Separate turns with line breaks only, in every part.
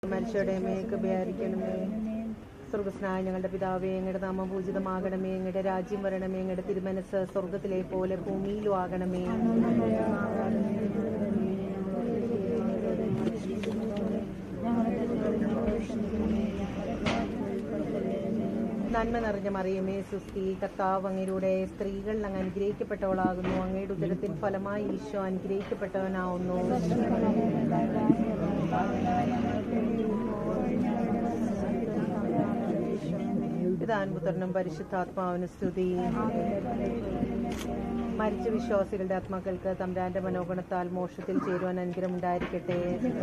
മനുഷ്യരുടെ മേക്ക് ബേരിക്കണമേ സ്വർഗസ്നായ ഞങ്ങളുടെ പിതാവേ ഞങ്ങളുടെ നാമം പൂജിതമാകണമേ ഞങ്ങളുടെ രാജ്യം വരണമേ ഞങ്ങളുടെ തിരുമനസ് സ്വർഗത്തിലെ പോലെ ഭൂമിയിലും ആകണമേ നന്മ നിറഞ്ഞ മറിയമേ സുസ്തി കർത്താവ് അങ്ങയുടെ സ്ത്രീകൾ അങ്ങ് അനുഗ്രഹിക്കപ്പെട്ടവളാകുന്നു അങ്ങയുടെ ഉദരത്തിൻ ഫലമായി ഈശോ അനുഗ്രഹിക്കപ്പെട്ടവനാവുന്നു പിതാൻപുത്രനും പരിശുദ്ധാത്മാവിന് സ്തുതി മരിച്ച വിശ്വാസികളുടെ ആത്മാക്കൾക്ക് തമ്പ്രാന്റെ മനോഗണത്താൽ മോക്ഷത്തിൽ ചേരുവാൻ അനുഗ്രഹം ഉണ്ടായിരിക്കട്ടെ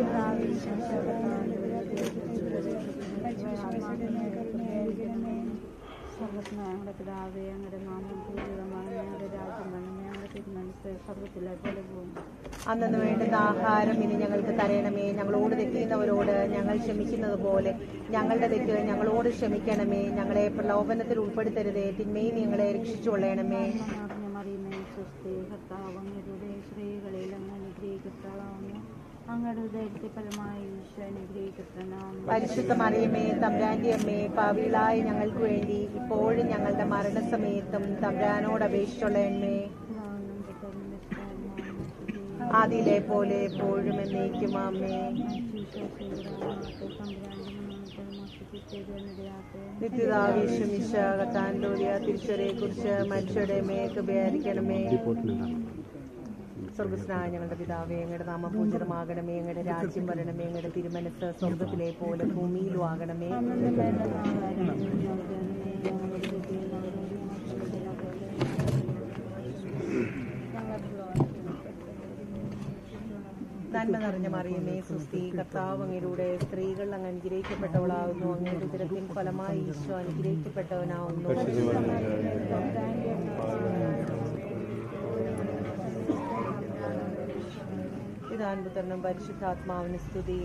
സർവസ്നാങ്ങളുടെ പിതാവേ അങ്ങയുടെ നാമം പൂജിതമാണ് ഞങ്ങളുടെ രാജ്യം വന്നു ഞങ്ങളുടെ തിരുമനസ് സർവത്തിലെ പോലെ പോകുന്നു
അന്നു വേണ്ടുന്ന ആഹാരം ഇനി ഞങ്ങൾക്ക് തരണമേ ഞങ്ങളോട് തെറ്റിയുന്നവരോട് ഞങ്ങൾ ക്ഷമിക്കുന്നത് പോലെ ഞങ്ങളുടെ തെറ്റ് ഞങ്ങളോട് ക്ഷമിക്കണമേ ഞങ്ങളെ പ്രലോഭനത്തിൽ ഉൾപ്പെടുത്തരുതേ തിന്മയും ഞങ്ങളെ രക്ഷിച്ചുകൊള്ളണമേ
നിറഞ്ഞ മറിയമേ സുസ്ഥി കർത്താവ് അങ്ങയുടെ സ്ത്രീകളിൽ അങ്ങ് അനുഗ്രഹിക്കപ്പെടാവുന്നു അങ്ങയുടെ ഉദയത്തെ ഫലമായി ഈശോ അനുഗ്രഹിക്കപ്പെടാവുന്നു
പരിശുദ്ധ മറിയമേ തമ്പ്രാന്റെ അമ്മേ പാവികളായ ഞങ്ങൾക്ക് വേണ്ടി ഇപ്പോഴും ഞങ്ങളുടെ മരണസമയത്തും തമ്പ്രാനോട് അപേക്ഷിച്ചുള്ളണമേ
പിതാവിനും പുത്രനും പരിശുദ്ധാത്മാവിനും സ്തുതി.
ആദിയിലെ പോലെ എപ്പോഴും എന്നേക്കും അമ്മേ നിത്യതാവേശമിശ കത്താൻലോലിയ തിരിച്ചറിയെ കുറിച്ച് മനുഷ്യരുടെ മേക്ക് ഉപയോഗിക്കണമേ സ്വർഗസ്നായ ഞങ്ങളുടെ പിതാവേ ഞങ്ങളുടെ നാമം പൂജിതമാകണമേ ഞങ്ങളുടെ രാജ്യം വരണമേ ഞങ്ങളുടെ തിരുമനസ് സ്വർഗത്തിലെ പോലെ ഭൂമിയിലും ആകണമേ നന്മ നിറഞ്ഞ മറിയമേ സുസ്തി കർത്താവ് അങ്ങയുടെ സ്ത്രീകൾ അങ്ങ് അനുഗ്രഹിക്കപ്പെട്ടവളാകുന്നു അങ്ങയുടെ ഉദരത്തിൻ ഫലമായി ഈശോ അനുഗ്രഹിക്കപ്പെട്ടവനാവുന്നു പിതാൻപുത്രനും പരിശുദ്ധാത്മാവിന് സ്തുതി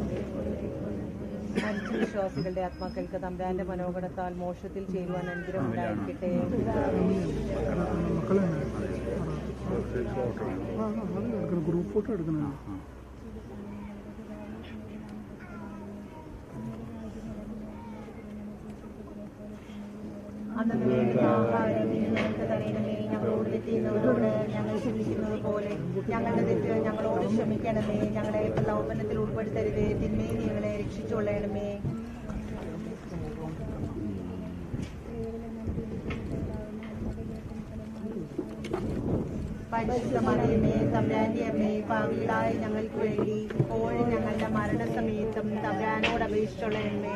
മരിച്ച വിശ്വാസികളുടെ ആത്മാക്കൾക്ക് തമ്പ്രാന്റെ മനോഗണത്താൽ മോക്ഷത്തിൽ ചേരുവാൻ അനുഗ്രഹം ഉണ്ടായിരിക്കട്ടെ
ഗ്രൂപ്പ് ഫോട്ടോ എടുക്കണേ
അന്നു വേണ്ടുന്ന ആഹാരം ഇനി ഞങ്ങൾക്ക് തരണമേ ഞങ്ങളോട് തെറ്റിയുന്നവരോട് ഞങ്ങൾ ക്ഷമിക്കുന്നത് പോലെ ഞങ്ങളുടെ തെറ്റ് ഞങ്ങളോട് ക്ഷമിക്കണമേ ഞങ്ങളെ പ്രലോഭനത്തിൽ ഉൾപ്പെടുത്തരുതേ തിന്മയിൽ ഞങ്ങളെ രക്ഷിച്ചുകൊള്ളണമേ പരിശുദ്ധ മറിയമേ തമ്പ്രാന്റെ അമ്മേ പാവികളായ ഞങ്ങൾക്ക് വേണ്ടി ഇപ്പോഴും ഞങ്ങളുടെ മരണസമയത്തും തമ്പ്രാനോട് അപേക്ഷിച്ചുള്ളണമേ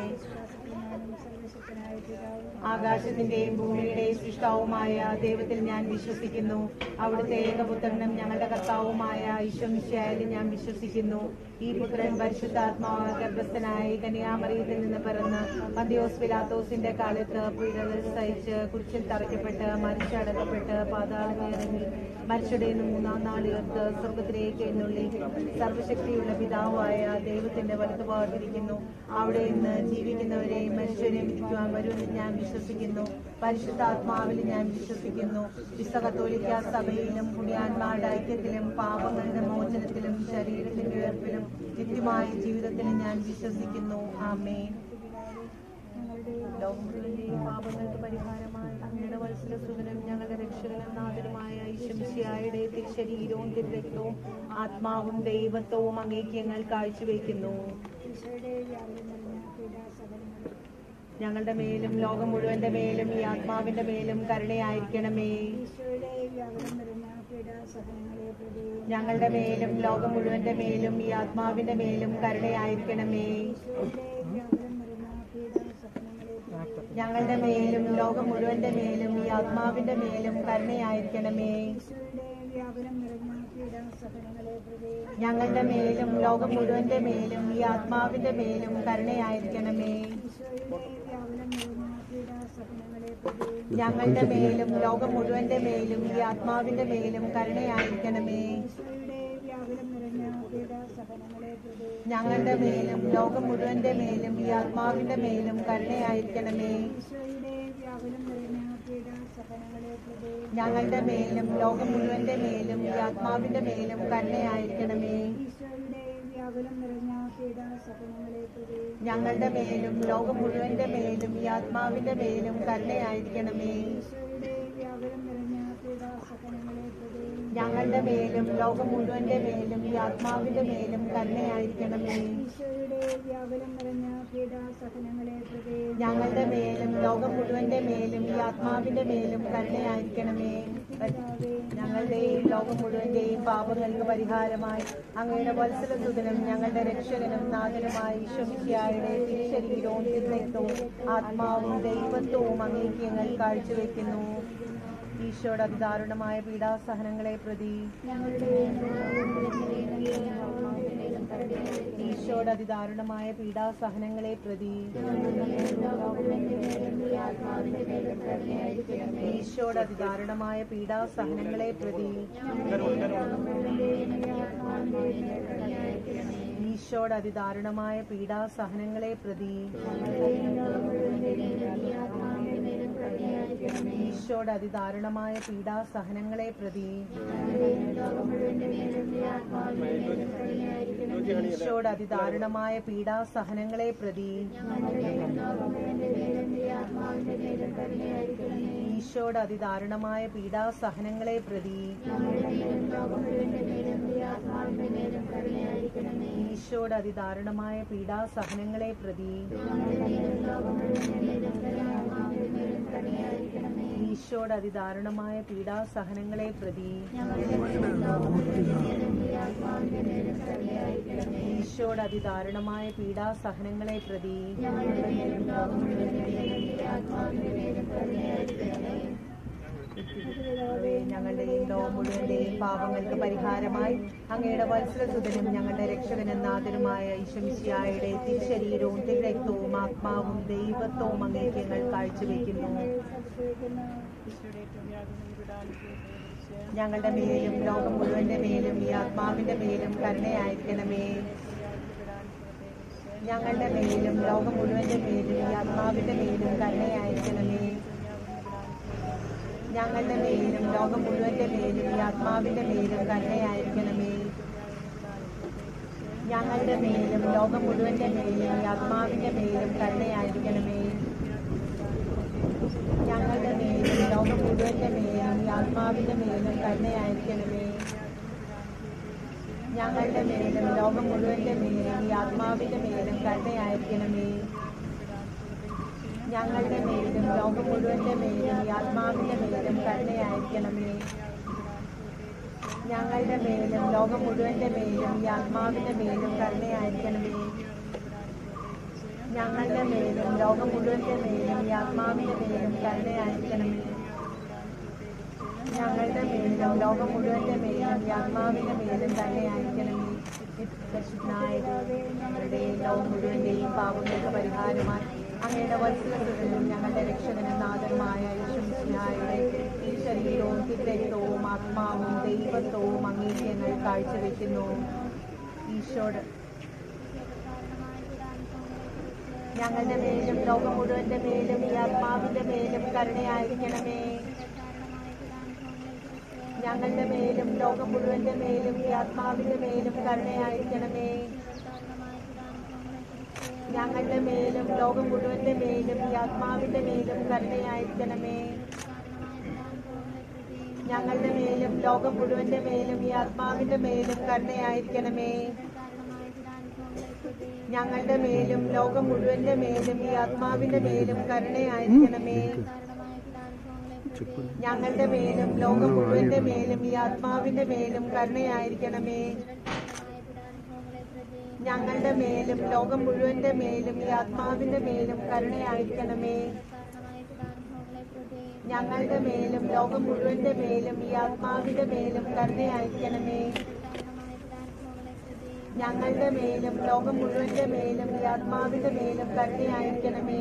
ആകാശത്തിന്റെയും ഭൂമിയുടെയും സൃഷ്ടാവുമായ ദൈവത്തിൽ ഞാൻ വിശ്വസിക്കുന്നു അവിടുത്തെ ഏകപുത്രനും ഞങ്ങളുടെ കർത്താവുമായ ഈശ്വമിശയായാലും ഞാൻ വിശ്വസിക്കുന്നു ഈ പുത്രൻ പരിശുദ്ധാത്മാവ് ഗർഭസ്ഥനായ കന്യാമറിയത്തിൽ നിന്ന് പിറന്ന് മന്ദിയോസ് പിലാത്തോസിന്റെ കാലത്ത് പീഡകൾ സഹിച്ച് കുരിശിൽ തറയ്ക്കപ്പെട്ട് മരിച്ചടക്കപ്പെട്ട് പാതാളമിറങ്ങി മരിച്ചയുടെ മൂന്നാം നാൾ ഉയർത്ത് സ്വർഗത്തിലേക്ക് എഴുന്നള്ളി സർവശക്തിയുള്ള പിതാവായ ദൈവത്തിന്റെ വലതുഭാഗത്തിരിക്കുന്നു അവിടെ നിന്ന് ജീവിക്കുന്നവരെയും മനുഷ്യരെയും വിധിക്കുവാൻ വരുമെന്ന് ഞാൻ വിശ്വസിക്കുന്നു പരിശുദ്ധാത്മാവിൽ ഞാൻ വിശ്വസിക്കുന്നു വിശ്വകത്തോലിക്ക സഭയിലും പുണ്യാന്മാരുടെ ഐക്യത്തിലും പാപങ്ങളുടെ മോചനത്തിലും ശരീരത്തിന്റെ ഉയർപ്പിലും നിത്യമായ ജീവിതത്തിലും ഞാൻ വിശ്വസിക്കുന്നു ആമേൻ ലോകം മുഴുവന്റെയും പാപങ്ങൾക്ക് പരിഹാരമായി അങ്ങയുടെ വത്സല സുഖനും ഞങ്ങളുടെ രക്ഷകനും നാഥനുമായ ഈശംശിയായുടെ തിരുശരീരവും തിരുരക്തവും ആത്മാവും ദൈവത്വവും അങ്ങേക്ക് ഞങ്ങൾ കാഴ്ചവെക്കുന്നു ഞങ്ങളുടെ മേലും ലോകം മുഴുവന്റെ മേലും ഈ ആത്മാവിന്റെ മേലും കരുണയായിരിക്കണമേ ഞങ്ങളുടെ മേലും ലോകം മുഴുവന്റെ മേലും ഈ ആത്മാവിന്റെ മേലും കരുണയായിരിക്കണമേ ഞങ്ങളുടെ മേലും ലോകം മുഴുവന്റെ മേലും ഈ ആത്മാവിന്റെ മേലും കരുണയായിരിക്കണമേ ഞങ്ങളുടെ മേലും ലോകം മുഴുവന്റെ മേലും ഈ ആത്മാവിന്റെ മേലും കരുണയായിരിക്കണമേ ഞങ്ങളുടെ മേലും ലോകം മുഴുവന്റെ മേലും ഈ ആത്മാവിന്റെ മേലും കരുണയായിരിക്കണമേ ഞങ്ങളുടെ മേലും ലോകം മുഴുവന്റെ മേലും ഈ ആത്മാവിന്റെ മേലും കരുണയായിരിക്കണമേ ഞങ്ങളുടെ മേലും ലോകം മുഴുവന്റെ മേലും ഈ ആത്മാവിന്റെ മേലും കരുണയായിരിക്കണമേ
വ്യാകുലം നിറഞ്ഞ പീഡാസഹനങ്ങളെ പ്രതി
ഞങ്ങളുടെ മേലും ലോകം മുഴുവന്റെ മേലും ഈ ആത്മാവിന്റെ മേലും കരുണയായിരിക്കണമേ
ഈശോയുടെ വ്യാകുലം നിറഞ്ഞ പീഡാസഹനങ്ങളെ പ്രതി
ഞങ്ങളുടെ മേലും ലോകം മുഴുവന്റെ മേലും ഈ ആത്മാവിന്റെ മേലും കരുണയായിരിക്കണമേ
ഈശോയുടെ വ്യാകുലം നിറഞ്ഞ പീഡാസഹനങ്ങളെ പ്രതി
ഞങ്ങളുടെ മേലും ലോകം മുഴുവന്റെ മേലും ഈ ആത്മാവിന്റെ മേലും കരുണയായിരിക്കണമേ ഞങ്ങളുടെയും ലോകം മുഴുവന്റെയും പാപങ്ങൾക്ക് പരിഹാരമായി അങ്ങയുടെ വത്സലസുതനും ഞങ്ങളുടെ രക്ഷകനും നാഥനുമായി ഈശ്വമിക്കായുടെ തിരുശരീരവും തിരുരക്തവും ആത്മാവും ദൈവത്വവും അങ്ങേക്ക് ഞങ്ങൾ കാഴ്ചവെക്കുന്നു ഈശോയുടെ അതിദാരുണമായ പീഡാസഹനങ്ങളെ പ്രതി ഈശോയുടെ അതിദാരുണമായ പീഡാസഹനങ്ങളെ പ്രതി ഈശോയുടെ അതിദാരുണമായ പീഡാസഹനങ്ങളെ പ്രതി ഈശോയുടെ അതിദാരുണമായ പീഡാസഹനങ്ങളെ പ്രതി ഈശോയുടെ അതിദാരുണമായ പീഡാസഹനങ്ങളെ പ്രതി ഈശോയുടെ അതിദാരുണമായ പീഡാസഹനങ്ങളെ പ്രതി ഈശോയുടെ അതിദാരുണമായ പീഡാസഹനങ്ങളെ പ്രതി ഈശോയുടെ അതിദാരുണമായ പീഡാസഹനങ്ങളെ പ്രതി ഈശോയുടെ അതിദാരുണമായ പീഡാസഹനങ്ങളെ പ്രതി ഈശോയുടെ അതിദാരുണമായ പീഡാസഹനങ്ങളെ പ്രതി ഞങ്ങളുടെയും ലോകം മുഴുവന്റെയും പാപങ്ങൾക്ക് പരിഹാരമായി അങ്ങയുടെ വത്സരസുതനും ഞങ്ങളുടെ രക്ഷകനും നാഥനുമായ ഈശ്വമിശിയായുടെ തിരുശരീരവും തിരുരക്തവും ആത്മാവും ദൈവത്വവും അങ്ങേക്ക് ഞങ്ങൾ കാഴ്ചവെക്കുന്നു ഞങ്ങളുടെ മേലും ലോകം മുഴുവന്റെ മേലും ഈ ആത്മാവിന്റെ മേലും കരുണയായിരിക്കണമേ ഞങ്ങളുടെ മേലും ലോകം മുഴുവന്റെ മേലും ഈ ആത്മാവിന്റെ മേലും കരുണയായിരിക്കണമേ ഞങ്ങളുടെ മേലും ലോകം മുഴുവന്റെ മേലും ഈ ആത്മാവിന്റെ മേലും കരുണയായിരിക്കണമേ ഞങ്ങളുടെ മേലും ലോകം മുഴുവന്റെ മേലും ഈ ആത്മാവിന്റെ മേലും കരുണയായിരിക്കണമേ ഞങ്ങളുടെ മേലും ലോകം മുഴുവന്റെ മേലും ഈ ആത്മാവിന്റെ മേലും കരുണയായിരിക്കണമേ ഞങ്ങളുടെ മേലും ലോകം മുഴുവന്റെ മേലും ഈ ആത്മാവിന്റെ മേലും കരുണയായിരിക്കണമേ ഞങ്ങളുടെ മേലും ലോകം മുഴുവന്റെ മേലും ഈ ആത്മാവിന്റെ മേലും കരുണയായിരിക്കണമേ ഞങ്ങളുടെ മേലും ലോകം മുഴുവന്റെ മേലും ഈ ആത്മാവിന്റെ മേലും കരുണയായിരിക്കണമേ ഞങ്ങളുടെ മേലും ലോകം മുഴുവന്റെ മേലും ഈ ആത്മാവിന്റെ മേലും കരുണയായിരിക്കണമേ ഞങ്ങളുടെ മേലും ലോകം മുഴുവന്റെ മേലും ഈ ആത്മാവിന്റെ മേലും കരുണയായിരിക്കണമേ പരിശുദ്ധനായ ഞങ്ങളുടെ ലോകം മുഴുവന്റെയും പാപങ്ങൾക്ക് പരിഹാരമായി അങ്ങയുടെ വത്സരത്തിനും ഞങ്ങളുടെ രക്ഷകനും നാഥനുമായ യേശുമിശിഹായുടെ ഈ ശരീരവും തിരക്തവും ആത്മാവും ദൈവത്വവും അങ്ങേക്ക് ഞങ്ങൾ കാഴ്ചവെക്കുന്നു ഈശോട് ഞങ്ങളുടെ മേലും ലോകം മുഴുവന്റെ മേലും ഈ ആത്മാവിന്റെ മേലും കരുണയായിരിക്കണമേ ഞങ്ങളുടെ മേലും ലോകം മുഴുവന്റെ മേലും ഈ ആത്മാവിന്റെ മേലും കരുണയായിരിക്കണമേ ഞങ്ങളുടെ മേലും ലോകം മുഴുവന്റെ മേലും ഈ ആത്മാവിന്റെ മേലും കരുണയായിരിക്കണമേ ഞങ്ങളുടെ മേലും ലോകം മുഴുവന്റെ മേലും ഈ ആത്മാവിന്റെ മേലും കരുണയായിരിക്കണമേ ഞങ്ങളുടെ മേലും ലോകം മുഴുവന്റെ മേലും ഈ ആത്മാവിന്റെ മേലും കരുണയായിരിക്കണമേ ഞങ്ങളുടെ മേലും ലോകം മുഴുവന്റെ മേലും ഈ ആത്മാവിന്റെ മേലും കരുണയായിരിക്കണമേ ഞങ്ങളുടെ മേലും ലോകം മുഴുവന്റെ മേലും ഈ ആത്മാവിന്റെ മേലും കരുണയായിരിക്കണമേ ഞങ്ങളുടെ മേലും ലോകം മുഴുവന്റെ മേലും ഈ ആത്മാവിന്റെ മേലും കരുണയായിരിക്കണമേ ഞങ്ങളുടെ മേലും ലോകം മുഴുവന്റെ മേലും ഈ ആത്മാവിന്റെ മേലും കരുണയായിരിക്കണമേ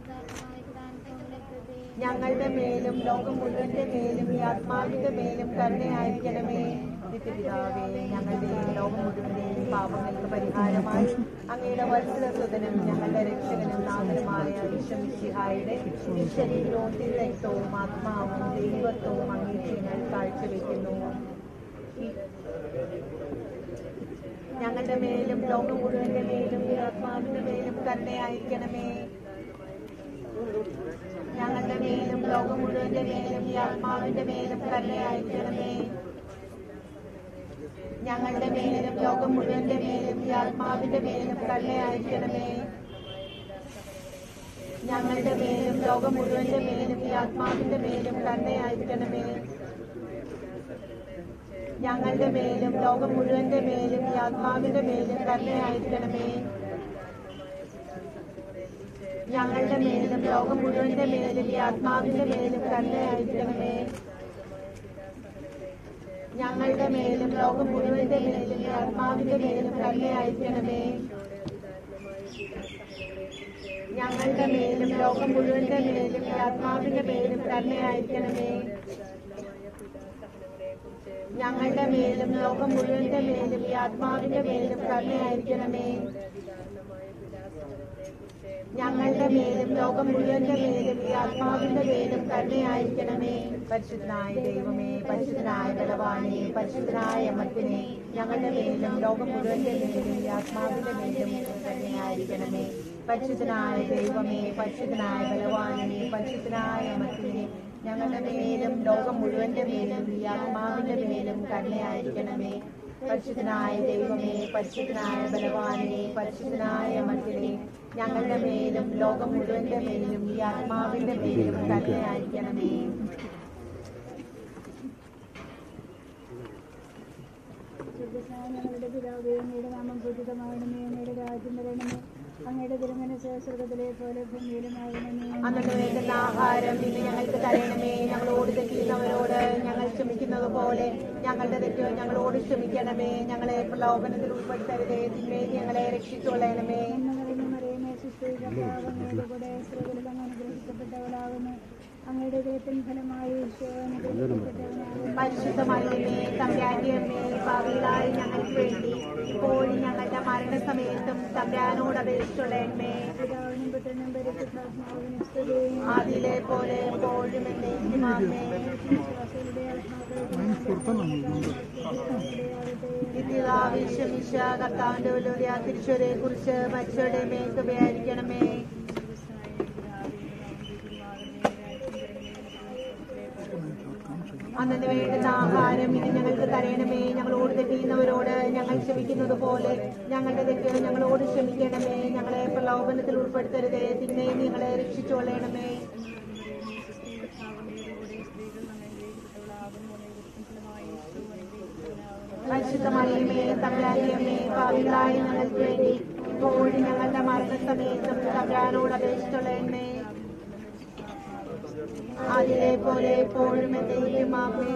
ഞങ്ങളുടെ മേലും ലോകം മുഴുവന്റെ മേലും ഈ ആത്മാവിന്റെ മേലും കരുണയായിരിക്കണമേ നിത്യപിതാവേ ഞങ്ങളുടെയും ലോകം മുഴുവന്റെയും പാപങ്ങൾക്ക് പരിഹാരമായി അങ്ങയുടെ വത്സരസുതനും ഞങ്ങളുടെ രക്ഷകനും നാഥനുമായ വിശ്വമിശിഹായുടെ ശരീരവും തിരക്തവും ആത്മാവും ദൈവത്വവും അങ്ങേക്ക് ഞങ്ങൾ കാഴ്ചവെക്കുന്നു ഈ ഞങ്ങളുടെ മേലും ലോകം മുഴുവന്റെ മേലും ഈ ആത്മാവിന്റെ മേലും കരുണയായിരിക്കണമേ ഞങ്ങളുടെ മേലും ലോകം മുഴുവന്റെ മേലും ഈ ആത്മാവിന്റെ മേലും കരുണയായിരിക്കണമേ ഞങ്ങളുടെ മേലും ലോകം മുഴുവന്റെ മേലും ഈ ആത്മാവിന്റെ മേലും കരുണയായിരിക്കണമേ ഞങ്ങളുടെ മേലും ലോകം മുഴുവന്റെ മേലും ഈ ആത്മാവിന്റെ മേലും കരുണയായിരിക്കണമേ ഞങ്ങളുടെ മേലും ലോകം മുഴുവന്റെ മേലും ഈ ആത്മാവിന്റെ മേലും കരുണയായിരിക്കണമേ ഞങ്ങളുടെ മേലും ലോകം മുഴുവന്റെ മേലും ഈ ആത്മാവിന്റെ മേലും കരുണയായിരിക്കണമേ ഞങ്ങളുടെ മേലും ലോകം മുഴുവന്റെ മേലും ഈ ആത്മാവിന്റെ മേലും കരുണയായിരിക്കണമേ ഞങ്ങളുടെ മേലും ലോകം മുഴുവന്റെ മേലും ഈ ആത്മാവിന്റെ മേലും കരുണയായിരിക്കണമേ ഞങ്ങളുടെ മേലും ലോകം മുഴുവന്റെ മേലും ഈ ആത്മാവിന്റെ മേലും കരുണയായിരിക്കണമേ ഞങ്ങളുടെ മേലും ലോകം മുഴുവന്റെ മേലും ഈ ആത്മാവിന്റെ മേലും കരുണയായിരിക്കണമേ പരിശുദ്ധനായ ദൈവമേ പരിശുദ്ധനായ ബലവാനെ പരിശുദ്ധനായ അമർത്തിനെ ഞങ്ങളുടെ മേലും ലോകം മുഴുവന്റെ മേലും ഈ ആത്മാവിന്റെ മേലും കരുണയായിരിക്കണമേ പരിശുദ്ധനായ ദൈവമേ പരിശുദ്ധനായ ബലവാനെ പരിശുദ്ധനായ അമർത്തിനെ ഞങ്ങളുടെ മേലും ലോകം മുഴുവന്റെ മേലും ഈ ആത്മാവിന്റെ മേലും കരുണയായിരിക്കണമേ പരിശുദ്ധനായ ദൈവമേ പരിശുദ്ധനായ ബലവാനെ പരിശുദ്ധനായ അമർത്തിനെ ഞങ്ങളുടെ മേലും ലോകം മുഴുവന്റെ മേലും ഈ ആത്മാവിന്റെ മേലും കരുണയായിരിക്കണമേ
ഞങ്ങളുടെ പിതാവേ അങ്ങയുടെ നാമം പൂജിതമാകണമേ അങ്ങയുടെ രാജ്യം വരണമേ അങ്ങയുടെ തിരുമനസ് സ്വർഗത്തിലെ പോലെ ഭൂമിയിലുമാകണമേ
അന്നു വേണ്ടുന്ന ആഹാരം ഇന്ന് ഞങ്ങൾക്ക് തരണമേ ഞങ്ങളോട് തെറ്റിയുന്നവരോട് ഞങ്ങൾ ക്ഷമിക്കുന്നത് പോലെ ഞങ്ങളുടെ തെറ്റ് ഞങ്ങളോട് ക്ഷമിക്കണമേ ഞങ്ങളെ പ്രലോഭനത്തിൽ ഉൾപ്പെടുത്തരുതേ തിന്മേ ഞങ്ങളെ രക്ഷിച്ചുകൊള്ളണമേ
എന്ന് പറയുന്ന മറിയമേ സുസ്ഥിതി കർത്താവ് അങ്ങയുടെ കൂടെ സ്ത്രീകളിൽ അങ്ങ് അനുഗ്രഹിക്കപ്പെട്ടവളാകുന്നു അങ്ങയുടെ ദൈവത്തിൻ ഫലമായി ഈശോ അനുഗ്രഹിക്കപ്പെട്ടവനാകുന്നു
പരിശുദ്ധ മറിയമേ തമ്പ്രാന്റെ അമ്മേ ഭാവിയിലായി ഞങ്ങൾക്ക് വേണ്ടി ഇപ്പോഴും ഞങ്ങളുടെ മരണസമയത്തും തമ്പ്രാനോട് അപേക്ഷിച്ചുള്ളണമേ
പിതാവിനും പുത്രനും പരിശുദ്ധാത്മാവിനും സ്തുതിയും
ആദിയിലെ പോലെ എപ്പോഴും എന്നേക്കും ആമേൻ
വിശ്വാസികളുടെ ആത്മാക്കൾ
പുറത്താണ്
നിത്യതാവിശ്വമിശ കർത്താവിന്റെ വലിയ തിരിച്ചവരെ കുറിച്ച് മരിച്ചവരുടെ മേൽക്കുകയായിരിക്കണമേ അന്നു വേണ്ടുന്ന ആഹാരം ഇനി ഞങ്ങൾക്ക് തരണമേ ഞങ്ങളോട് തെറ്റിയുന്നവരോട് ഞങ്ങൾ ക്ഷമിക്കുന്നത് പോലെ ഞങ്ങളുടെ തെറ്റ് ഞങ്ങളോട് ക്ഷമിക്കണമേ ഞങ്ങളെ പ്രലോഭനത്തിൽ ഉൾപ്പെടുത്തരുതേ തിന്മയും ഞങ്ങളെ രക്ഷിച്ചുകൊള്ളണമേ പരിശുദ്ധമറിയമേ തമ്പ്രാനിയമ്മേ ഭാവികളായ ഞങ്ങൾക്ക് വേണ്ടി ഇപ്പോഴും ഞങ്ങളുടെ മരണസമയത്തും തമ്പ്രാനോട് അപേക്ഷിച്ചുള്ളണമേ അതിലെ പോലെ എപ്പോഴും എന്തെങ്കിലും ആമേ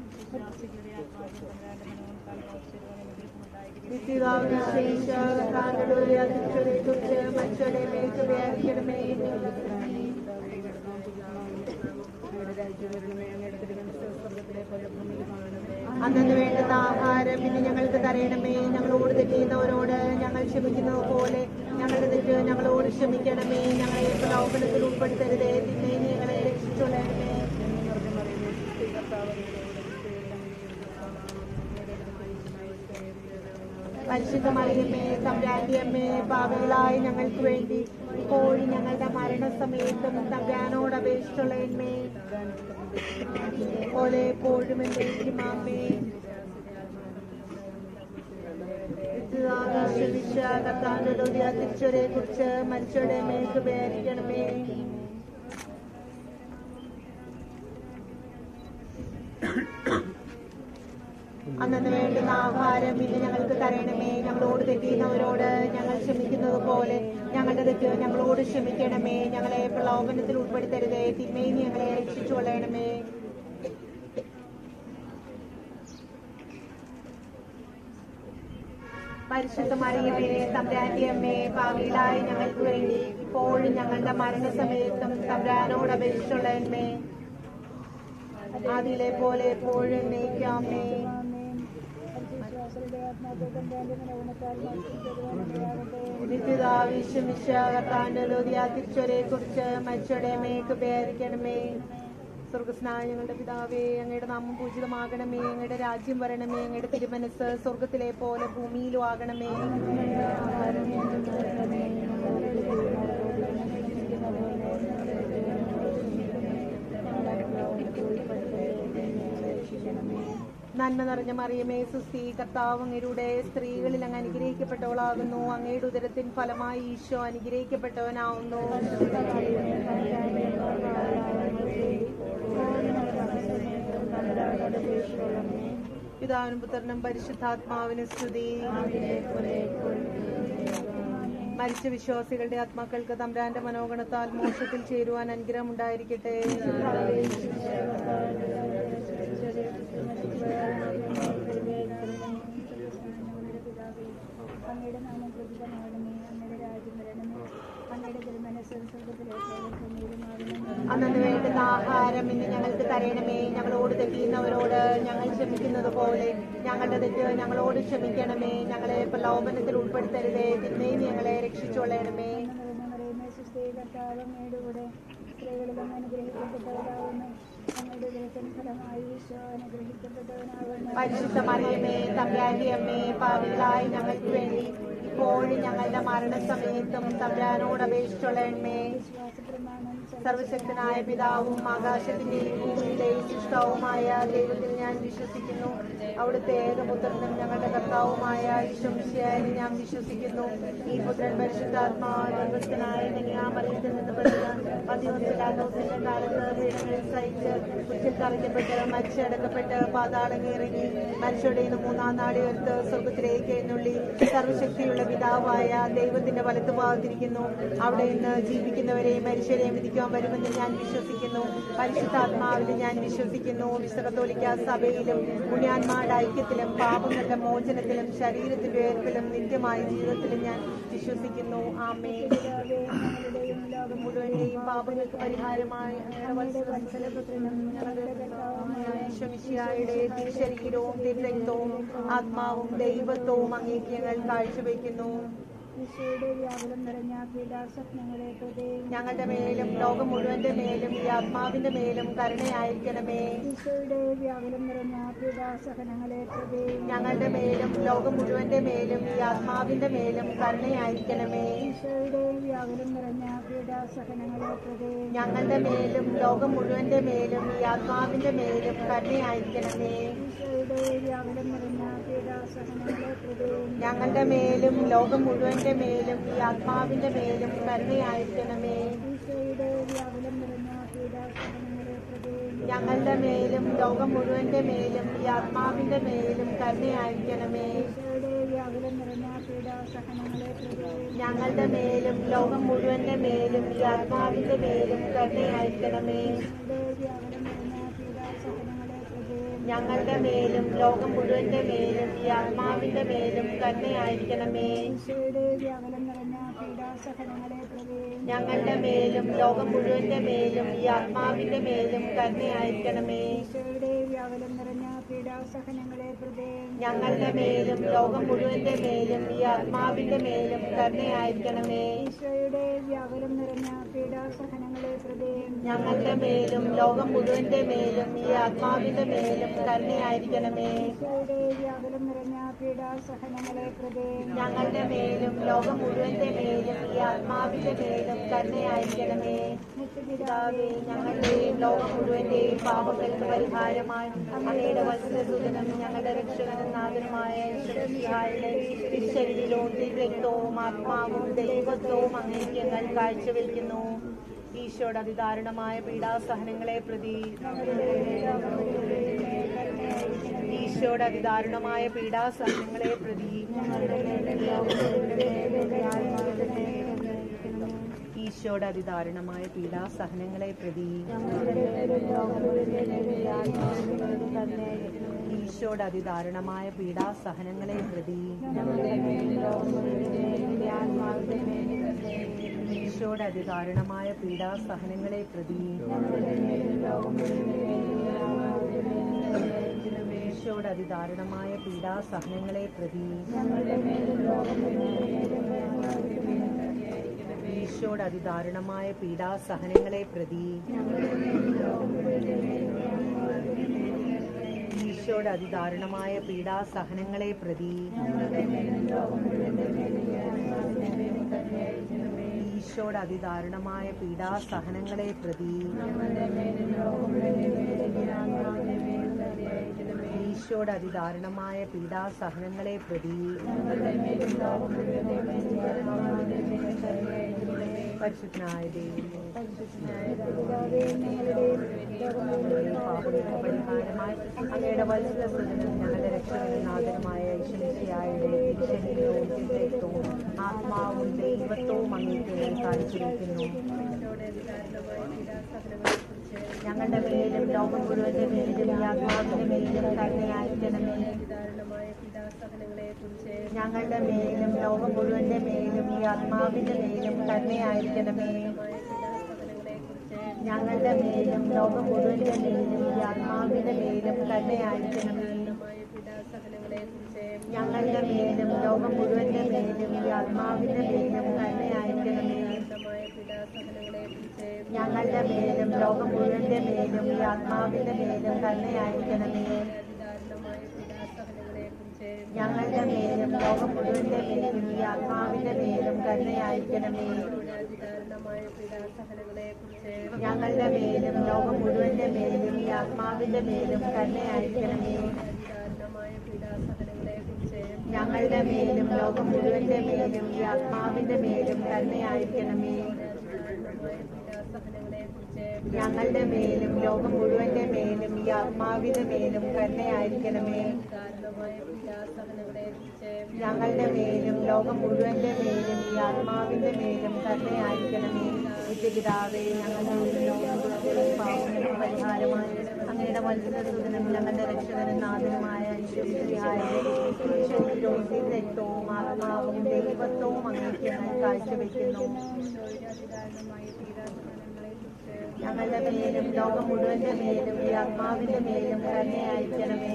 കുറിച്ച് മനുഷ്യരുടെ മേൽക്കുകയായിരിക്കണമേ അന്നു വേണ്ടുന്ന ആഹാരം ഇനി ഞങ്ങൾക്ക് തരണമേ ഞങ്ങളോട് തെറ്റിയുന്നവരോട് ഞങ്ങൾ ക്ഷമിക്കുന്നത് പോലെ ഞങ്ങളുടെ തെറ്റ് ഞങ്ങളോട് ക്ഷമിക്കണമേ ഞങ്ങളെ പ്രലോഭനത്തിൽ ഉൾപ്പെടുത്തരുതേ തിന്നെ ഞങ്ങളെ രക്ഷിച്ചുകൊള്ളണമേ പരിശുദ്ധ മറിയമ്മേ തമ്പ്രാന്റിയമ്മേ പാവകളായി ഞങ്ങൾക്ക് വേണ്ടി ഇപ്പോഴും ഞങ്ങളുടെ മരണസമയത്തും തമ്പ്രാനോട് അപേക്ഷിച്ചുള്ളമ്മേ പോലെ എപ്പോഴും എന്തെങ്കിലും അമ്മേ തിരിച്ചവരെ കുറിച്ച് മനുഷ്യരുടെ മേൽക്ക് പേരിക്കണമേ അന്നു വേണ്ടുന്ന ആഹാരം ഇന്ന് ഞങ്ങൾക്ക് തരണമേ ഞങ്ങളോട് തെറ്റിയുന്നവരോട് ഞങ്ങൾ ക്ഷമിക്കുന്നത് പോലെ ഞങ്ങളുടെ തെറ്റ് ഞങ്ങളോട് ക്ഷമിക്കണമേ ഞങ്ങളെ പ്രലോഭനത്തിൽ ഉൾപ്പെടുത്തരുതേ തിന്മയും ഞങ്ങളെ രക്ഷിച്ചു കൊള്ളണമേ പരിശുദ്ധ മറിയമേ തമ്പ്രാന്റെ അമ്മേ ഭാവിയിലായി ഞങ്ങൾക്ക് വേണ്ടി ഇപ്പോഴും ഞങ്ങളുടെ മരണസമയത്തും തമ്പ്രാനോട് അപേക്ഷിച്ചുള്ളമ്മേ അതിലെ പോലെ എപ്പോഴും നയിക്കാമേ
വിശ്വാസികളുടെ ആത്മാക്കൾ തമ്പ്രാന്റെ മനോഗുണത്താൽ മത്സരിച്ചതുവാനാകട്ടെ
നിത്യതാവിശ്വമിശാകത്താന്റെ ലോതിയാ തിരിച്ചവരെ കുറിച്ച് മരിച്ചവരുടെ മേക്ക് പേരിക്കണമേ സ്വർഗസ്നായ ഞങ്ങളുടെ പിതാവേ അങ്ങയുടെ നാമം പൂജിതമാകണമേ അങ്ങയുടെ രാജ്യം വരണമേ അങ്ങയുടെ തിരുമനസ് സ്വർഗത്തിലെ പോലെ ഭൂമിയിലും ആകണമേ നന്മ നിറഞ്ഞ മറിയമേ സുസ്ഥി കർത്താവ് അങ്ങയുടെ സ്ത്രീകളിൽ അങ്ങ് അനുഗ്രഹിക്കപ്പെട്ടവളാകുന്നു അങ്ങയുടെ ഉദരത്തിൻ ഫലമായി ഈശോ അനുഗ്രഹിക്കപ്പെട്ടവനാവുന്നു പിതാവിനും പുത്രനും പരിശുദ്ധാത്മാവിന് സ്തുതി മരിച്ച വിശ്വാസികളുടെ ആത്മാക്കൾക്ക് തമ്പ്രാന്റെ മനോഗണത്താൽ മോക്ഷത്തിൽ ചേരുവാൻ അനുഗ്രഹം ഉണ്ടായിരിക്കട്ടെ
അങ്ങയുടെ നാമം പ്രതിഫലമാകണമേ അങ്ങയുടെ രാജ്യം വരണമേ അങ്ങയുടെ തിരുമനസ് സ്വർഗത്തിലെ പോലെ ഭൂമിയിലുമാകണമേ
അന്നു വേണ്ടുന്ന ആഹാരം ഇന്ന് ഞങ്ങൾക്ക് തരണമേ ഞങ്ങളോട് തെറ്റിയുന്നവരോട് ഞങ്ങൾ ക്ഷമിക്കുന്നത് പോലെ ഞങ്ങളുടെ തെറ്റ് ഞങ്ങളോട് ക്ഷമിക്കണമേ ഞങ്ങളെ പ്രലോഭനത്തിൽ ഉൾപ്പെടുത്തരുതേ തിന്മയും ഞങ്ങളെ രക്ഷിച്ചോളണമേ
നിറഞ്ഞ മറിയമേ സുസ്ഥി കർത്താവ് അങ്ങയുടെ കൂടെ സ്ത്രീകളിലും അനുഗ്രഹിക്കപ്പെട്ടവരാകുന്നു അങ്ങയുടെ ദൈവത്തിന് ഫലമായി ഈശോ അനുഗ്രഹിക്കപ്പെട്ടവനാകുന്നു
പരിശുദ്ധ മറിയമേ തമ്പ്രാന്റെ അമ്മേ പാവികളായി ഞങ്ങൾക്ക് വേണ്ടി ഇപ്പോഴും ഞങ്ങളുടെ മരണസമയത്തും തമ്പ്രാനോട് അപേക്ഷിച്ചോളണമേ
വിശ്വാസപ്രമാണം
സർവശക്തനായ പിതാവും ആകാശത്തിന്റെയും ഭൂമിയുടെയും സൃഷ്ടാവുമായ ദൈവത്തിൽ ഞാൻ വിശ്വസിക്കുന്നു അവിടുത്തെ ഏകപുത്രനും ഞങ്ങളുടെ കർത്താവുമായ ഈശ്വംശയായി ഞാൻ വിശ്വസിക്കുന്നു ഈ പുത്രൻ പരിശുദ്ധാത്മാവസ്ഥനായ നിങ്ങാമറിയത്തിൽ നിന്ന് പെടുന്ന പതിവൊന്നിലാദോസിന്റെ കാലത്ത് പീഡനങ്ങൾ സഹിച്ച് കുറ്റിൽ തറയ്ക്കപ്പെട്ട് മരിച്ചടക്കപ്പെട്ട് പാതാളം ഇറങ്ങി മനുഷ്യരുടെ നിന്ന് മൂന്നാം നാട് ഉയർത്ത് സ്വർഗത്തിലേക്ക് എന്നുള്ളി സർവശക്തിയുള്ള പിതാവായ ദൈവത്തിന്റെ വലത്ത് ഭാഗത്തിരിക്കുന്നു അവിടെ നിന്ന് ജീവിക്കുന്നവരെയും മനുഷ്യരെയും വിധിക്കുവാൻ വരുമെന്ന് ഞാൻ വിശ്വസിക്കുന്നു പരിശുദ്ധാത്മാവിൽ ഞാൻ വിശ്വസിക്കുന്നു വിശ്വകത്തോലിക്ക സഭയിലും പുണ്യാന്മാരുടെ ഐക്യത്തിലും പാപങ്ങളുടെ മോചനത്തിലും ശരീരത്തിന്റെ ഉയർപ്പിലും നിത്യമായ ജീവിതത്തിലും ഞാൻ വിശ്വസിക്കുന്നു ആമേ
ഞങ്ങളുടെയും ലോകം
മുഴുവന്റെയും പാപങ്ങൾക്ക് പരിഹാരമായി അങ്ങയുടെ വത്സലപുത്രനും ഞങ്ങളുടെ കർത്താവുമായ ഈശ്വമിശിഹായുടെ തിരുശരീരവും തിരുരക്തവും ആത്മാവും ദൈവത്വവും അങ്ങേക്ക് ഞങ്ങൾ കാഴ്ചവെക്കുന്നു
ഈശോയുടെ വ്യാകുലം നിറഞ്ഞ പീഡാസ്വപ്നങ്ങളെ പ്രതി
ഞങ്ങളുടെ മേലും ലോകം മുഴുവന്റെ മേലും ഈ ആത്മാവിന്റെ മേലും കരുണയായിരിക്കണമേ
ഈശോയുടെ വ്യാകുലം നിറഞ്ഞ പീഡാസഹനങ്ങളെ പ്രതി
ഞങ്ങളുടെ മേലും ലോകം മുഴുവന്റെ മേലും ഈ ആത്മാവിന്റെ മേലും കരുണയായിരിക്കണമേ
ഈശോയുടെ വ്യാകുലം നിറഞ്ഞ പീഡാസഹനങ്ങളെ പ്രതി
ഞങ്ങളുടെ മേലും ലോകം മുഴുവന്റെ മേലും ഈ ആത്മാവിന്റെ മേലും കരുണയായിരിക്കണമേ
ഈശോയുടെ വ്യാകുലം നിറഞ്ഞ പീഡാസഹനങ്ങളെ പ്രതി
ഞങ്ങളുടെ മേലും ലോകം മുഴുവന്റെ മേലും ഈ ആത്മാവിന്റെ മേലും കരുണയായിരിക്കണമേ
ഈശോയുടെ വ്യാകുലം നിറഞ്ഞ പീഡാസഹനങ്ങളെ പ്രതി
ഞങ്ങളുടെ മേലും ലോകം മുഴുവന്റെ മേലും ഈ ആത്മാവിന്റെ മേലും കരുണയായിരിക്കണമേ
ഈശോയുടെ വ്യാകുലം നിറഞ്ഞ പീഡാസഹനങ്ങളെ പ്രതി
ഞങ്ങളുടെ മേലും ലോകം മുഴുവന്റെ മേലും ഈ ആത്മാവിന്റെ മേലും കരുണയായിരിക്കണമേ
ഈശോയുടെ വ്യാകുലം നിറഞ്ഞ പീഡാസഹനങ്ങളെ പ്രതി
ഞങ്ങളുടെ മേലും ലോകം മുഴുവന്റെ മേലും ഈ ആത്മാവിന്റെ മേലും കരുണയായിരിക്കണമേ
ഈശോയുടെ വ്യാകുലം നിറഞ്ഞ പീഡാസഹനങ്ങളെ പ്രതി
ഞങ്ങളുടെ മേലും ലോകം മുഴുവന്റെ മേലും ഈ ആത്മാവിന്റെ മേലും കരുണയായിരിക്കണമേ
ഈശോയുടെ വ്യാകുലം നിറഞ്ഞ പീഡാസഹനങ്ങളെ പ്രതി
ഞങ്ങളുടെ മേലും ലോകം മുഴുവന്റെ മേലും ഈ ആത്മാവിന്റെ മേലും കരുണയായിരിക്കണമേ
ഈശോയുടെ വ്യാകുലം നിറഞ്ഞ പീഡാസഹനങ്ങളെ പ്രതി
ഞങ്ങളുടെ മേലും ലോകം മുഴുവന്റെ മേലും ഈ ആത്മാവിന്റെ മേലും കരുണയായിരിക്കണമേ
ഈശോയുടെ വ്യാകുലം നിറഞ്ഞ പീഡാസഹനങ്ങളെ പ്രതി
ഞങ്ങളുടെ മേലും ലോകം മുഴുവന്റെ മേലും ഈ ആത്മാവിന്റെ മേലും കരുണയായിരിക്കണമേ പിതാവേ ഞങ്ങളുടെയും ലോകം മുഴുവന്റെയും പാപങ്ങൾക്ക് പരിഹാരമായി അങ്ങയുടെ വത്സരസൂചനം ഞങ്ങളുടെ രക്ഷകനും നാഥനുമായ ഈശ്വരസിഹായുടെ തിരുശരീരവും തിരുരക്തവും ആത്മാവും ദൈവത്വവും അങ്ങേക്ക് ഞങ്ങൾ കാഴ്ചവെക്കുന്നു ഈശോയുടെ അതിദാരുണമായ പീഡാസഹനങ്ങളെ പ്രതി ഈശോയുടെ അതിദാരുണമായ പീഡാസഹനങ്ങളെ പ്രതി ഈശോയുടെ അതിദാരുണമായ പീഡാസഹനങ്ങളെ പ്രതി ഈശോയുടെ അതിദാരുണമായ പീഡാസഹനങ്ങളെ പ്രതി ഈശോയുടെ അതിദാരുണമായ പീഡാസഹനങ്ങളെ പ്രതി ഈശോയുടെ അതിദാരുണമായ പീഡാസഹനങ്ങളെ പ്രതി ഈശോയുടെ ഈശോയുടെ അതിദാരുണമായ പീഡാസഹനങ്ങളെ പ്രതി ഈശോയുടെ അതിദാരുണമായ പീഡാസഹനങ്ങളെ പ്രതി ഈശോയുടെ അതിദാരുണമായ പീഡാസഹനങ്ങളെ പ്രതി ഈശോയുടെ അതിദാരുണമായ പീഡാസഹനങ്ങളെ പ്രതി പരിശുദ്ധനായ ദൈവമേ പാപങ്ങൾക്ക് പരിഹാരമായി അങ്ങയുടെ വത്സല സുതനും ഞങ്ങളുടെ രക്ഷകനും നാഥനുമായ ഈശ്വരശിയായുടെ തിരുശരീരവും തിരുരക്തവും ആത്മാവും ദൈവത്വവും അങ്ങേക്ക് കാണിച്ചിരിക്കുന്നു ഞങ്ങളുടെ മേലും ലോകം മുഴുവന്റെ മേലും ഈ ആത്മാവിന്റെ മേലും കരുണയായിരിക്കണമേ ഞങ്ങളുടെ മേലും ലോകം മുഴുവന്റെ മേലും ഈ ആത്മാവിന്റെ മേലും കരുണയായിരിക്കണമേ ഞങ്ങളുടെ മേലും ലോകം മുഴുവന്റെ മേലും ഈ ആത്മാവിന്റെ മേലും കരുണയായിരിക്കണമേ ഞങ്ങളുടെ മേലും ലോകം മുഴുവന്റെ മേലും ഈ ആത്മാവിന്റെ മേലും കരുണയായിരിക്കണമേ ഞങ്ങളുടെ മേലും ലോകം മുഴുവന്റെ മേലും ഈ ആത്മാവിന്റെ മേലും കരുണയായിരിക്കണമേ ഞങ്ങളുടെ മേലും ലോകം മുഴുവന്റെ മേലും ഈ ആത്മാവിന്റെ മേലും കരുണയായിരിക്കണമേ ഞങ്ങളുടെ മേലും ലോകം മുഴുവന്റെ മേലും ഈ ആത്മാവിന്റെ മേലും കരുണയായിരിക്കണമേ ഞങ്ങളുടെ മേലും ലോകം മുഴുവന്റെ മേലും ഈ ആത്മാവിന്റെ മേലും കരുണയായിരിക്കണമേ ഞങ്ങളുടെ മേലും ലോകം മുഴുവന്റെ മേലും ഈ ആത്മാവിന്റെ മേലും കരുണയായിരിക്കണമേ ഞങ്ങളുടെ മേലും ലോകം മുഴുവന്റെ മേലും ഈ ആത്മാവിന്റെ മേലും കരുണയായിരിക്കണമേ നിത്യപിതാവേ ഞങ്ങളുടെ ലോകത്തിന്റെ പാപങ്ങൾക്ക് പരിഹാരമായി അങ്ങയുടെ വത്സരസുതനും ഞങ്ങളുടെ രക്ഷകനും നാഥനുമായ ശരീരവും രക്തവും ആത്മാവും ദൈവത്വവും അങ്ങേക്ക് ഞങ്ങൾ കാഴ്ചവെക്കുന്നു ഞങ്ങളുടെ മേലും ലോകം മുഴുവന്റെ മേലും ഈ ആത്മാവിന്റെ മേലും കരുണയായിരിക്കണമേ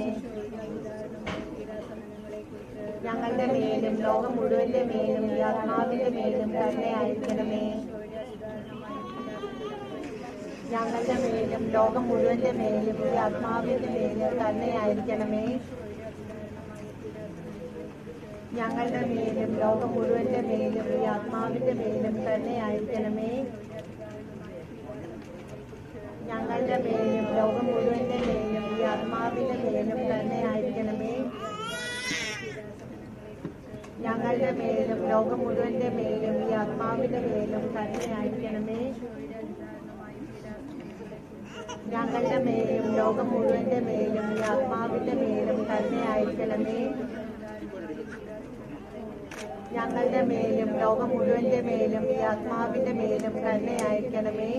ഞങ്ങളുടെ മേലും ലോകം മുഴുവന്റെ മേലും ഈ ആത്മാവിന്റെ മേലും കരുണയായിരിക്കണമേ ഞങ്ങളുടെ മേലും ലോകം മുഴുവന്റെ മേലും ഈ ആത്മാവിന്റെ മേലും കരുണയായിരിക്കണമേ ഞങ്ങളുടെ മേലും ലോകം മുഴുവന്റെ മേലും ഈ ആത്മാവിന്റെ മേലും കരുണയായിരിക്കണമേ ഞങ്ങളുടെ മേലും ലോകം മുഴുവന്റെ മേലും ഈ ആത്മാവിന്റെ മേലും കരുണയായിരിക്കണമേ ഞങ്ങളുടെ മേലും ലോകം മുഴുവന്റെ മേലും ഈ ആത്മാവിന്റെ മേലും കരുണയായിരിക്കണമേ ഞങ്ങളുടെ മേലും ലോകം മുഴുവന്റെ മേലും ഈ ആത്മാവിന്റെ മേലും കരുണയായിരിക്കണമേ ഞങ്ങളുടെ മേലും ലോകം മുഴുവന്റെ മേലും ഈ ആത്മാവിന്റെ മേലും കരുണയായിരിക്കണമേ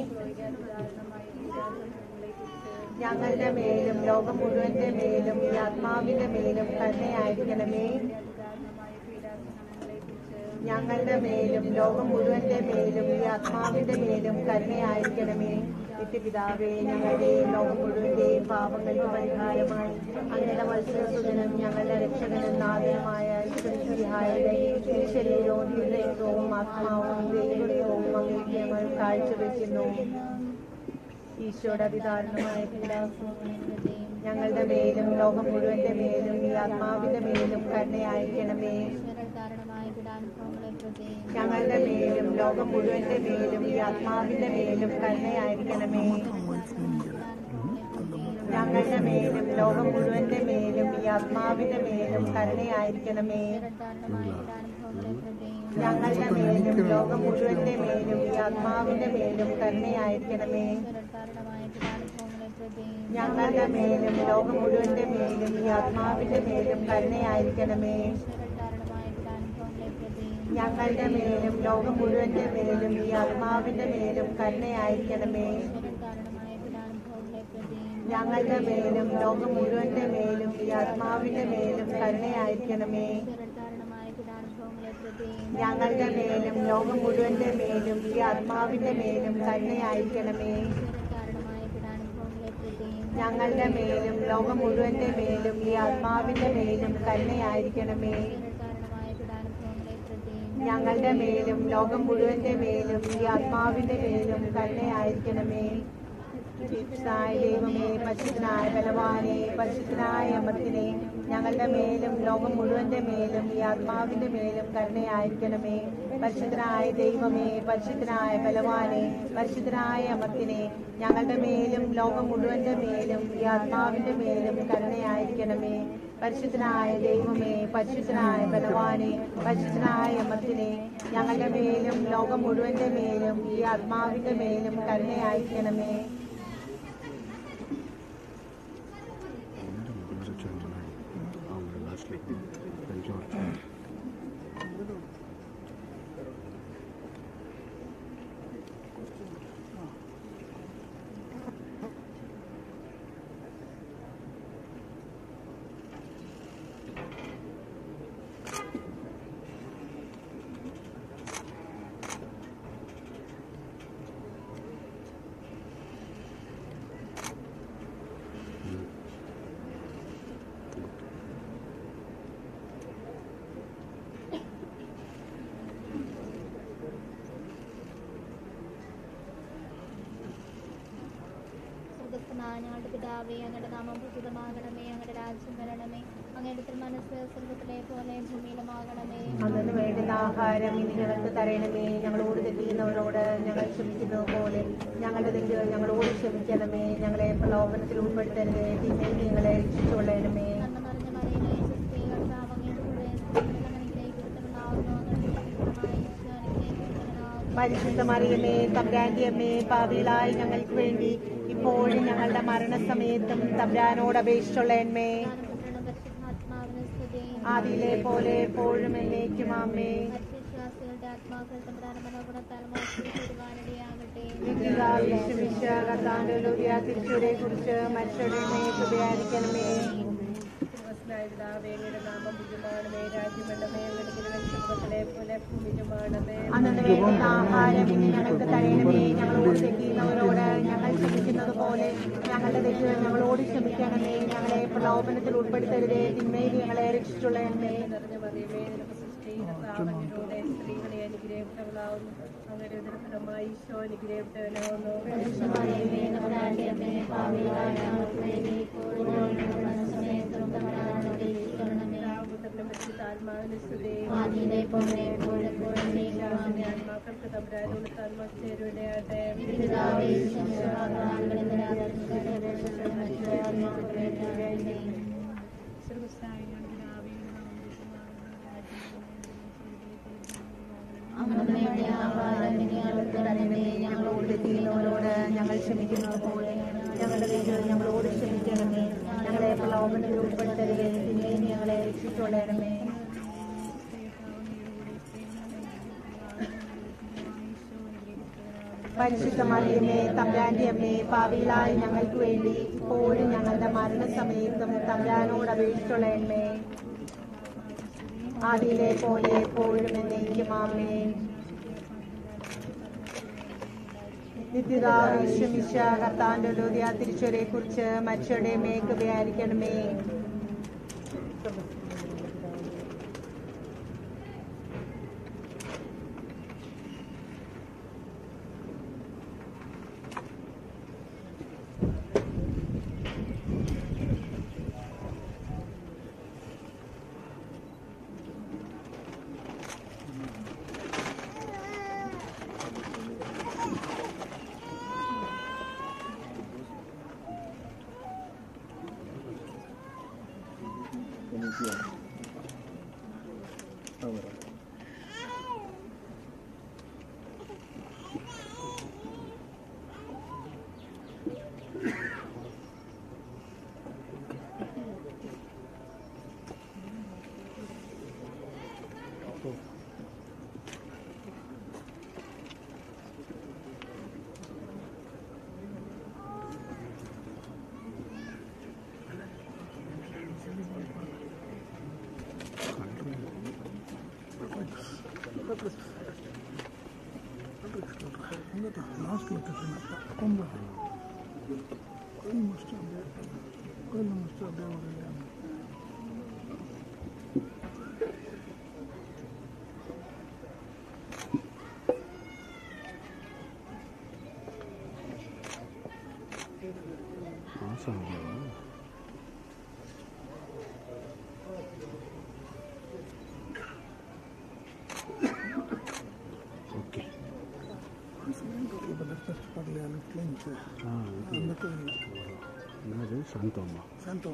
ഞങ്ങളുടെ മേലും ലോകം മുഴുവന്റെ മേലും ഈ ആത്മാവിന്റെ മേലും കരുണയായിരിക്കണമേ ഞങ്ങളുടെ മേലും ലോകം മുഴുവന്റെ മേലും ഈ ആത്മാവിന്റെ മേലും കരുണയായിരിക്കണമേ നിത്യപിതാവേ ഞങ്ങളുടെയും ലോകം മുഴുവന്റെയും പാപങ്ങൾക്ക് പരിഹാരമായി അങ്ങയുടെ മത്സരസുതനും ഞങ്ങളുടെ രക്ഷകനും നാഥനുമായ ഈശ്വരയുടെ ശരീരവും ഹൃദയവും ആത്മാവും ദൈവത്വവും അങ്ങേക്ക് ഞങ്ങൾ കാഴ്ചവെക്കുന്നു ഈശോയുടെ അതിദാരുണമായ പീഡാസം ഞങ്ങളുടെ മേലും ലോകം മുഴുവന്റെ മേലും ഈ ആത്മാവിന്റെ മേലും കരുണയായിരിക്കണമേ ഞങ്ങളുടെ മേലും ലോകം മുഴുവന്റെ മേലും ഈ ആത്മാവിന്റെ മേലും കരുണയായിരിക്കണമേ ഞങ്ങളുടെ മേലും ലോകം മുഴുവന്റെ മേലും ഈ ആത്മാവിന്റെ മേലും കരുണയായിരിക്കണമേ ഞങ്ങളുടെ മേലും ലോകം മുഴുവന്റെ മേലും ഈ ആത്മാവിന്റെ മേലും കരുണയായിരിക്കണമേ ഞങ്ങളുടെ മേലും ലോകം മുഴുവന്റെ മേലും ഈ ആത്മാവിന്റെ മേലും കരുണയായിരിക്കണമേ ഞങ്ങളുടെ മേലും ലോകം മുഴുവന്റെ മേലും ഈ ആത്മാവിന്റെ മേലും കരുണയായിരിക്കണമേ ഞങ്ങളുടെ മേലും ലോകം മുഴുവന്റെ മേലും ഈ ആത്മാവിന്റെ മേലും കരുണയായിരിക്കണമേ ഞങ്ങളുടെ മേലും ലോകം മുഴുവന്റെ മേലും ഈ ആത്മാവിന്റെ മേലും കരുണയായിരിക്കണമേ ഞങ്ങളുടെ മേലും ലോകം മുഴുവന്റെ മേലും ഈ ആത്മാവിന്റെ മേലും കരുണയായിരിക്കണമേ ഞങ്ങളുടെ മേലും ലോകം മുഴുവന്റെ മേലും ഈ ആത്മാവിന്റെ മേലും കരുണയായിരിക്കണമേ പരിശുദ്ധനായ ദൈവമേ പരിശുദ്ധനായ ബലവാനെ പരിശുദ്ധനായ അമർത്തിനെ ഞങ്ങളുടെ മേലും ലോകം മുഴുവന്റെ മേലും ഈ ആത്മാവിന്റെ മേലും കരുണയായിരിക്കണമേ പരിശുദ്ധനായ ദൈവമേ പരിശുദ്ധനായ ബലവാനെ പരിശുദ്ധനായ അമർത്തിനെ ഞങ്ങളുടെ മേലും ലോകം മുഴുവന്റെ മേലും ഈ ആത്മാവിന്റെ മേലും കരുണയായിരിക്കണമേ പരിശുദ്ധനായ ദൈവമേ പരിശുദ്ധനായ ബലവാനെ പരിശുദ്ധനായ അമർത്തിനെ ഞങ്ങളുടെ മേലും ലോകം മുഴുവന്റെ മേലും ഈ ആത്മാവിന്റെ മേലും കരുണയായിരിക്കണമേ
സ്വർഗസ്ഥനായ ഞങ്ങളുടെ പിതാവേ അങ്ങയുടെ നാമം പ്രസിദ്ധമാകണമേ അങ്ങയുടെ രാജ്യം വരണമേ അങ്ങയുടെ തിരുമനസ് സ്വർഗത്തിലെ പോലെ ഭൂമിയിലുമാകണമേ
അതിന് വേണ്ടുന്ന ആഹാരം ഇനി ഞങ്ങൾക്ക് തരണമേ ഞങ്ങളോട് തെറ്റിയുന്നവരോട് ഞങ്ങൾ ക്ഷമിക്കുന്നത് പോലെ ഞങ്ങളുടെ തെറ്റുകൾ ഞങ്ങളോട് ക്ഷമിക്കണമേ ഞങ്ങളെ പ്രലോഭനത്തിൽ ഉൾപ്പെടുത്തരുത് തിന്മയിൽ നിന്ന് ഞങ്ങളെ രക്ഷിച്ചുകൊള്ളണമേ
നന്മ നിറഞ്ഞ മറിയമേ സുസ്ഥി കർത്താവ് അങ്ങയുടെ കൂടെ സ്ത്രീകൾ അനുഗ്രഹിക്കപ്പെട്ടവനാകുന്നു അങ്ങയുടെ ഈശോ അനുഗ്രഹിക്കപ്പെട്ടവനാകുന്നു
പരിശുദ്ധ മറിയമേ തബ്രാന്റെ അമ്മേ പാവികളായി ഞങ്ങൾക്ക് വേണ്ടി ഇപ്പോഴും ഞങ്ങളുടെ മരണസമയത്തും തബ്രാനോട് അപേക്ഷിച്ചുള്ളണമേ
പുത്രനും പരിശുദ്ധാത്മാവിന് സ്തുതി
ആദിയിലെ പോലെ എപ്പോഴും എന്നേക്കും അമ്മേ
വിശ്വാസികളുടെ ആത്മാക്കൾ തമ്പുരാന മനോഗുണത്താൽ മോക്ഷം വരുവാനിടയാകട്ടെ
തിരിച്ചുടെ കുറിച്ച് മനുഷ്യരുടെ മേഖലയായിരിക്കണമേ അന്നു വേണ്ടുന്ന ആഹാരം ഇനി ഞങ്ങൾക്ക് തരണമേ ഞങ്ങളോട് തെറ്റിയുന്നവരോട് ഞങ്ങൾ ക്ഷമിക്കുന്നത് പോലെ ഞങ്ങളുടെ തെറ്റുകൾ ഞങ്ങളോട് ക്ഷമിക്കണമേ ഞങ്ങളെ പ്രലോഭനത്തിൽ ഉൾപ്പെടുത്തരുതേ തിന്മയിൽ ഞങ്ങളെ രക്ഷിച്ചുള്ളണമേ
സ്ത്രീകളെ അനുഗ്രഹിക്കപ്പെടാവുന്നു അങ്ങനെ ഉദരഫലമായി ഈശോ അനുഗ്രഹിക്കപ്പെടാവുന്നു
മറിയമേ തമ്പുരാന്റെ അമ്മേ പാപികളായ ഞങ്ങൾക്ക് വേണ്ടി ഇപ്പോഴും ഞങ്ങളുടെ മരണസമയത്തും തമ്പുരാനോട് അപേക്ഷിക്കണമേ
ആത്മാവിന് സ്തുതി
ആദിയിലെ പോലെ എപ്പോഴും എപ്പോഴും നീങ്ങുവാമേ
ആത്മാക്കൾക്ക് തമ്പുരാനോട് താൽമാ ചേരുവിടയാട്ടെ
പിതാവേ ശിശുവാഗ്ദാനങ്ങളിൽ നിരാകരിക്കപ്പെട്ട അമൃതയുടെ ആഹാരം ഇനി ഞങ്ങൾക്ക് തരണമേ
ഞങ്ങളോട് തെറ്റിയുന്നവരോട് ഞങ്ങൾ ക്ഷമിക്കുന്നത് പോലെ ഞങ്ങളുടെ തെറ്റുകൾ ഞങ്ങളോട് ക്ഷമിക്കണമേ ഞങ്ങളെ പ്രലോഭനത്തിൽ ഉൾപ്പെടുത്തരുതേ തിന്മയിൽ ഞങ്ങളെ രക്ഷിച്ചുകൊള്ളണമേ പരിശുദ്ധ മറിയമേ തമ്പ്രാന്റെ അമ്മേ പാവികളായി ഞങ്ങൾക്ക് വേണ്ടി ഇപ്പോഴും ഞങ്ങളുടെ മരണസമയത്തും തമ്പ്രാനോട് അപേക്ഷിച്ചുള്ളണമേ ആദിയിലെ പോലെ എപ്പോഴും എന്നേക്കും ആമേ നിത്യതാവിശ്വമിശ കർത്താന്റെ ലോധ്യ തിരിച്ചവരെ കുറിച്ച് മനുഷ്യരുടെ മേക്കുകയായിരിക്കണമേ
എന്നിട്ട് ലാസ്റ്റ് ലൊക്കേഷൻ കൊമ്പ മസ്റ്റ് കൊല്ലം മസ്റ്റ് അദ്ദേഹം പറയുകയാണ്
മാസമാണോ ഓക്കെ
Parliamo Clinton,
ആ
hanno quello,
എന്നാല് ശാന്തമ്മ
sento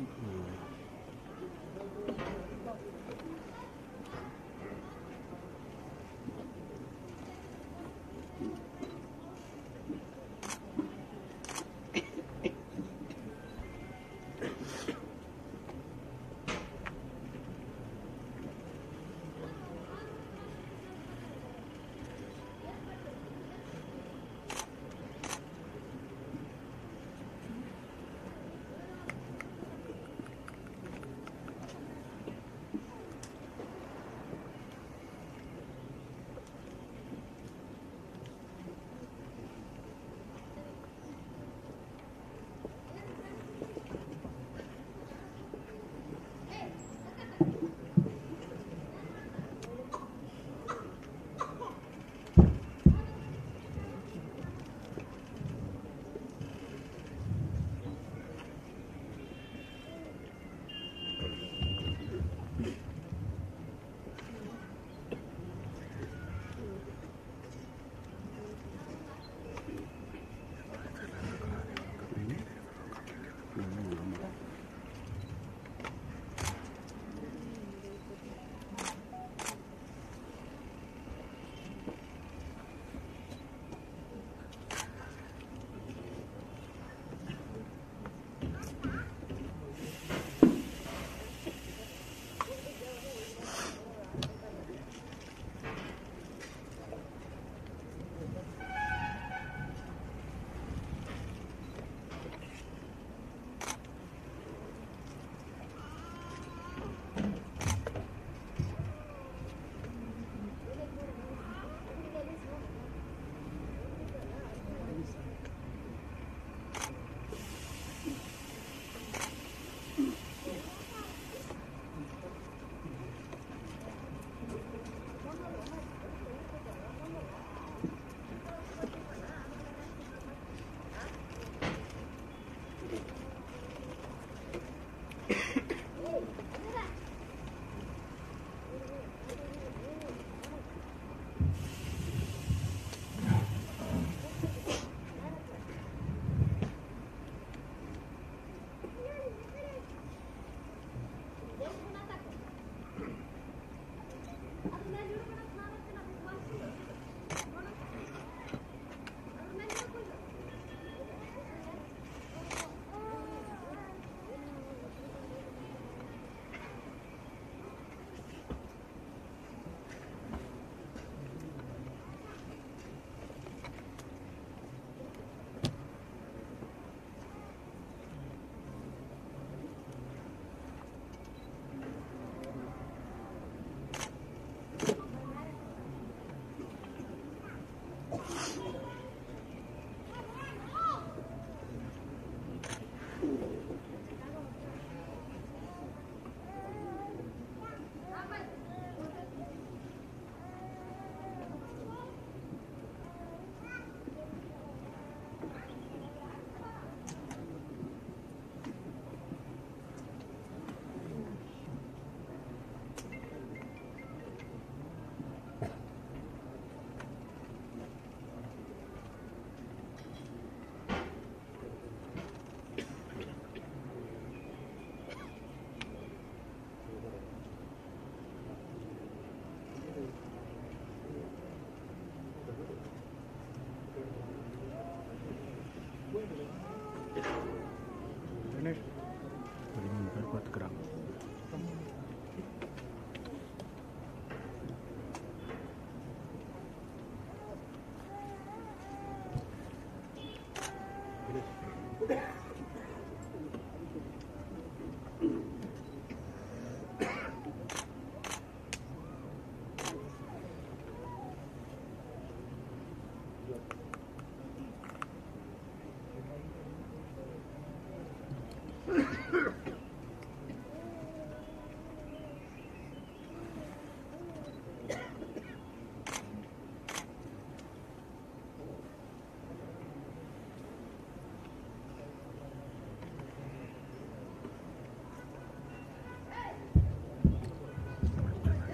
பதிமூணு பேர் பார்த்துக்கிறாங்க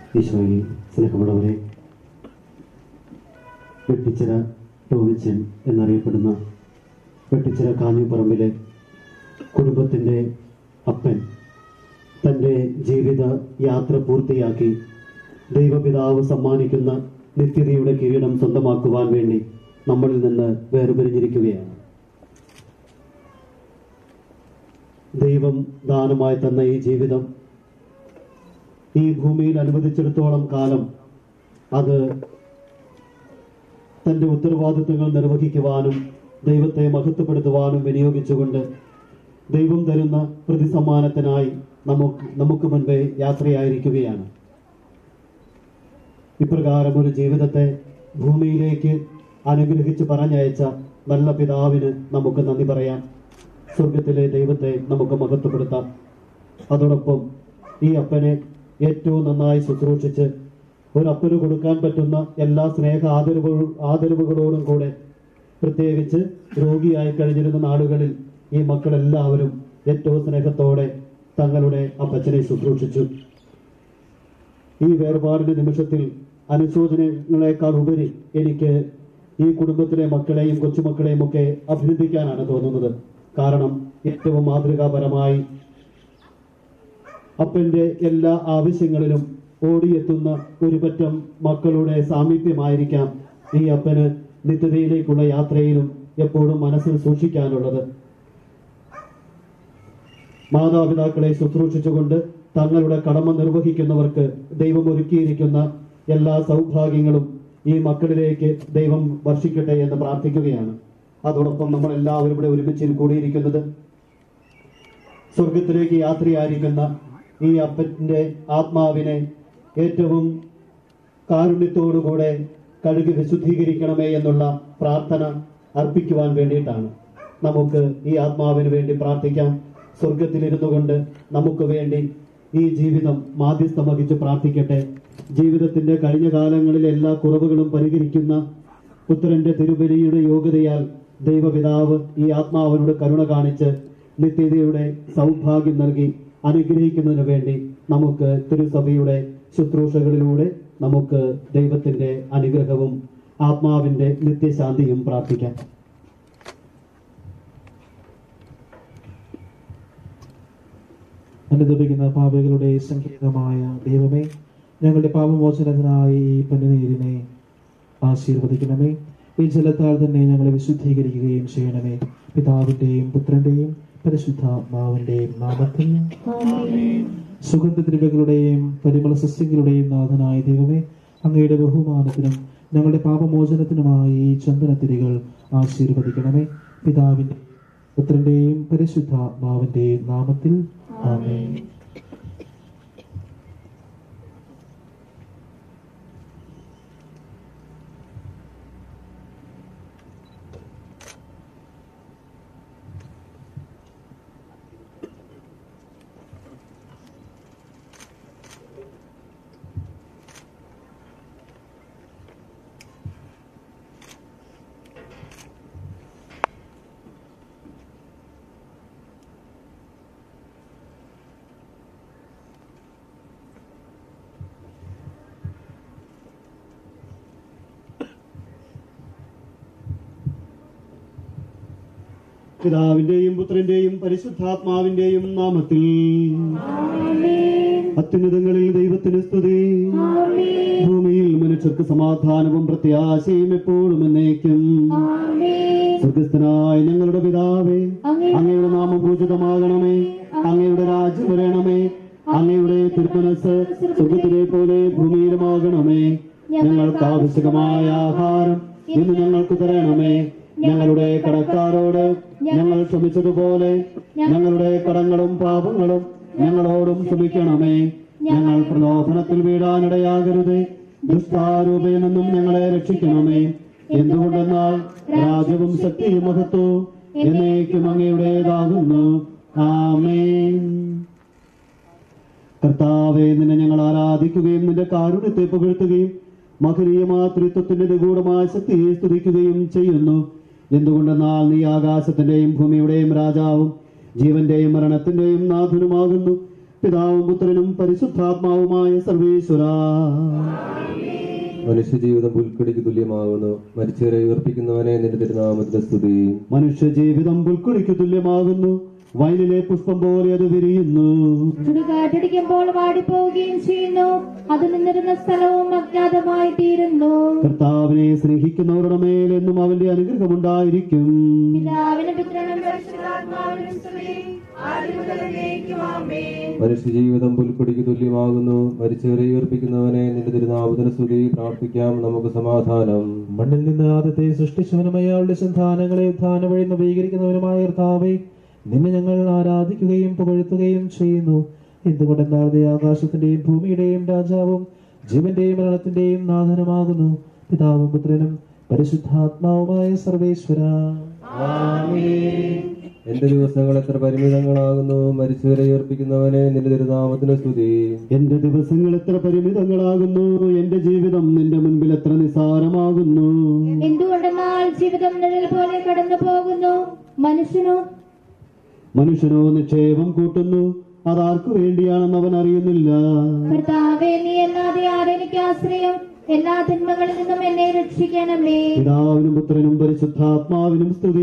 ഈശോയിൽ സ്നേഹമുള്ളവരെ വെട്ടിച്ചിറ ടോമിച്ചൻ എന്നറിയപ്പെടുന്ന വെട്ടിച്ചിറ കാഞ്ഞിപ്പറമ്പിലെ കുടുംബത്തിൻ്റെ അപ്പൻ തൻ്റെ ജീവിത യാത്ര പൂർത്തിയാക്കി ദൈവപിതാവ് സമ്മാനിക്കുന്ന നിത്യതയുടെ കിരീടം സ്വന്തമാക്കുവാൻ വേണ്ടി നമ്മളിൽ നിന്ന് വേർപിരിഞ്ഞിരിക്കുകയാണ് ദൈവം ദാനമായി തന്ന ഈ ജീവിതം ഈ ഭൂമിയിൽ അനുവദിച്ചിടത്തോളം കാലം അത് തന്റെ ഉത്തരവാദിത്വങ്ങൾ നിർവഹിക്കുവാനും ദൈവത്തെ മഹത്വപ്പെടുത്തുവാനും വിനിയോഗിച്ചുകൊണ്ട് ദൈവം തരുന്ന പ്രതിസമ്മാനത്തിനായി നമുക്ക് നമുക്ക് മുൻപേ യാത്രയായിരിക്കുകയാണ് ഇപ്രകാരം ഒരു ജീവിതത്തെ ഭൂമിയിലേക്ക് അനുഗ്രഹിച്ച് പറഞ്ഞയച്ച നല്ല പിതാവിന് നമുക്ക് നന്ദി പറയാം സ്വർഗത്തിലെ ദൈവത്തെ നമുക്ക് മഹത്വപ്പെടുത്താം അതോടൊപ്പം ഈ അപ്പനെ ഏറ്റവും നന്നായി ശുശ്രൂഷിച്ച് ഒരു അപ്പന് കൊടുക്കാൻ പറ്റുന്ന എല്ലാ സ്നേഹ ആദരവു ആദരവുകളോടും കൂടെ പ്രത്യേകിച്ച് രോഗിയായി കഴിഞ്ഞിരുന്ന നാളുകളിൽ ഈ മക്കളെല്ലാവരും ഏറ്റവും സ്നേഹത്തോടെ തങ്ങളുടെ അപ്പച്ചനെ ശുശ്രൂഷിച്ചു ഈ വേർപാടിന്റെ നിമിഷത്തിൽ അനുശോചനങ്ങളെക്കാൾ ഉപരി എനിക്ക് ഈ കുടുംബത്തിലെ മക്കളെയും കൊച്ചുമക്കളെയും ഒക്കെ അഭിനന്ദിക്കാനാണ് തോന്നുന്നത് കാരണം ഏറ്റവും മാതൃകാപരമായി അപ്പന്റെ എല്ലാ ആവശ്യങ്ങളിലും ഓടിയെത്തുന്ന ഒരു പറ്റം മക്കളുടെ സാമീപ്യമായിരിക്കാം ഈ അപ്പന് നിത്യതയിലേക്കുള്ള യാത്രയിലും എപ്പോഴും മനസ്സിൽ സൂക്ഷിക്കാനുള്ളത് മാതാപിതാക്കളെ ശുശ്രൂഷിച്ചുകൊണ്ട് തങ്ങളുടെ കടമ നിർവഹിക്കുന്നവർക്ക് ദൈവം ഒരുക്കിയിരിക്കുന്ന എല്ലാ സൗഭാഗ്യങ്ങളും ഈ മക്കളിലേക്ക് ദൈവം വർഷിക്കട്ടെ എന്ന് പ്രാർത്ഥിക്കുകയാണ് അതോടൊപ്പം നമ്മൾ എല്ലാവരും ഇവിടെ ഒരുമിച്ച് കൂടിയിരിക്കുന്നത് സ്വർഗത്തിലേക്ക് യാത്രയായിരിക്കുന്ന ഈ അപ്പന്റെ ആത്മാവിനെ ഏറ്റവും കാരുണ്യത്തോടുകൂടെ കഴുകി വിശുദ്ധീകരിക്കണമേ എന്നുള്ള പ്രാർത്ഥന അർപ്പിക്കുവാൻ വേണ്ടിയിട്ടാണ് നമുക്ക് ഈ ആത്മാവിന് വേണ്ടി പ്രാർത്ഥിക്കാം സ്വർഗത്തിലിരുന്നു കൊണ്ട് നമുക്ക് വേണ്ടി ഈ ജീവിതം മാധ്യസ്ഥം വഹിച്ച് പ്രാർത്ഥിക്കട്ടെ ജീവിതത്തിന്റെ കഴിഞ്ഞ കാലങ്ങളിലെ എല്ലാ കുറവുകളും പരിഹരിക്കുന്ന പുത്രന്റെ തിരുബലിയുടെ യോഗ്യതയാൽ ദൈവപിതാവ് ഈ ആത്മാവിനോട് കരുണ കാണിച്ച് നിത്യതയുടെ സൗഭാഗ്യം നൽകി അനുഗ്രഹിക്കുന്നതിന് വേണ്ടി നമുക്ക് തിരുസഭയുടെ ശുശ്രൂഷകളിലൂടെ നമുക്ക് ദൈവത്തിന്റെ അനുഗ്രഹവും ആത്മാവിന്റെ നിത്യശാന്തിയും പ്രാർത്ഥിക്കാം
അനുദപിക്കുന്ന പാപികളുടെ സംഗീതമായ ദൈവമേ ഞങ്ങളുടെ പാപമോചനത്തിനായി ഈ പന്നിനീരിനെ ആശീർവദിക്കണമേ ഈ ജലത്താൽ തന്നെ ഞങ്ങളെ വിശുദ്ധീകരിക്കുകയും ചെയ്യണമേ പിതാവിന്റെയും പുത്രന്റെയും പരിശുദ്ധാത്മാവിന്റെയും നാമത്തിൽ സുഗന്ധദ്രവ്യങ്ങളുടെയും പരിമള സസ്യങ്ങളുടെയും നാഥനായ ദൈവമേ അങ്ങയുടെ ബഹുമാനത്തിനും ഞങ്ങളുടെ പാപമോചനത്തിനുമായി ഈ ചന്ദനത്തിരികൾ ആശീർവദിക്കണമേ പിതാവിന്റെ പുത്രന്റെയും പരിശുദ്ധാത്മാവിന്റെയും നാമത്തിൽ ആമേൻ
പിതാവിന്റെയും പുത്രന്റെയും പരിശുദ്ധാത്മാവിന്റെയും നാമത്തിൽ അത്യുന്നതങ്ങളിൽ ദൈവത്തിന് സ്തുതി ഭൂമിയിൽ മനുഷ്യർക്ക് സമാധാനവും പ്രത്യാശയും എപ്പോഴും എന്നേക്കും സ്വർഗസ്ഥനായ ഞങ്ങളുടെ പിതാവേ അങ്ങയുടെ നാമം പൂജിതമാകണമേ അങ്ങയുടെ രാജ്യം വരണമേ അങ്ങയുടെ തിരുമനസ് സ്വർഗത്തിലെ പോലെ ഭൂമിയിലുമാകണമേ ഞങ്ങൾക്ക് ആവശ്യകമായ ആഹാരം ഇന്ന് ഞങ്ങൾക്ക് തരണമേ ഞങ്ങളുടെ കടക്കാരോട് ഞങ്ങൾ ക്ഷമിച്ചതുപോലെ ഞങ്ങളുടെ കടങ്ങളും പാപങ്ങളും ഞങ്ങളോടും ക്ഷമിക്കണമേ ഞങ്ങൾ പ്രലോഭനത്തിൽ വീഴാനിടയാകരുത് ദുഷ്ടാരൂപയിൽ നിന്നും ഞങ്ങളെ രക്ഷിക്കണമേ എന്തുകൊണ്ടെന്നാൽ രാജ്യവും ശക്തിയും മഹത്വവും എന്നേക്കും അങ്ങയുടേതാകുന്നു ആമേൻ കർത്താവെ നിന്നെ ഞങ്ങൾ ആരാധിക്കുകയും നിന്റെ കാരുണ്യത്തെ പുകഴ്ത്തുകയും മഹനീയമായ ത്രിത്വത്തിന്റെ നിഗൂഢമായ ശക്തിയെ സ്തുതിക്കുകയും ചെയ്യുന്നു എന്തുകൊണ്ടെന്നാൽ നീ ആകാശത്തിന്റെയും ഭൂമിയുടെയും രാജാവും ജീവന്റെയും മരണത്തിന്റെയും നാഥനുമാകുന്നു പിതാവും പുത്രനും പരിശുദ്ധാത്മാവുമായ സർവേശ്വര
മനുഷ്യജീവിതം പുൽക്കൊടിക്ക് തുല്യമാകുന്നു മരിച്ചവരെ ഉയർപ്പിക്കുന്നവനെ നിന്റെ തിരുനാമത്തിന്റെ സ്തുതി
മനുഷ്യജീവിതം പുൽക്കുടിക്ക് തുല്യമാകുന്നു വയലിലെ പുഷ്പം പോലെ അത് വിരിയുന്നു
ചുടുകാറ്റടിക്കുമ്പോൾ വാടിപ്പോവുകയും ചെയ്യുന്നു അത് നിന്നിരുന്ന സ്ഥലവും അജ്ഞാതമായി തീരുന്നു
കർത്താവിനെ സ്നേഹിക്കുന്നവരുടെ മേൽ എന്നും അവന്റെ അനുഗ്രഹമുണ്ടായിരിക്കും
പിതാവിനും പുത്രനും പരിശുദ്ധാത്മാവിനും സ്തുതി ആദ്യം മുതൽ എന്നേക്കും ആമേൻ
മനുഷ്യജീവിതം പുൽക്കൊടിക്ക് തുല്യമാകുന്നു മരിച്ചവരെ ഉയർപ്പിക്കുന്നവനെ നിന്റെ തിരുനാമത്തിന്റെ സ്തുതി പ്രാർത്ഥിക്കാം നമുക്ക് സമാധാനം
മണ്ണിൽ നിന്ന് ആദ്യത്തെ സൃഷ്ടിച്ചവനും അയാളുടെ സന്താനങ്ങളെ ഉത്ഥാന വഴി നവീകരിക്കുന്നവനുമായ കർത്താവെ നിന്നെ ഞങ്ങൾ ആരാധിക്കുകയും പുകഴ്ത്തുകയും ചെയ്യുന്നു എന്തുകൊണ്ടെന്നാൽ നീ ആകാശത്തിന്റെയും ഭൂമിയുടെയും രാജാവും ജീവന്റെയും മരണത്തിന്റെയും നാഥനുമാകുന്നു പിതാവും പുത്രനും പരിശുദ്ധാത്മാവുമായ സർവേശ്വര
എന്റെ ദിവസങ്ങൾ എത്ര പരിമിതങ്ങളാകുന്നു മരിച്ചവരെ ഉയർപ്പിക്കുന്നവനെ നിന്റെ തിരുനാമത്തിന്റെ സ്തുതി
എന്റെ ദിവസങ്ങൾ എത്ര പരിമിതങ്ങളാകുന്നു എന്റെ ജീവിതം നിന്റെ മുൻപിൽ എത്ര നിസാരമാകുന്നു
എന്തുകൊണ്ടെന്നാൽ ജീവിതം നിഴൽ പോലെ കടന്നു പോകുന്നു മനുഷ്യനോ
മനുഷ്യനോ നിക്ഷേപം കൂട്ടുന്നു അതാർക്കു വേണ്ടിയാണെന്ന് അവൻ അറിയുന്നില്ല
കർത്താവേ നീ അല്ലാതെ ആരെനിക്ക് ആശ്രയം എല്ലാ തിന്മകളിൽ നിന്നും എന്നെ രക്ഷിക്കണമേ
പിതാവിനും പുത്രനും പരിശുദ്ധാത്മാവിനും സ്തുതി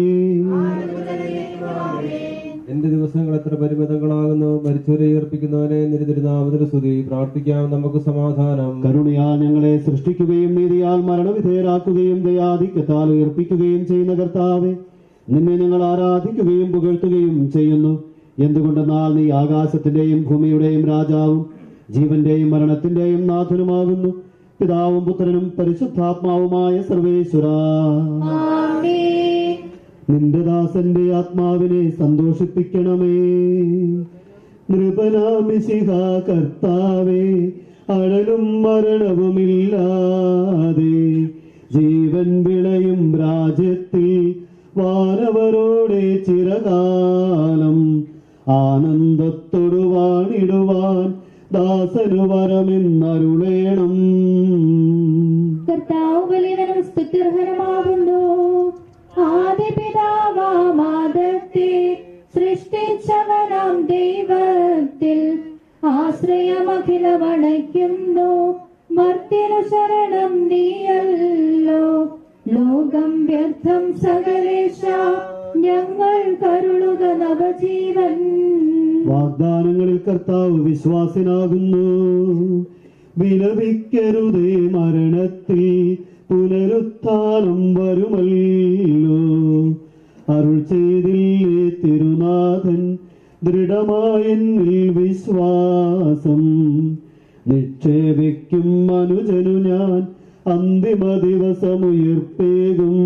എന്റെ ദിവസങ്ങൾ എത്ര പരിമിതങ്ങളാകുന്നു മരിച്ചവരെ ഉയർപ്പിക്കുന്നവനെ നിന്റെ തിരുനാമത്തിന്റെ സ്തുതി പ്രാർത്ഥിക്കാം നമുക്ക് സമാധാനം
കരുണയാൽ ഞങ്ങളെ സൃഷ്ടിക്കുകയും നീതിയാൽ മരണവിധേയരാക്കുകയും ദയാധിക്യത്താൽ ഉയർപ്പിക്കുകയും ചെയ്യുന്ന കർത്താവെ നിന്നെ ഞങ്ങൾ ആരാധിക്കുകയും പുകഴ്ത്തുകയും ചെയ്യുന്നു എന്തുകൊണ്ടെന്നാൽ നീ ആകാശത്തിന്റെയും ഭൂമിയുടെയും രാജാവും ജീവന്റെയും മരണത്തിന്റെയും നാഥനുമാകുന്നു പിതാവും പുത്രനും പരിശുദ്ധാത്മാവുമായ സർവേശ്വര
ആമേൻ
നിന്റെ ദാസന്റെ ആത്മാവിനെ സന്തോഷിപ്പിക്കണമേ നൃപനാമിശിഹ കർത്താവേ അഴലും മരണവുമില്ലാതെ ജീവൻ വിളയും രാജ്യത്തിൽ വാനവരോടെ ചിരകാലം ആനന്ദത്തോടു വാണിടുവാൻ ദാസനു വരമെന്നരുളേണം
കർത്താവ് വലിയവനും സ്തുത്യർഹനമാകുന്നു ആദ്യ പിതാവാമാദത്തെ സൃഷ്ടിച്ചവനാം ദൈവത്തിൽ ആശ്രയമഖിലമണയ്ക്കുന്നു മർത്യനു ശരണം നീയല്ലോ ലോകം വ്യർത്ഥം സകലേശ ഞങ്ങൾ കരുളുക നവജീവൻ
വാഗ്ദാനങ്ങളിൽ കർത്താവ് വിശ്വാസനാകുന്നു വിലപിക്കരുതേ മരണത്തിൽ പുനരുത്ഥാനം വരുമല്ലോ അരുൾ ചെയ്തില്ലേ തിരുനാഥൻ ദൃഢമായെന്നിൽ വിശ്വാസം നിക്ഷേപിക്കും മനുജനു ഞാൻ അന്തിമ ദിവസമുയർപ്പേകും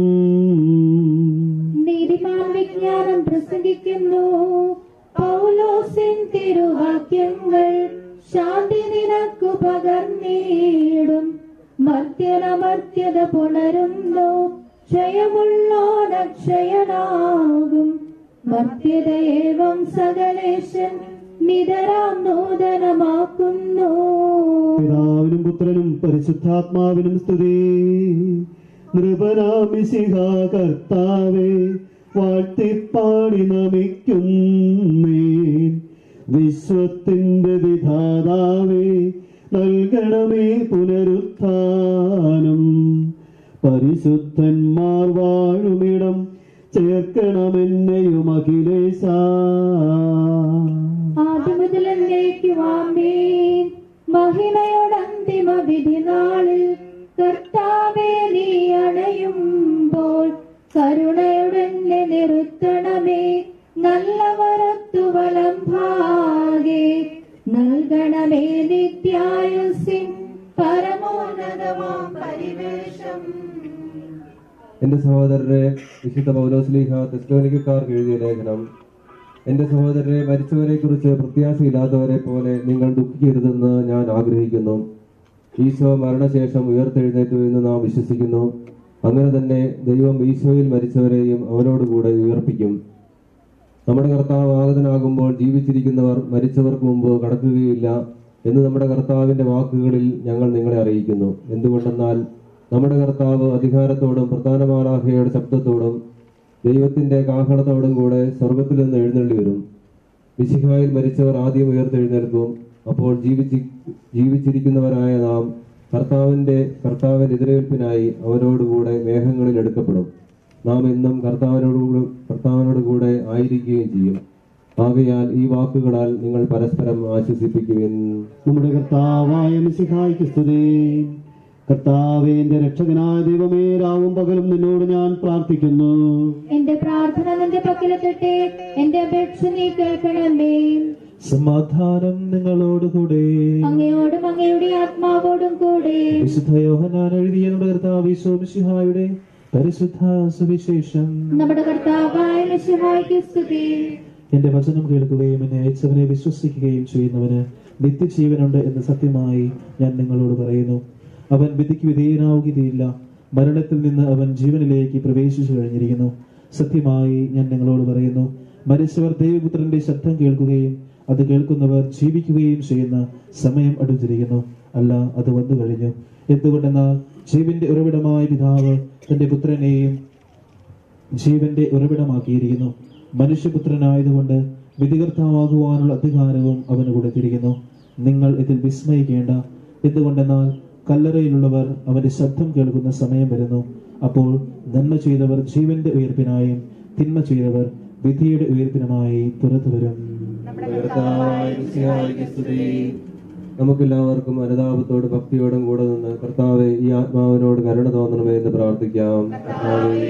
നീതിമാൻ വിജ്ഞാനം പ്രസംഗിക്കുന്നു പൗലോസിൻ തിരുവാക്യങ്ങൾ ശാന്തി നിനക്കു പകർന്നിടും മർത്യനമർത്യത പുണരുന്നു ക്ഷയമുള്ളോടക്ഷയനാകും മർത്യതയേവം സകലേശൻ നിതരാം നൂതനമാക്കുന്നു
പിതാവിനും പുത്രനും പരിശുദ്ധാത്മാവിനും സ്തുതി നൃപനാമിശിഹ കർത്താവേ വാഴ്ത്തിപ്പാടി നമിക്കുന്നേ വിശ്വത്തിന്റെ വിധാതാവേ നൽകണമേ പുനരുത്ഥാനം പരിശുദ്ധന്മാർ വാഴുമിടം ചേർക്കണമെന്നെയും അഖിലേശ
ആദ്യം മുതൽ എന്നേക്കുവാമേൻ മഹിമയോടന്തിമ വിധി നാളിൽ കർത്താവെ നീ അണയുമ്പോൾ കരുണയുടനെ നിർത്തണമേ നല്ല വരത്തു വലം ഭാഗേ നൽകണമേ നിത്യായുസിൻ പരമോന്നതമാം പരിവേഷം
എന്റെ സഹോദരരെ വിശുദ്ധ പൗലോസ്ലീഹ തെസ്ലോനിക്കാർക്ക് എഴുതിയ ലേഖനം എന്റെ സഹോദരരെ മരിച്ചവരെ കുറിച്ച് പ്രത്യാശയില്ലാത്തവരെ പോലെ നിങ്ങൾ ദുഃഖിക്കരുതെന്ന് ഞാൻ ആഗ്രഹിക്കുന്നു ഈശോ മരണശേഷം ഉയർത്തെഴുന്നേറ്റു എന്ന് നാം വിശ്വസിക്കുന്നു അങ്ങനെ തന്നെ ദൈവം ഈശോയിൽ മരിച്ചവരെയും അവനോടുകൂടെ ഉയർപ്പിക്കും നമ്മുടെ കർത്താവ് ആഗതനാകുമ്പോൾ ജീവിച്ചിരിക്കുന്നവർ മരിച്ചവർക്ക് മുമ്പ് കടക്കുകയില്ല എന്ന് നമ്മുടെ കർത്താവിന്റെ വാക്കുകളിൽ ഞങ്ങൾ നിങ്ങളെ അറിയിക്കുന്നു എന്തുകൊണ്ടെന്നാൽ നമ്മുടെ കർത്താവ് അധികാരത്തോടും പ്രധാനമാരാഹയുടെ ശബ്ദത്തോടും ദൈവത്തിന്റെ കാഹളത്തോടും കൂടെ സ്വർഗത്തിൽ നിന്ന് എഴുന്നള്ളി വരും മിശിഹായിൽ മരിച്ചവർ ആദ്യം ഉയർത്തെഴുന്നേൽക്കും അപ്പോൾ ജീവിച്ചി ജീവിച്ചിരിക്കുന്നവരായ നാം കർത്താവിന്റെ കർത്താവിന്റെ എതിരേൽപ്പിനായി അവരോടുകൂടെ മേഘങ്ങളിൽ എടുക്കപ്പെടും നാം എന്നും കർത്താവിനോട് കർത്താവിനോട് കൂടെ ആയിരിക്കുകയും ചെയ്യും ആകയാൽ ഈ വാക്കുകളാൽ നിങ്ങൾ പരസ്പരം ആശ്വസിപ്പിക്കുവിൻ
നമ്മുടെ കർത്താവായ മിശിഹായ്ക്ക് സ്തുതി കർത്താവേ എന്റെ രക്ഷകനായ ദൈവമേ രാവും പകലും നിന്നോട് ഞാൻ പ്രാർത്ഥിക്കുന്നു
എന്റെ പ്രാർത്ഥന നിന്റെ പക്കലെത്തട്ടെ എന്റെ അപേക്ഷ നീ കേൾക്കണമേ
സമാധാനം നിങ്ങളോടുകൂടെ
അങ്ങയോടും അങ്ങയുടെ ആത്മാവോടും കൂടെ
വിശുദ്ധ യോഹനാൻ എഴുതിയ നമ്മുടെ കർത്താവ് ഈശോ മിശിഹായുടെ പരിശുദ്ധ സുവിശേഷം
നമ്മുടെ കർത്താവായ മിശിഹായ്ക്ക് സ്തുതി
എന്റെ വചനം കേൾക്കുകയും എന്നെ അയച്ചവനെ വിശ്വസിക്കുകയും ചെയ്യുന്നവന് നിത്യജീവനുണ്ട് എന്ന് സത്യമായി ഞാൻ നിങ്ങളോട് പറയുന്നു അവൻ വിധിക്ക് വിധേയനാവുകയില്ല മരണത്തിൽ നിന്ന് അവൻ ജീവനിലേക്ക് പ്രവേശിച്ചു കഴിഞ്ഞിരിക്കുന്നു സത്യമായി ഞാൻ നിങ്ങളോട് പറയുന്നു മരിച്ചവർ ദൈവപുത്രന്റെ ശബ്ദം കേൾക്കുകയും അത് കേൾക്കുന്നവർ ജീവിക്കുകയും ചെയ്യുന്ന സമയം അടുത്തിരിക്കുന്നു അല്ല അത് വന്നു കഴിഞ്ഞു എന്തുകൊണ്ടെന്നാൽ ജീവന്റെ ഉറവിടമായ പിതാവ് തന്റെ പുത്രനെയും ജീവന്റെ ഉറവിടമാക്കിയിരിക്കുന്നു മനുഷ്യപുത്രനായതുകൊണ്ട് വിധികർത്താവാകുവാനുള്ള അധികാരവും അവന് കൊടുത്തിരിക്കുന്നു നിങ്ങൾ ഇതിൽ വിസ്മയിക്കേണ്ട എന്തുകൊണ്ടെന്നാൽ കല്ലറയിലുള്ളവർ അവന്റെ ശബ്ദം കേൾക്കുന്ന സമയം വരുന്നു അപ്പോൾ നന്മ ചെയ്തവർ ജീവന്റെ ഉയർപ്പിനായും തിന്മ ചെയ്തവർ വിധിയുടെ ഉയർപ്പിനുമായി പുറത്തു വരും
കർത്താവായ മിശിഹായ്ക്ക് സ്തുതി നമുക്കെല്ലാവർക്കും അനുതാപത്തോടും ഭക്തിയോടും കൂടെ നിന്ന് കർത്താവെ ഈ ആത്മാവിനോട് കരുണ തോന്നണമേ എന്ന് പ്രാർത്ഥിക്കാം കർത്താവേ,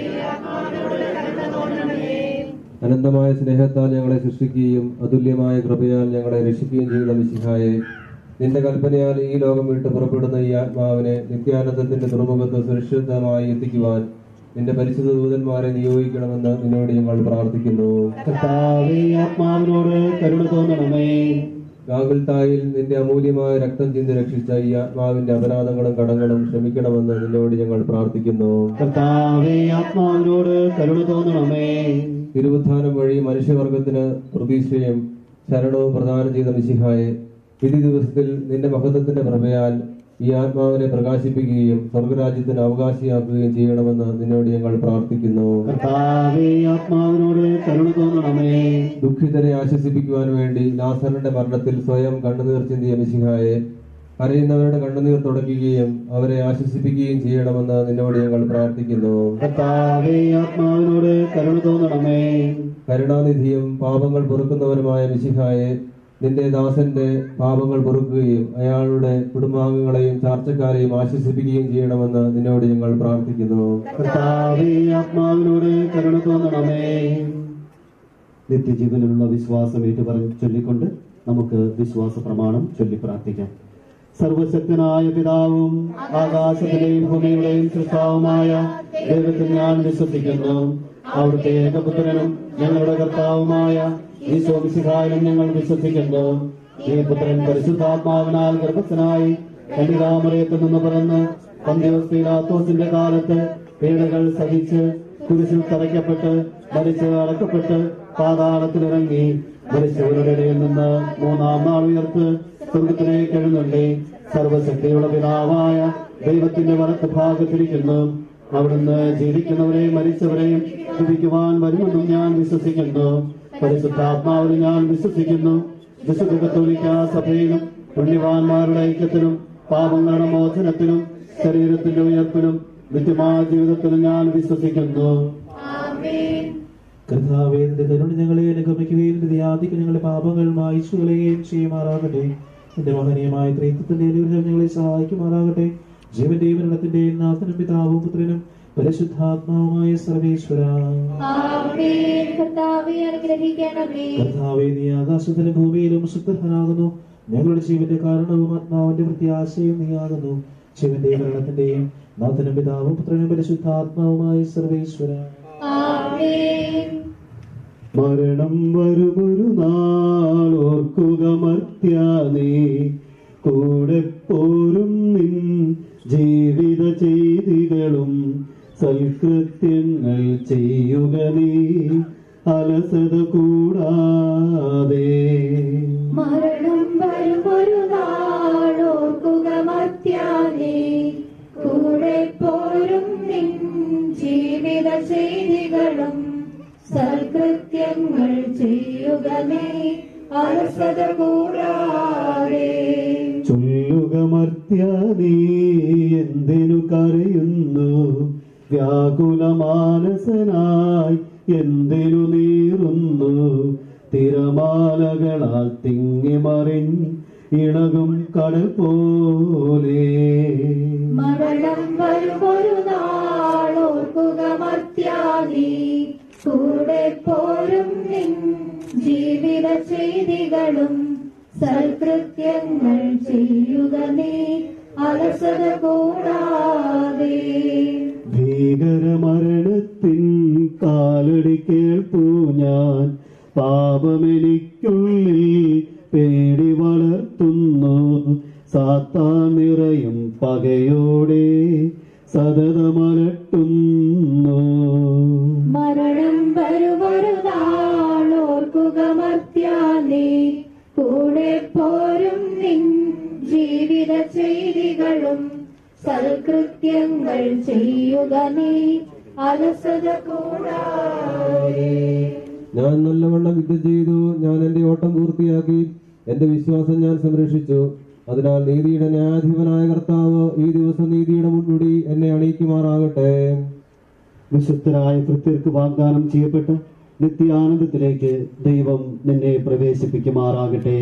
അനന്തമായ സ്നേഹത്താൽ ഞങ്ങളെ സൃഷ്ടിക്കുകയും അതുല്യമായ കൃപയാൽ ഞങ്ങളെ രക്ഷിക്കുകയും ചെയ്യുന്ന മിശിഹായെ നിന്റെ കൽപ്പനയാൽ ഈ ലോകം വിട്ട് പുറപ്പെടുന്ന ഈ ആത്മാവിനെ നിത്യാനന്ദത്തിന്റെ തുറമുഖത്ത് സുരക്ഷിതമായി എത്തിക്കുവാൻ നിന്റെ പരിശുദ്ധ ദൂതന്മാരെ നിയോഗിക്കണമെന്ന് നിന്നോട് ഞങ്ങൾ പ്രാർത്ഥിക്കുന്നു
കർത്താവേ ഈ ആത്മാവിനോട് കരുണ തോന്നണമേ
ഗാഗുൽത്തായിൽ നിന്റെ അമൂല്യമായ രക്തം ചിന്തി രക്ഷിച്ച ഈ ആത്മാവിന്റെ അപരാധങ്ങളും കടങ്ങളും ക്ഷമിക്കണമെന്ന് നിന്നോട് ഞങ്ങൾ പ്രാർത്ഥിക്കുന്നു
കർത്താവേ ഈ ആത്മാവിനോട് കരുണ തോന്നണമേ
തിരുവുത്ഥാനം വഴി മനുഷ്യവർഗത്തിന് പ്രതീക്ഷയും ശരണവും പ്രദാനം ചെയ്ത മിശിഹായെ വിധി ദിവസത്തിൽ നിന്റെ മഹത്വത്തിന്റെ പ്രഭയാൽ ഈ ആത്മാവിനെ പ്രകാശിപ്പിക്കുകയും സ്വർഗരാജ്യത്തിന് അവകാശിയാക്കുകയും ചെയ്യണമെന്ന് നിന്നോട് ഞങ്ങൾ പ്രാർത്ഥിക്കുന്നു
കർത്താവേ ഈ ആത്മാവിനോട് കരുണ തോന്നണമേ
ദുഃഖിതരെ ആശ്വസിപ്പിക്കുവാൻ വേണ്ടി ലാസറിന്റെ മരണത്തിൽ സ്വയം കണ്ണുനീർ ചിന്തിയ മിശിഹായെ കരയുന്നവരുടെ കണ്ണുനീർ തുടയ്ക്കുകയും അവരെ ആശ്വസിപ്പിക്കുകയും ചെയ്യണമെന്ന് നിന്നോട് ഞങ്ങൾ പ്രാർത്ഥിക്കുന്നു
കർത്താവേ ഈ ആത്മാവിനോട് കരുണ തോന്നണമേ
കരുണാനിധിയും പാപങ്ങൾ പൊറുക്കുന്നവരുമായ മിശിഹായെ നിന്റെ ദാസന്റെ പാപങ്ങൾ പൊറുക്കുകയും അയാളുടെ കുടുംബാംഗങ്ങളെയും ചാർച്ചക്കാരെയും ആശ്വസിപ്പിക്കുകയും ചെയ്യണമെന്ന് നിന്നോട് ഞങ്ങൾ പ്രാർത്ഥിക്കുന്നു
കർത്താവേ ഈ ആത്മാവിനോട് കരുണ തോന്നണമേ നിത്യജീവനിലുള്ള വിശ്വാസം ഏറ്റുപറഞ്ഞ് ചൊല്ലിക്കൊണ്ട് നമുക്ക് വിശ്വാസ പ്രമാണം ചൊല്ലി പ്രാർത്ഥിക്കാം സർവശക്തനായ പിതാവും ആകാശത്തിലെയും ഭൂമിയുടെയും സൃഷ്ടാവുമായ ദൈവത്തിൽ ഞാൻ വിശ്വസിക്കുന്നു അവിടുത്തെ ഏകപുത്രനും ഞങ്ങളുടെ കർത്താവുമായ ഈശോ മിശിഹായിലും ഞങ്ങൾ വിശ്വസിക്കുന്നു ഈ പുത്രൻ പരിശുദ്ധാത്മാവിനാൽ ഗർഭസ്ഥനായി കന്യകാമറയത്തിൽ നിന്ന് പിറന്ന് പന്തിയോസ് പീലാത്തോസിന്റെ കാലത്ത് പീഡകൾ സഹിച്ച് കുരിശിൽ തറയ്ക്കപ്പെട്ട് മരിച്ച് അടക്കപ്പെട്ട് പാതാളത്തിലിറങ്ങി മരിച്ചവരുടെ ഇടയിൽ നിന്ന് മൂന്നാം നാൾ ഉയർത്ത് സ്വർഗത്തിലേക്ക് എഴുന്നള്ളി സർവശക്തിയുള്ള പിതാവായ ദൈവത്തിന്റെ വലത്ത് ഭാഗത്തിരിക്കുന്നു അവിടുന്ന് ജീവിക്കുന്നവരെയും മരിച്ചവരെയും കുതിക്കുവാൻ വരുമെന്നും ഞാൻ വിശ്വസിക്കുന്നു പരിശുദ്ധാത്മാവിൽ ഞാൻ വിശ്വസിക്കുന്നു വിശുദ്ധ കത്തോലിക്ക സഭയിലും പുണ്യവാന്മാരുടെ ഐക്യത്തിലും പാപങ്ങളുടെ മോചനത്തിലും ശരീരത്തിന്റെ ഉയർപ്പിലും നിത്യമായ ജീവിതത്തിലും ഞാൻ വിശ്വസിക്കുന്നു
കർത്താവേ നിന്റെ കരുണ ഞങ്ങളെ അനുഗമിക്കുകയും നിന്റെ യാതിക്ക് ഞങ്ങളുടെ പാപങ്ങൾ മായിച്ചു കളയുകയും ചെയ്യുമാറാകട്ടെ നിന്റെ മഹനീയമായ ത്രീത്വത്തിന്റെ അനുഗ്രഹം ഞങ്ങളെ സഹായിക്കുമാറാകട്ടെ ജീവന്റെയും മരണത്തിന്റെയും നാഥനും പിതാവും പുത്രനും പരിശുദ്ധാത്മാവുമായ സർവേശ്വര
ആമേൻ കർത്താവെ അനുഗ്രഹിക്കണമേ
കർത്താവേ നീ ആകാശത്തിലും ഭൂമിയിലും സുഗ്രഹനാകുന്നു ഞങ്ങളുടെ ജീവന്റെ കാരണവും ആത്മാവിന്റെ പ്രത്യാശയും നീയാകുന്നു ജീവന്റെയും മരണത്തിന്റെയും നാഥനും പിതാവും പുത്രനും പരിശുദ്ധാത്മാവുമായ സർവേശ്വര
ആമേൻ
മരണം വരുമൊരു നാളോർക്കുക മർത്യാനേ കൂടെ പോരും നിൻ ജീവിത ചെയ്തികളും സൽകൃത്യങ്ങൾ ചെയ്യുക നീ അലസത കൂടാതെ
മരണം വരുമൊരു നാളോർക്കുക മർത്യാനേ കൂടെ പോരും നിൻ ജീവിത ചെയ്തികളും സൽകൃത്യങ്ങൾ ചെയ്യുക നീ അലസത കൂടാതെ
ചൊല്ലുക മർത്യ നീ എന്തിനു കരയുന്നു വ്യാകുല മാനസനായി എന്തിനു നീറുന്നു തിരമാലകളാൽ തിങ്ങിമറിൻ ഇളകും കടൽ പോലെ
മരണം വരുമൊരു നാളോർക്കുക മർത്യാദി കൂടെ പോരും നിൻ ജീവിത ചെയ്തികളും സൽകൃത്യങ്ങൾ ചെയ്യുക നീ അലസത കൂടാതെ
ഭീകരമരണത്തിൻ കാലടി കേൾപ്പൂ ഞാൻ പാപമെനിക്കുള്ളിൽ പേടി വളർത്തുന്നു സാത്താൻ നിറയും പകയോടെ സതതമലട്ടുന്നു
മരണം വരുമൊരു നാളോർക്കുക മർത്യാദി കൂടെ പോരും നിൻ ജീവിത ചെയ്തികളും സൽകൃത്യങ്ങൾ ചെയ്യുക നീ അലസത കൂടാതെ
ഞാൻ നല്ലവണ്ണം യുദ്ധം ചെയ്തു ഞാൻ എന്റെ ഓട്ടം പൂർത്തിയാക്കി എന്റെ വിശ്വാസം ഞാൻ സംരക്ഷിച്ചു അതിനാൽ നീതിയുടെ ന്യായാധിപനായ കർത്താവ് ഈ ദിവസം നീതിയുടെ മുൻമുടി എന്നെ അണിയിക്കുമാറാകട്ടെ
വിശുദ്ധരായ കൃത്യർക്ക് വാഗ്ദാനം ചെയ്യപ്പെട്ട നിത്യാനന്ദത്തിലേക്ക് ദൈവം നിന്നെ പ്രവേശിപ്പിക്കുമാറാകട്ടെ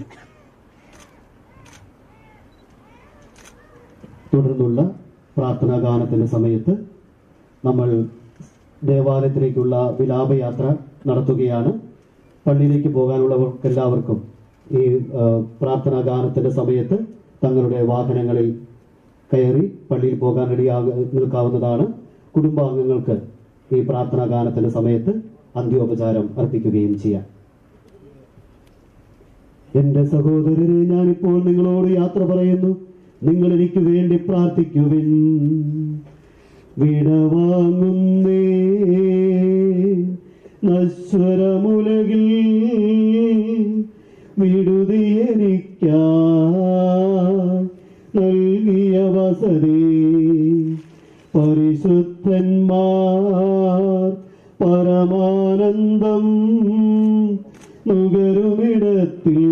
തുടർന്നുള്ള പ്രാർത്ഥനാ ഗാനത്തിന്റെ സമയത്ത് നമ്മൾ ദേവാലയത്തിലേക്കുള്ള വിലാപയാത്ര നടത്തുകയാണ് പള്ളിയിലേക്ക് പോകാനുള്ളവർക്ക് എല്ലാവർക്കും ഈ ആ, പ്രാർത്ഥനാ ഗാനത്തിന്റെ സമയത്ത് തങ്ങളുടെ വാഹനങ്ങളിൽ കയറി പള്ളിയിൽ പോകാൻ റെഡിയാക നിൽക്കാവുന്നതാണ് കുടുംബാംഗങ്ങൾക്ക് ഈ പ്രാർത്ഥനാ ഗാനത്തിന്റെ സമയത്ത് അന്ത്യോപചാരം അർപ്പിക്കുകയും ചെയ്യാം എന്റെ സഹോദരരെ ഞാനിപ്പോൾ നിങ്ങളോട് യാത്ര പറയുന്നു നിങ്ങൾ എനിക്ക് വേണ്ടി പ്രാർത്ഥിക്കുവിൻ വിടവാങ്ങുന്നേ നശ്വരമുലകിൽ വിടുതിയെനിക്കാ നൽകിയ വസതി പരിശുദ്ധന്മാർ പരമാനന്ദം നുകരുമിടത്തിൽ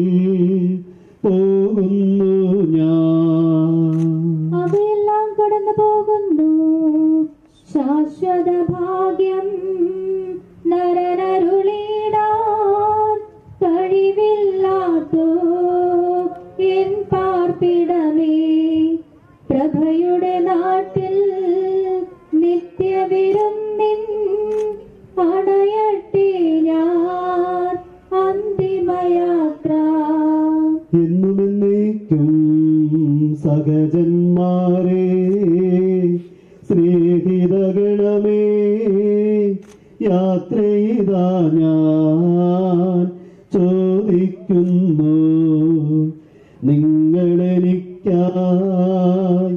പോകുന്നു ഞാൻ
അവയെല്ലാം കടന്നു പോകുന്നു ശാശ്വത ഭാഗ്യം നരനരുളിടാൻ കഴിവില്ലാത്തോ എൻ പാർപ്പിടമേ പ്രഭയുടെ നാട്ടിൽ നിത്യവിരുന്നിൻ അണയട്ടെ ഞാൻ അന്തിമയാത്ര
എന്നുമെന്നേക്കും സഹജന്മാരെ സ്നേഹിതഗണമേ യാത്ര ചെയ്താ ഞാൻ ചോദിക്കുന്നു നിങ്ങളെനിക്കായി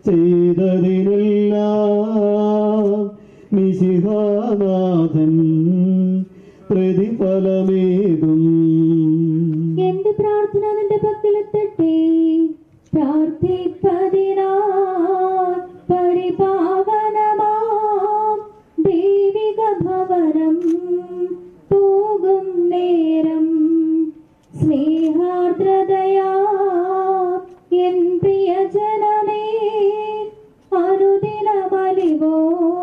ചെയ്തതിനെല്ലാം മിശിഹാനാഥൻ പ്രതിഫലമേകും
എന്റെ പ്രാർത്ഥന നിന്റെ പക്കലെത്തട്ടെ പ്രാർത്ഥിപ്പതിനാ പരിപാവനമാം ദൈവിക ഭവനം പോകും നേരം സ്നേഹാർദ്രതയാ എൻ പ്രിയജനമേ അനുദിന വലിവോ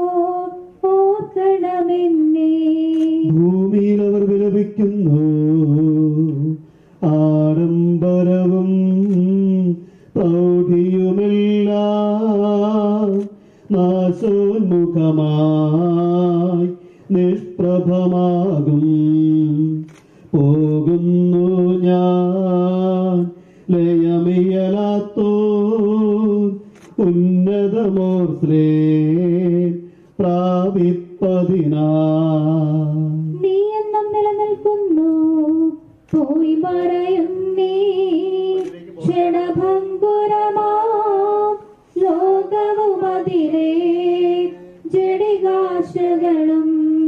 ഓർക്കണമെന്നേ
ഭൂമിയിൽ അവർ വിലപിക്കുന്നു ആഡംബരവും പ്രൗഢിയുമെല്ലാം നാശോന്മുഖമായി നിഷ്പ്രഭമാകും പോകുന്നു ഞാൻ ലയമിയലാത്തോ ഉന്നതമോർ ശ്രേ പ്രാപിപ്പതിനാ
നീ എന്നും നിലനിൽക്കുന്നു പോയി മറയും നീ ക്ഷണഭങ്കുരമാ ലോകവും അതിരെ ജടികാശകളും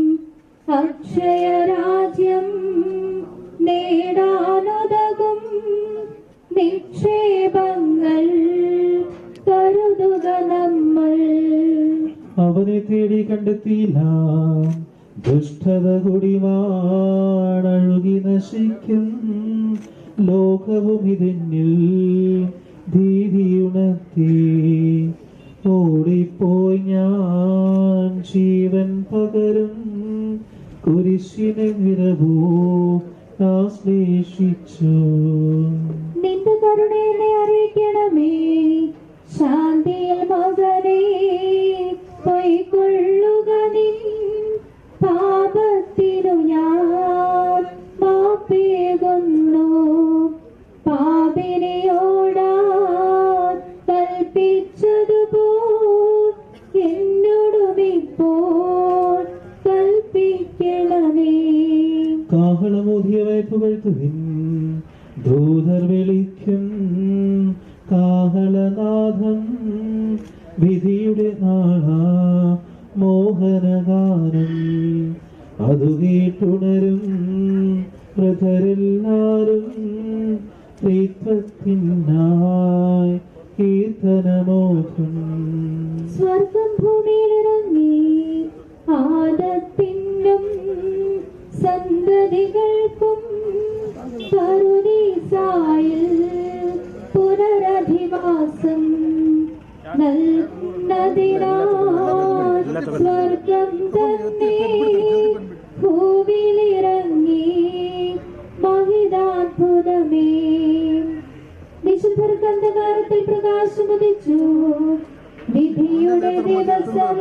അക്ഷയരാജ്യം നേടാനുതകും നിക്ഷേപങ്ങൾ കരുതുക നമ്മൾ
അവനെ തേടി കണ്ടെത്തിയില്ല ദുഷ്ടത കുടിവാണഴുകി നശിക്കും ലോകവും ഇതിന്നിൽ ഭീതിയുണർത്തി ഓടിപ്പോയി ഞാൻ ജീവൻ പകരും കുരിശിനെ വിരവോ ആശ്ലേഷിച്ചു
നിന്റെ കരുണയെ അറിയിക്കണമേ ശാന്തിയിൽ മകനെ പൊയ്ക്കൊള്ളുക നിൻ പാപത്തിനു ഞാൻ മാപ്പേകുന്നു പാപിനിയോടാൻ കൽപ്പിച്ചതുപോ എന്നോടും ഇപ്പോൾ കൽപ്പിക്കണമേ
കാഹളമൂതിയവയെ പുകഴ്ത്തുവിൻ ദൂതർ വിളിക്കും കാഹളനാഥം വിധിയുടെ നാള മോഹനഗാനം അതു കേട്ടുണരും മൃതരെല്ലാരും പ്രീത്വത്തിനായി കീർത്തനമോഹം
സ്വർഗം ഭൂമിയിലിറങ്ങി ആദത്തിനും സന്തതികൾക്കും പറുദീസായിൽ പുനരധിവാസം നൽകുന്നതിനാൽ സ്വർഗം തന്നെ ഭൂമിയിലിറങ്ങി മഹിതാത്ഭുതമേ വിശുദ്ധർക്ക് അന്ധകാരത്തിൽ പ്രകാശമുദിച്ചു വിധിയുടെ ദിവസം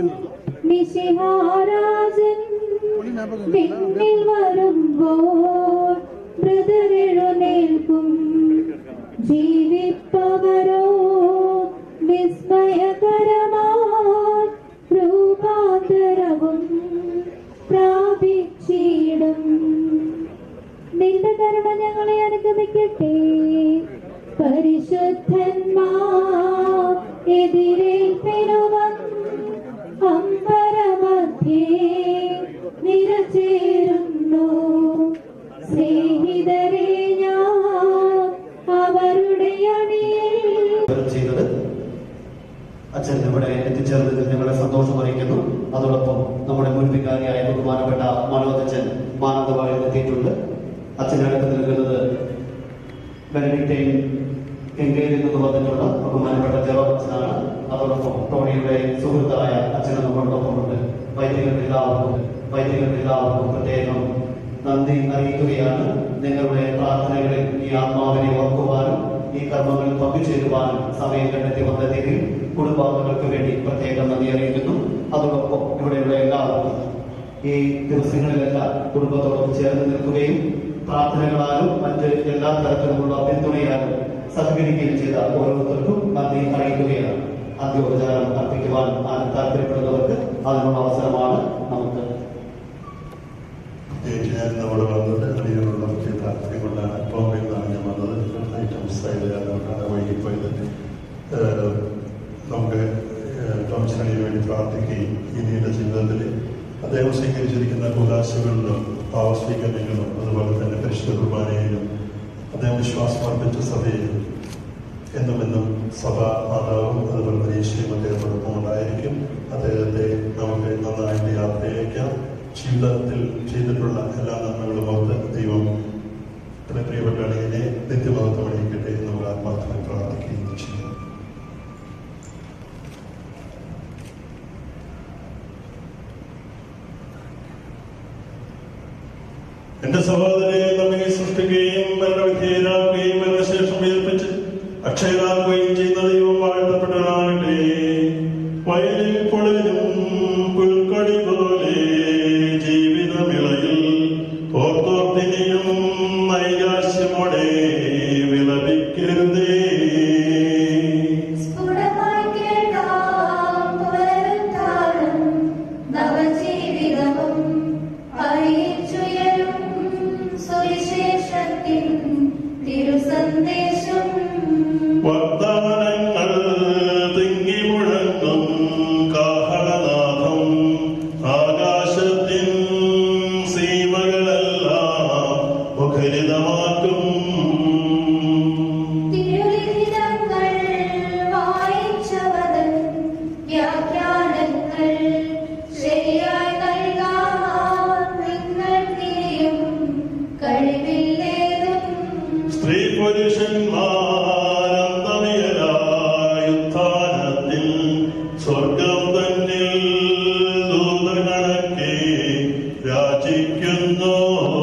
മിശിഹാരാജൻ പിന്നിൽ വരുമ്പോൾ മൃതരെഴുന്നേൽക്കും ജീവിപ്പവരോ വിസ്മയകരമായി രൂപാന്തരവും പ്രാപിച്ചിടും നിന്റെ കരുണ ഞങ്ങളെ അനുഗമിക്കട്ടെ പരിശുദ്ധന്മാർ എതിരേൽപ്പിനുവൻ അമ്പരമധ്യേ നിരചേരുന്നു സ്നേഹിതരെ ഞാൻ അവരുടെ അണിയിൽ
ചെയ്തത് അച്ഛൻ ഇവിടെ എത്തിച്ചേർന്നതിൽ ഞങ്ങളെ സന്തോഷം അറിയിക്കുന്നു അതോടൊപ്പം നമ്മുടെ മുൻ വികാരിയായ ബഹുമാനപ്പെട്ട മനോജൻ മാനന്തവാടിയിൽ എത്തിയിട്ടുണ്ട് അച്ഛൻ്റെ അടുത്ത് നിൽക്കുന്നത് ബെനഡിക്റ്റൈൻ കെങ്കയിൽ നിന്ന് വന്നിട്ടുള്ള ബഹുമാനപ്പെട്ട ജവ അച്ഛനാണ് അതോടൊപ്പം ടോണിയുടെ സുഹൃത്തായ അച്ഛന് നമ്മളോടൊപ്പമുണ്ട് വൈദികർക്ക് എല്ലാവർക്കും വൈദികർക്ക് എല്ലാവർക്കും പ്രത്യേകം നന്ദി അറിയിക്കുകയാണ് നിങ്ങളുടെ പ്രാർത്ഥനകളിൽ ഈ ആത്മാവിനെ ഓർക്കുവാനും ഈ കർമ്മങ്ങളിൽ പങ്കുചേരുവാനും സമയം കണ്ടെത്തി വന്നതിൽ കുടുംബാംഗങ്ങൾക്ക് വേണ്ടി പ്രത്യേകം നന്ദി അറിയിക്കുന്നു അതോടൊപ്പം ഇവിടെയുള്ള എല്ലാവർക്കും ഈ ദിവസങ്ങളിലെല്ലാം കുടുംബത്തോടൊപ്പം ചേർന്ന് നിൽക്കുകയും പ്രാർത്ഥനകളാലും മറ്റ് എല്ലാ തരത്തിലുമുള്ള പിന്തുണയാലും സഹകരിക്കുകയും ചെയ്ത ഓരോരുത്തർക്കും നന്ദി അറിയിക്കുകയാണ് അന്ത്യോപചാരം അർപ്പിക്കുവാൻ ആ- താല്പര്യപ്പെടുന്നവർക്ക് അതിനുള്ള അവസരമാണ് നമുക്ക്
ഞാൻ നമ്മുടെ വന്നത് അതിനുള്ള മുഖ്യ താല്പര്യം കൊണ്ടാണ് ബോംബെയിൽ നിന്നാണ് ഞാൻ വന്നത് ഐറ്റംസ് അതുകൊണ്ടാണ് വൈകിപ്പോയത് ഏഹ് നമുക്ക് ഏഹ് ടോംസണിന് വേണ്ടി പ്രാർത്ഥിക്കുകയും ഇനിയുടെ ജീവിതത്തിൽ അദ്ദേഹം സ്വീകരിച്ചിരിക്കുന്ന കുലാശകളിലും പാവസ്വീകരണങ്ങളിലും അതുപോലെ തന്നെ പരിശുദ്ധ കുർബാനയിലും അദ്ദേഹം വിശ്വാസം അർപ്പിച്ച സഭയിലും എന്നും എന്നും സഭ മാതാവും അതുപോലെ തന്നെ യേശുവും അദ്ദേഹത്തോടൊപ്പം ഉണ്ടായിരിക്കും അദ്ദേഹത്തെ നമുക്ക് നന്നായിട്ട് യാത്രയയക്കാം ജീവിതത്തിൽ ചെയ്തിട്ടുള്ള എല്ലാ നന്മകളും ഓർത്ത് ദൈവം നമ്മുടെ പ്രിയപ്പെട്ട അണിയനെ നിത്യമഹത്വം അണിയിക്കട്ടെ എന്ന് നമ്മൾ ആത്മാർത്ഥമായി പ്രാർത്ഥിക്കുകയും ചെയ്യുന്നു എന്റെ സഹോദരനെ നമ്മെ സൃഷ്ടിക്കുകയും മരണവിധേയരാക്കുകയും മരണശേഷം ഉയർപ്പിച്ച് അക്ഷയരാകുകയും ചെയ്യുന്ന ദൈവം വാഴ്ത്തപ്പെട്ടവരാകട്ടെ വയലിൽ പൊളിലും പുൽക്കൊടി പോലെ ജീവിതമിളയിൽ ഓർത്തോർത്തിനിയും നൈരാശ്യമോടെ വിലപിക്കരുതേ
സ്ഫുടമായി കേൾക്കാം പുനരുദ്ധാനം നവജീവിതവും അറിയിച്ചുയരും സുവിശേഷത്തിൻ തിരുസന്ദേശം
വാഗ്ദാനങ്ങൾ വേണ്ടി യാചിക്കുന്നു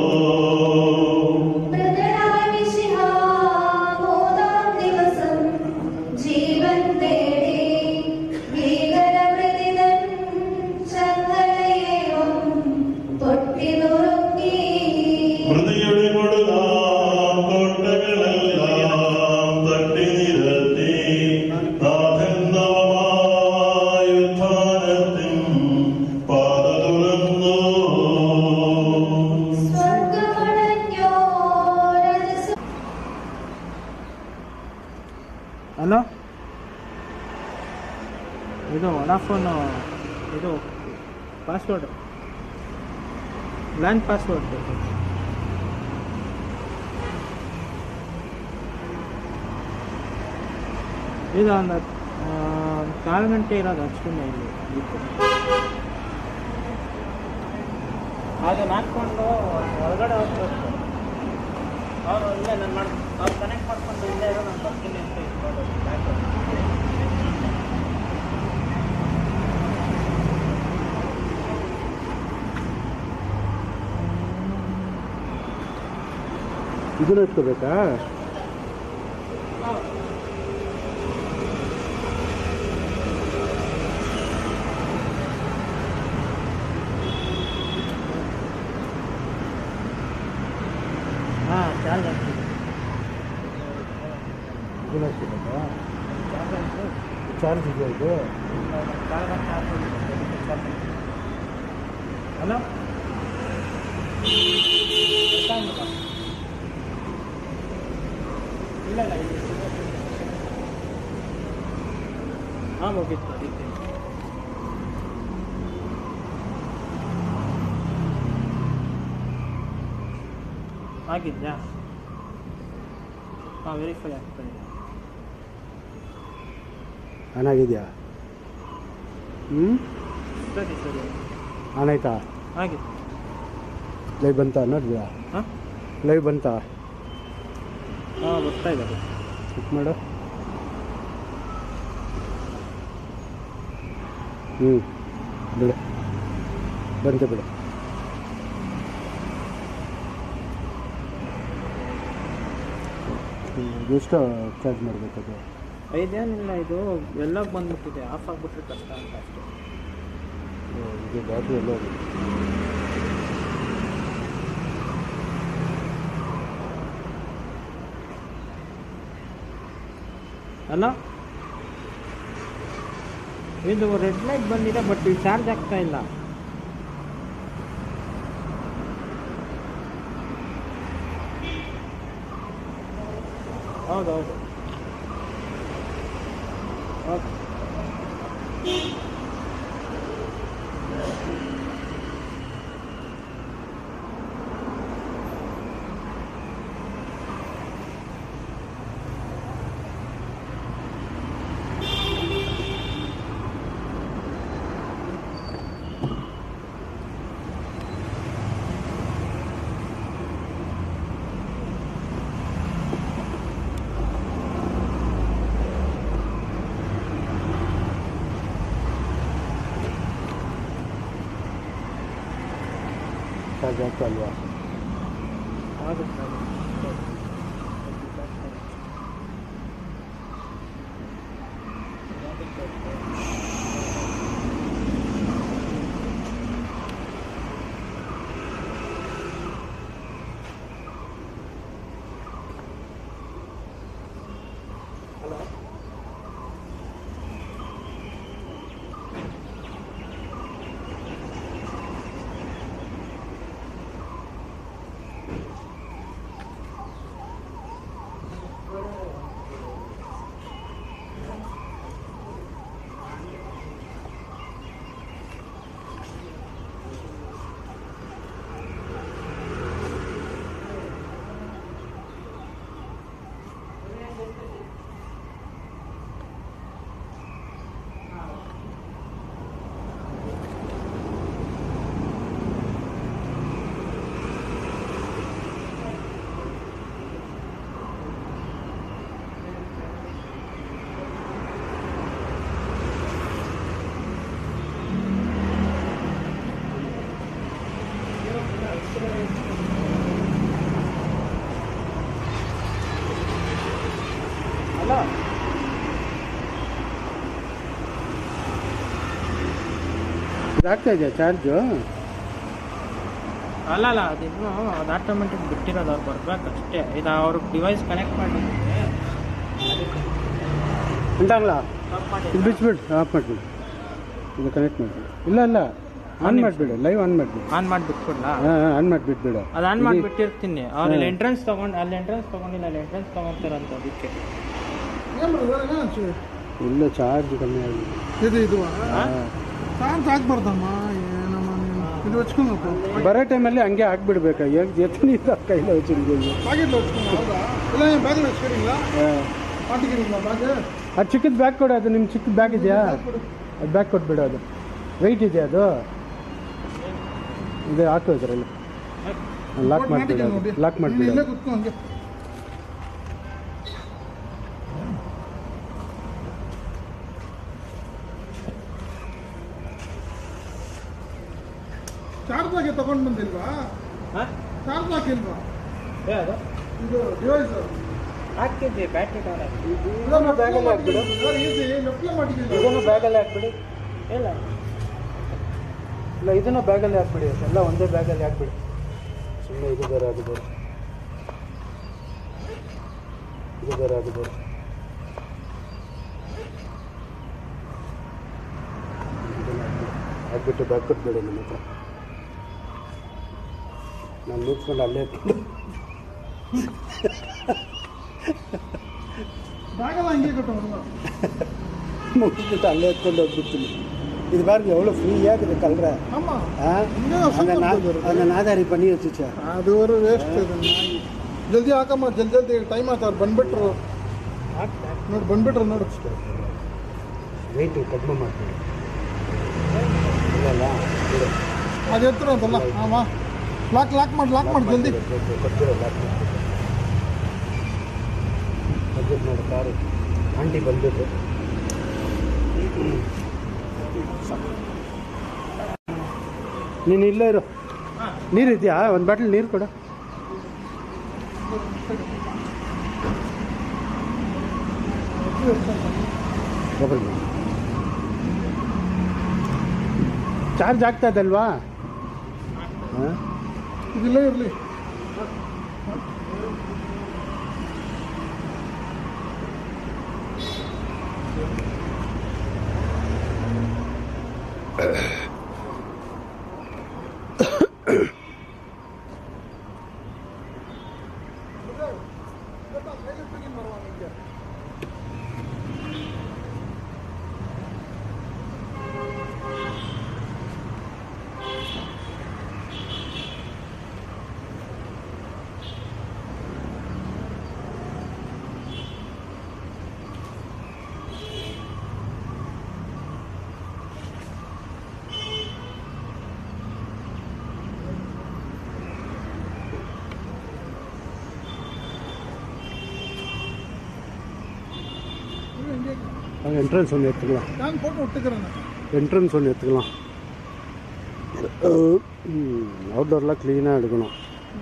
ദിവസം ജീവൻ തേടി ഭീകരമൃതിതൻ ചങ്ങലയേവും പൊട്ടി നുറുക്കി
ഹൃദയുടെ കൊടുതാം കോട്ടകളെല്ലാം തട്ടി നിരത്തി നാഥൻ നവമായുത്ഥാനത്തിൻ പാത തുറന്നു
സ്വർഗമടഞ്ഞോരത്
ಹಲೋ ಇದು ವಡಾಫೋನು ಇದು ಪಾಸ್ವರ್ಡ್ ಲ್ಯಾಂಡ್ ಪಾಸ್ವರ್ಡ್ ಇದು ಒಂದು ಕಾಲು ಗಂಟೆ ಇರೋದು ಅಷ್ಟೇ ಇಲ್ಲಿ ಇದಕ್ಕೆ. ಅದನ್ನ ಹಾಕ್ಕೊಂಡು ಹೊರಗಡೆ ಹೋಗ್ಬೇಕು ಅವ್ರು ಇಲ್ಲೇ ನಾನು ಮಾಡಿ ಅವ್ರು ಕನೆಕ್ಟ್ ಮಾಡ್ಕೊಂಡು ಇಲ್ಲೇ ಇರೋ ನಾನು ಬರ್ತೀನಿ ಅಂತ ಇಟ್ಕೊಂಡು
ಇದನ್ನ ಎತ್ಕೋಬೇಕಾ
ಹಾಂ ಚಾರ್ಜ್ ಆಗ್ತಿದೆ
ಇದನ್ನ ಎತ್ಕೋಬೇಕಾ ಚಾರ್ಜ್ ಇದೆಯಾ ಇದು
ಹಲೋ ಇಲ್ಲ ಇಲ್ಲ ಇಲ್ಲ ಹಾಂ ಮುಗೀತು ಇದ್ದೀನಿ ಆಗಿದ್ಯಾ ಹಾಂ ವೆರಿಫೈ ಆಗ್ತದೆ
ಆನ್ ಆಗಿದೆಯಾ ಹ್ಞೂ
ಸರಿ ಸರಿ
ಆನ್ ಆಯ್ತಾ
ಆಗಿದೆ
ಲೈವ್ ಬಂತಾ ನೋಡಿದ್ಯಾ
ಹಾಂ
ಲೈವ್ ಬಂತಾ
ಹಾಂ ಬರ್ತಾ ಇದೆ
ಚೆಕ್ ಮಾಡು ಹ್ಞೂ ಬಿಡು ಬಂತೆ ಬಿಡು ಹ್ಮ್, ಎಷ್ಟು ಚಾರ್ಜ್ ಮಾಡಬೇಕದು
ಐದೇನಿಲ್ಲ ಇದು ಎಲ್ಲ ಬಂದ್ಬಿಟ್ಟಿದೆ ಆಫ್ ಆಗಿಬಿಟ್ರೆ ಕಷ್ಟ ಅಂತ ಅಷ್ಟೇ
ಇದು ಬ್ಯಾಟ್ರಿ ಎಲ್ಲ ಹೋಗಿದೆ.
ಅಲ್ಲ ಇದು ರೆಡ್ ಲೈಟ್ ಬಂದಿದೆ ಬಟ್ ಇದು ಚಾರ್ಜ್ ಆಗ್ತಾ ಇಲ್ಲ ಹೌದೌದು ಓಕೆ
ಚಾರ್ಜ್ ಆಗ್ತಾ ಅಲ್ವಾ
ಆಗುತ್ತೆ
ಇದಾಗ್ತಾ ಇದೆಯಾ ಚಾರ್ಜು
ಅಲ್ಲ ಅಲ್ಲ ಅದಿನ್ನು ಅದು ಆಟೋಮೆಟಿಕ್ ಬಿಟ್ಟಿರೋದು ಅವ್ರು ಬರ್ಬೇಕು ಅಷ್ಟೇ ಇದು ಅವ್ರ ಡಿವೈಸ್ ಕನೆಕ್ಟ್ ಮಾಡಿ
ಉಂಟಾಗ್ಲಾ ಇದು ಬಿಚ್ಬಿಡು ಆಫ್ ಮಾಡಿಬಿಡು ಇದು ಕನೆಕ್ಟ್ ಮಾಡಿಬಿಡು ಇಲ್ಲ ಇಲ್ಲ ಆನ್ ಮಾಡಿಬಿಡು ಲೈವ್ ಆನ್ ಮಾಡಿಬಿಡು
ಆನ್ ಮಾಡಿ ಬಿಟ್ಬಿಡ್ಲಾ
ಹಾಂ ಆನ್ ಮಾಡಿಬಿಟ್ಬಿಡು
ಅದು ಆನ್ ಮಾಡಿ ಬಿಟ್ಟಿರ್ತೀನಿ ಅವ್ರು ಇಲ್ಲಿ ಎಂಟ್ರೆನ್ಸ್ ತಗೊಂಡು ಅಲ್ಲಿ ಎಂಟ್ರೆನ್ಸ್ ತಗೊಂಡಿಲ್ಲ ಅಲ್ಲಿ ಎಂಟ್ರೆನ್ಸ್ ತಗೊಂತಾರಂತ ಅದಕ್ಕೆ
ಇಲ್ಲ ಚಾರ್ಜ್ ಕಮ್ಮಿ ಆಗಿದೆ
ಇದು ಇದು ಚಾರ್ಜ್ ಹಾಕ್ಬಾರ್ದಮ್ಮ ಏನಮ್ಮ ನೀನು ಇದು ಹಚ್ಕೊಂಡು
ಬರೋ ಟೈಮಲ್ಲಿ ಹಂಗೆ ಹಾಕ್ಬಿಡ್ಬೇಕಾ ಈಗ ಎತ್ತನಿ ಕೈಲಿ ವச்சிருக்கீங்க
ಪ್ಯಾಕೆಟ್ ಹಚ್ಕೊಂಡು ಹೌದಾ ಇಲ್ಲ ಏನು ಬ್ಯಾಗ್ ಹಚ್ಕೊಂಡಿಲ್ಲ ಪಾಟಿಗಿರಿಲ್ಲ ಬ್ಯಾಗ್
ಅದು ಚಿಕ್ಕದ ಬ್ಯಾಗ್ ಕೊಡು ಅದು ನಿಮ್ಮ ಚಿಕ್ಕದ ಬ್ಯಾಗ್ ಇದೆಯಾ ಅದು ಬ್ಯಾಗ್ ಕೊಟ್ಬಿಡು ಅದು ವೆಯ್ಟ್ ಇದೆಯಾ ಅದು ಇದು ಹಾಕು ಇದರಲ್ಲಿ ಲಾಕ್ ಮಾಡಿಬಿಡು ಅದು ಲಾಕ್
ನೀನು
ಮಾಡಿಬಿಡು
ಇಲ್ಲೇ ಕುತ್ಕೊ ಹಂಗೆ ಚಾರ್ಜ್ ಆಗಿ ತಗೊಂಡು ಬಂದಿಲ್ವಾ ಚಾರ್ಜ್ ಹಾಕಿಲ್ವಾ ಇದು ಡಿವೈಸ್
ಹಾಕಿದ್ದೆ ಬ್ಯಾಟ್ರಿ ಡೌನ್
ಇದನ್ನು ಬ್ಯಾಗಲ್ಲಿ ಹಾಕ್ಬಿಡು
ಈಸಿ ಲೆಫ್ಟ್ಲೆ ಮಾಡಿದ್ದೀನಿ
ಇದನ್ನು ಬ್ಯಾಗಲ್ಲಿ ಹಾಕ್ಬಿಡಿ ಇಲ್ಲ ಇಲ್ಲ ಇದನ್ನು ಬ್ಯಾಗಲ್ಲಿ ಹಾಕ್ಬಿಡಿ ಎಲ್ಲ ಒಂದೇ ಬ್ಯಾಗಲ್ಲಿ ಹಾಕ್ಬಿಡಿ ಸುಮ್ಮನೆ ಇದು ಬೇರೆ ಅದು ಬೇರೆ ಇದು ಬೇರೆ ಅದು ಬೇರೆ ಇದನ್ನ ಹಾಕ್ಬಿಡಿ. ಹಾಕ್ಬಿಟ್ಟು ಬ್ಯಾಗ್ ಕೊಟ್ಬಿಡಿ ನಮ್ಮ ಹತ್ರ ನಾನು ಮುಗಿಸ್ಕೊಂಡು ಅಲ್ಲೇ ಇಟ್ಕೊಂಡು
ಬ್ಯಾಗೆಲ್ಲ ಹಂಗೆ ಕೊಟ್ಟು
ಮುಗಿಸ್ಬಿಟ್ಟು ಅಲ್ಲೇ ಎತ್ಕೊಂಡು ಹೋಗ್ಬಿಡ್ತೀನಿ இது பாருங்க எவ்வளோ ஃப்ரீயாக இருக்குது கல்ற
ஆமா
ஆ அந்த நா அந்த நாதாரி பண்ணி வச்சுச்சா
ಅದು ಅವರು ವೇಸ್ಟ್ ಇದೆ ನಾಯಿ ಜಲ್ದಿ ಹಾಕಮ್ಮ ಜಲ್ದಿ ಜಲ್ದಿ ಟೈಮ್ ಆಯ್ತು ಅವ್ರು ಬಂದ್ಬಿಟ್ರು ನೋಡಿ ಬಂದ್ಬಿಟ್ರು ನೋಡು
ವೆಯ್ಟ್ ಕಡಿಮೆ ಮಾಡ್ತೀವಿ ಇಲ್ಲ ಬಿಡು
ಅದು ಎತ್ತರ ಅಂತಲ್ಲ ಹಾಂ ಲಾಕ್ ಲಾಕ್ ಮಾಡಿ ಲಾಕ್ ಮಾಡಿ ಜಲ್ದಿ
ಕೊಡ್ತೀರ ಲಾಕ್ ಅಡ್ಜಸ್ಟ್ ಮಾಡಿ ಕಾರು ಆಂಟಿ ಬಂದ್ಬಿಟ್ಟು ನೀನು ಇಲ್ಲೇ ಇರು ನೀರು ಇದೆಯಾ ಒಂದು ಬಾಟ್ಲ್ ನೀರು ಕೊಡು ಚಾರ್ಜ್ ಆಗ್ತಾ ಇದಲ್ವಾ ಹಾಂ
ಇದಿಲ್ಲೇ ಇರಲಿ
அங்கே என்ட்ரன்ஸ் ஒன்று எடுத்துக்கலாம்
நான் போட்டு விட்டுக்கிறேன்
என்ட்ரன்ஸ் ஒன்று எடுத்துக்கலாம் அவுட்டோர்லாம் க்ளீனாக எடுக்கணும்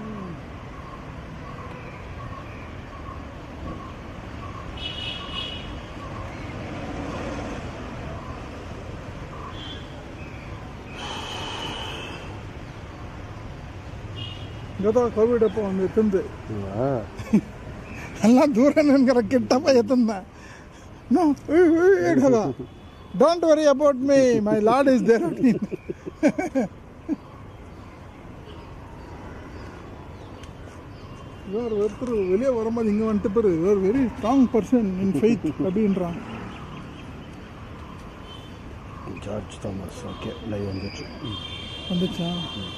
ಗತ ಕೋವಿಡ್ ಅಪ್ಪ ಒಂದು ಎತ್ತಂದು
ஆ
ಎಲ್ಲ ದೂರ ನನ್ಗರ ಕೆಟ್ಟಪ್ಪ ಎತ್ತಂದ ನೋ ಇಡಲ್ಲ don't worry about me my Lord is there இவர் ஒருத்தர் வெளியே வரும்போது இங்கே வந்துட்டு பேர் இவர் very strong person in faith அப்படின்றான்
ஜார்ஜ் தாமஸ் ஓகே லைவ் வந்துச்சு ம்.
வந்துச்சா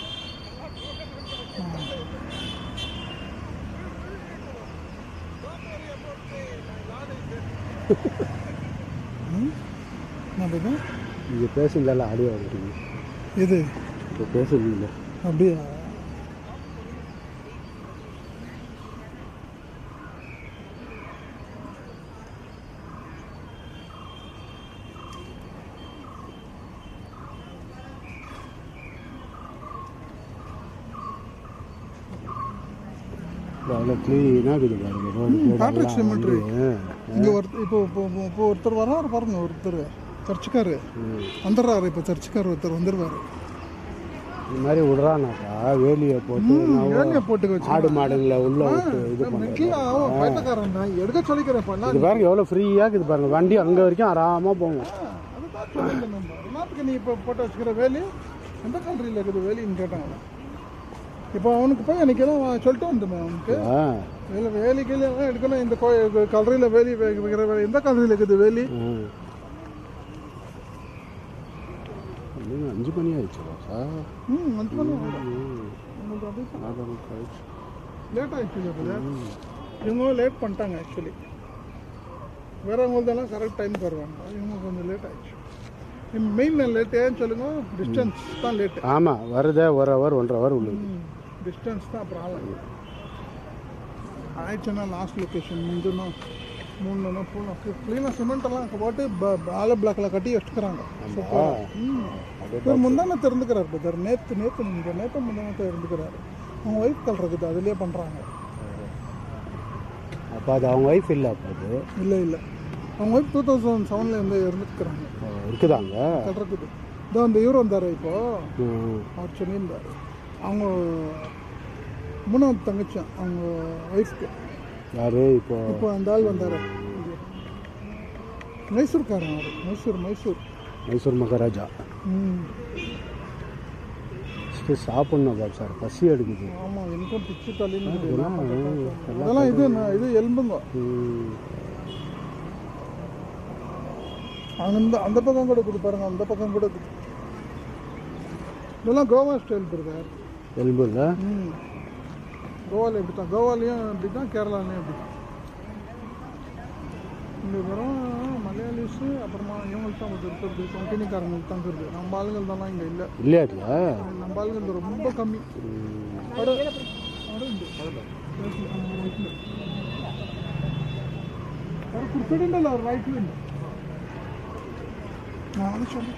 என்னது
நீங்கள் பேசுனதால ஆடியோ வந்துருங்க
இது
இப்போ பேசுறீங்கள
அப்படியா
அவ்வளோ க்ளீனாக இருக்குது பாருங்க ரோடு
காட்ரிக் சிமெண்ட்ரி இங்கே ஒருத்தர் இப்போ இப்போ இப்போ- இப்போ ஒருத்தர் வராரு பாருங்க ஒருத்தர் சர்ச்சுக்காரு வந்துடுறாரு இப்போ சர்ச்சுக்கார் ஒருத்தர் வந்துடுவார்
இந்த மாதிரி விடுறானாக்கா வேலியை போட்டு நான்
வேலியை போட்டு வச்சு
ஆடு மாடுங்களை உள்ள விட்டு இது
கீழே அவன்
பண்ணுறேன்
பைத்தக்காரன் தான் எடுக்க சொல்லிக்கிறேன் பண்ணா
இது பாருங்க எவ்வளோ ஃப்ரீயாக இருக்குது பாருங்க வண்டி அங்கே வரைக்கும் ஆறாமல் போகும்
அதுதான் சொல்லுங்க நம்ம எல்லாத்துக்கு நீ இப்போ போட்டு வச்சுக்கிற வேலி எந்த கண்ட்ரியில் இருக்குது வேலின்னு கேட்டாங்க இப்போ அவனுக்கு போய் எனக்கு எல்லாம் சொல்லிட்டு வந்துமே அவனுக்கு
ஆ
வேலை வேலி கீழே எல்லாம் எடுக்கணும் இந்த கலரியில் வேலி வை- வைக்கிற வேலை எந்த கலரியில் இருக்குது வேலி
ம். இன்னும் அஞ்சு மணி ஆயிடுச்சு சார்
ம் வந்து பண்ணி உங்களுக்கு அப்படி
ஆயிடுச்சு
லேட் ஆயிடுச்சு இப்போ இவங்க லேட் பண்ணிட்டாங்க ஆக்சுவலி வேறவங்களுதெல்லாம் கரெக்ட் டைமுக்கு வருவாங்க இவங்க கொஞ்சம் லேட் ஆயிடுச்சு மெயின் லேட் ஏன்னு சொல்லுங்க டிஸ்டன்ஸ் தான் லேட்டு
ஆமாம் வருதே ஒரு ஹவர் ஒன்றரை ஹவர் உள்ளது
டிஸ்டன்ஸ் தான் ப்ராப்ளம் ஆயிடுச்சுன்னா லாஸ்ட் லொக்கேஷன் முந்துனா மூணுனா பூனா க்ளீனாக சிமெண்ட் எல்லாம் போட்டு ஆல பிளாக்கில் கட்டி வச்சுக்கிறாங்க சூப்பராக முந்தானே திறந்துக்கிறார் பிரதர் நேற்று நேற்று இந்த நேற்று முந்தானத்தை இருந்துக்கிறாரு அவங்க ஒய்ஃப் கல் இருக்குது அதுலேயே பண்ணுறாங்க
அப்போ அது அவங்க ஒய்ஃப் இல்லை அப்போ அது
இல்லை இல்லை அவங்க ஒய்ஃப் டூ தௌசண்ட் செவனில் இருந்து இருந்துக்கிறாங்க
இருக்குதாங்க
கல் இருக்குது இதோ அந்த இவர் வந்தார் இப்போ
ம்.
அவர் சொல்லியிருந்தார் அவங்க மூணாவது தங்கச்சி அவங்க ஒய்ஃப்க்கு
யாரு இப்போ
இப்போ அந்த ஆள் வந்தார் மைசூர்காரன் அவர் மைசூர் மைசூர்
மைசூர் மகாராஜா
ம்
சரி, சாப்பிடணும் பாபு சார் பசி எடுக்குது
ஆமாம் எனக்கும் பிச்சு தள்ளின்னு இருக்குது.
இதெல்லாம்
அதெல்லாம் இது நான் இது எலும்புங்க
ம்.
அந்த அந்த பக்கம் கூட கொடு பாருங்க அந்த பக்கம் கூட இருக்குது இதெல்லாம் கோவா ஸ்டைல் பிரதர்
எலும்பு இல்லை
ம் கோவாவில் எப்படி தான் கோவாலையும் இப்படி தான் கேரளாலையும் அப்படி இங்கே வெறும் மலையாளிஸு அப்புறமா இவங்களுக்கு தான் கொஞ்சம் இருக்கிறது கொங்கினிக்காரங்களுக்கு தான் இருக்குது நம்ம ஆளுங்கள் தானே இங்கே இல்லை
இல்லையா இதுல
நம்ம ஆளுங்கள் ரொம்ப கம்மி அட அட ഉണ്ട്. അവിടെ കുറിച്ചിട്ടുണ്ടല്ലോ റൈറ്റിലുണ്ട് ആ അത് ചൊല്ലു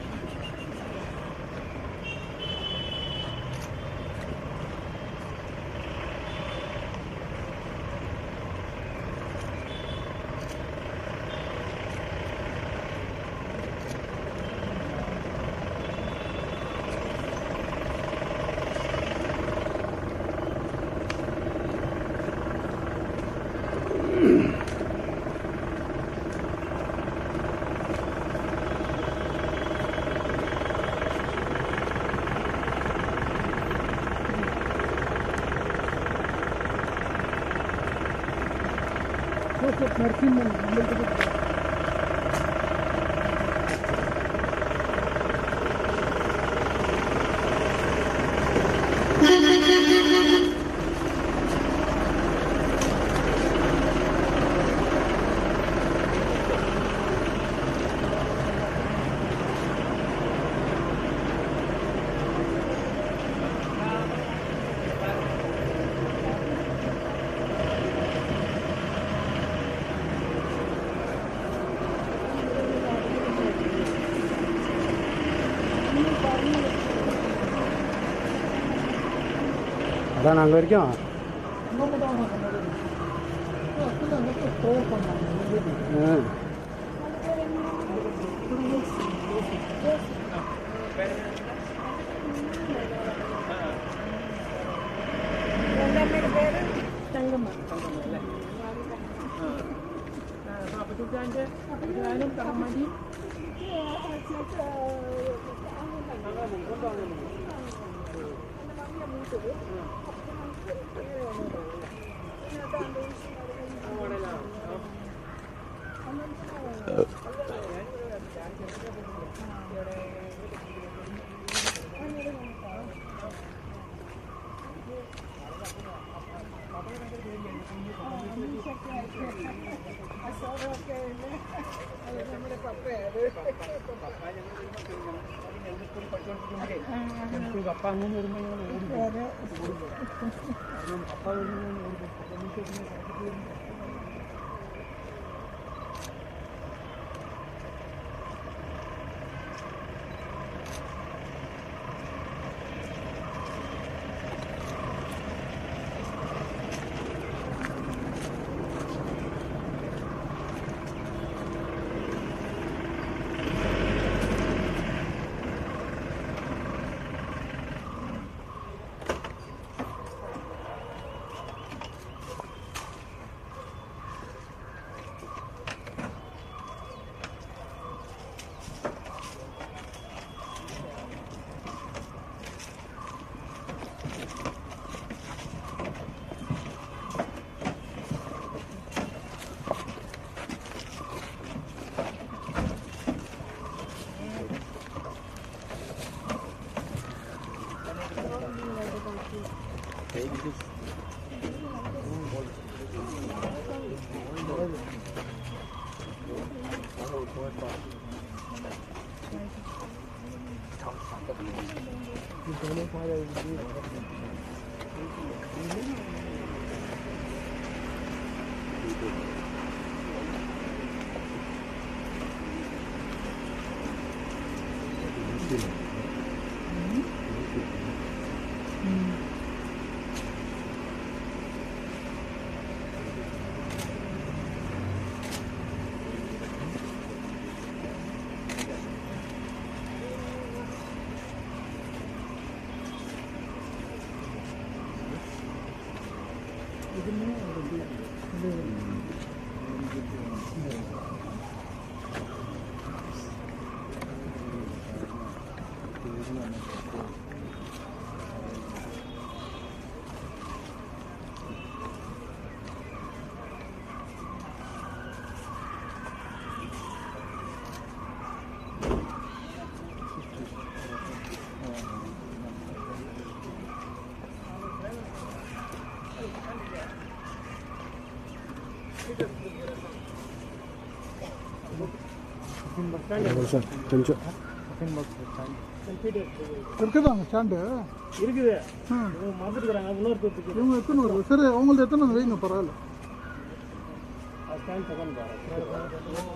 നരസിംഹൻ നമ്മൾക്ക്
அதான் நாங்கள் வரைக்கும்
நம்ம தான் ப்ரேயர் பண்ணாங்க
ஆ.
പപ്പ അങ്ങനെ വരുമ്പോൾ
சார் கொஞ்சம்
இருக்குதாங்க ஸ்டாண்டு
இருக்குது
ம்.
இவங்க மறந்துருக்குறாங்க இன்னொருத்தருக்கு
இவங்க எத்தனை வருது சரி அவங்களது எத்தனை வந்து வைங்க பரவாயில்ல
ஸ்கேன் செகண்ட் பாரு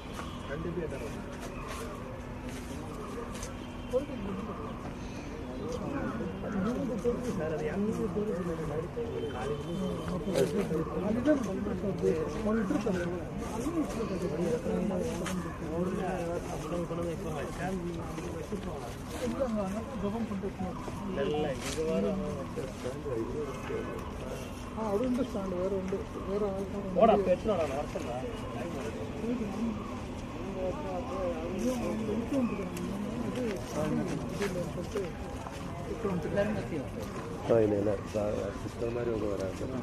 ആ അവിടെ ഉണ്ട് സ്റ്റാൻഡ് വേറെ ഉണ്ട് വേറെ ആൾക്കാരുണ്ട്
ഓടാ പെട്രോളാണ് വർഷല്ല
അതിനല്ല സിസ്റ്റർമാരും ഒക്കെ വരാറുണ്ട്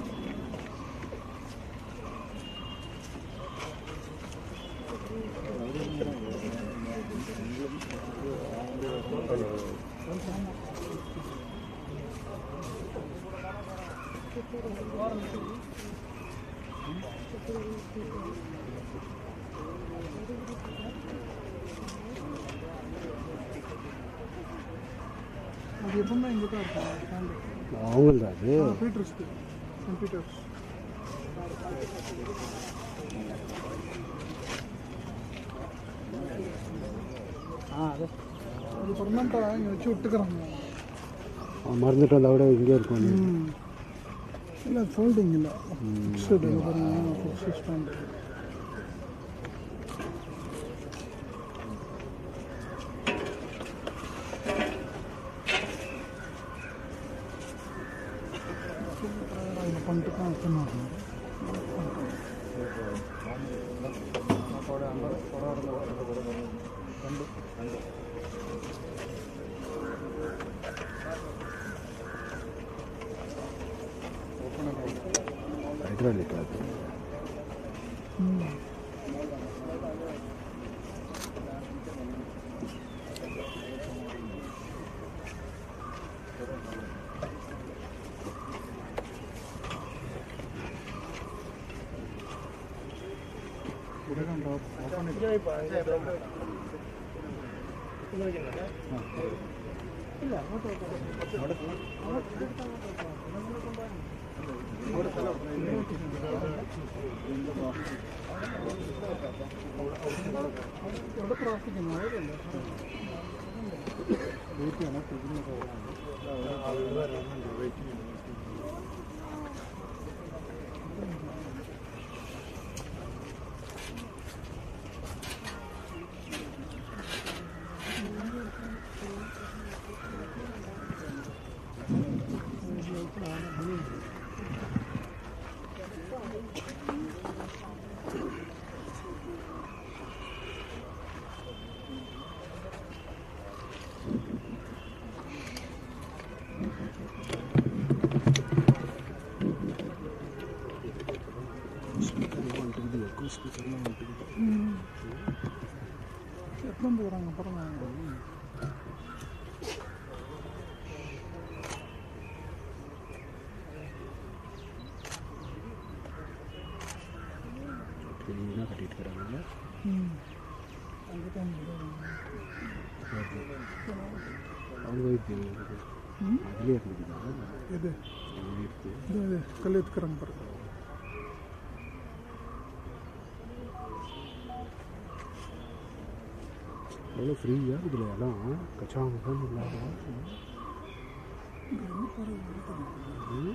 அது எப்பவுமே இங்கே தான் இருக்கும் ஸ்டாண்டு
அவங்கள்தான் அது
ஆ பீட்டர்ஸ்க்கு சென்ட் பீட்டர்ஸ்
ആ അതെ
அது பர்மனெண்ட்டாக இங்கே வச்சு விட்டுக்கிறாங்க
மறந்துட்டு வந்து അവിടെ இங்கே இருக்கும்
ம் இல்லை ஃபோல்டிங் இல்லை ஃபிக்ஸ்டு பாருங்க ஃபிக்ஸ்டு ஸ்டாண்டு இதில் பண்ணிட்டு தான் வச்சுருந்தாங்க
ಹೈಡ್ರಾಲಿಕ್ ಅದು
ഇവിടെ ട്രാഫിക്കാണ് അവിടെയല്ല எத்தனை போகிறாங்க பாருங்க
கட்டிட்டு இருக்கிறாங்கல்ல
ம் அதுதான்
அவங்க இது
ம்?
அதுலேயே இருக்குதா
இது
அதுலேயே இருக்கு
இது இது கல் எத்துக்கிறாங்க பாருங்க
எவ்வளோ ஃப்ரீயாக இதில் இடம் கச்சாமதான் இல்லாத ம்?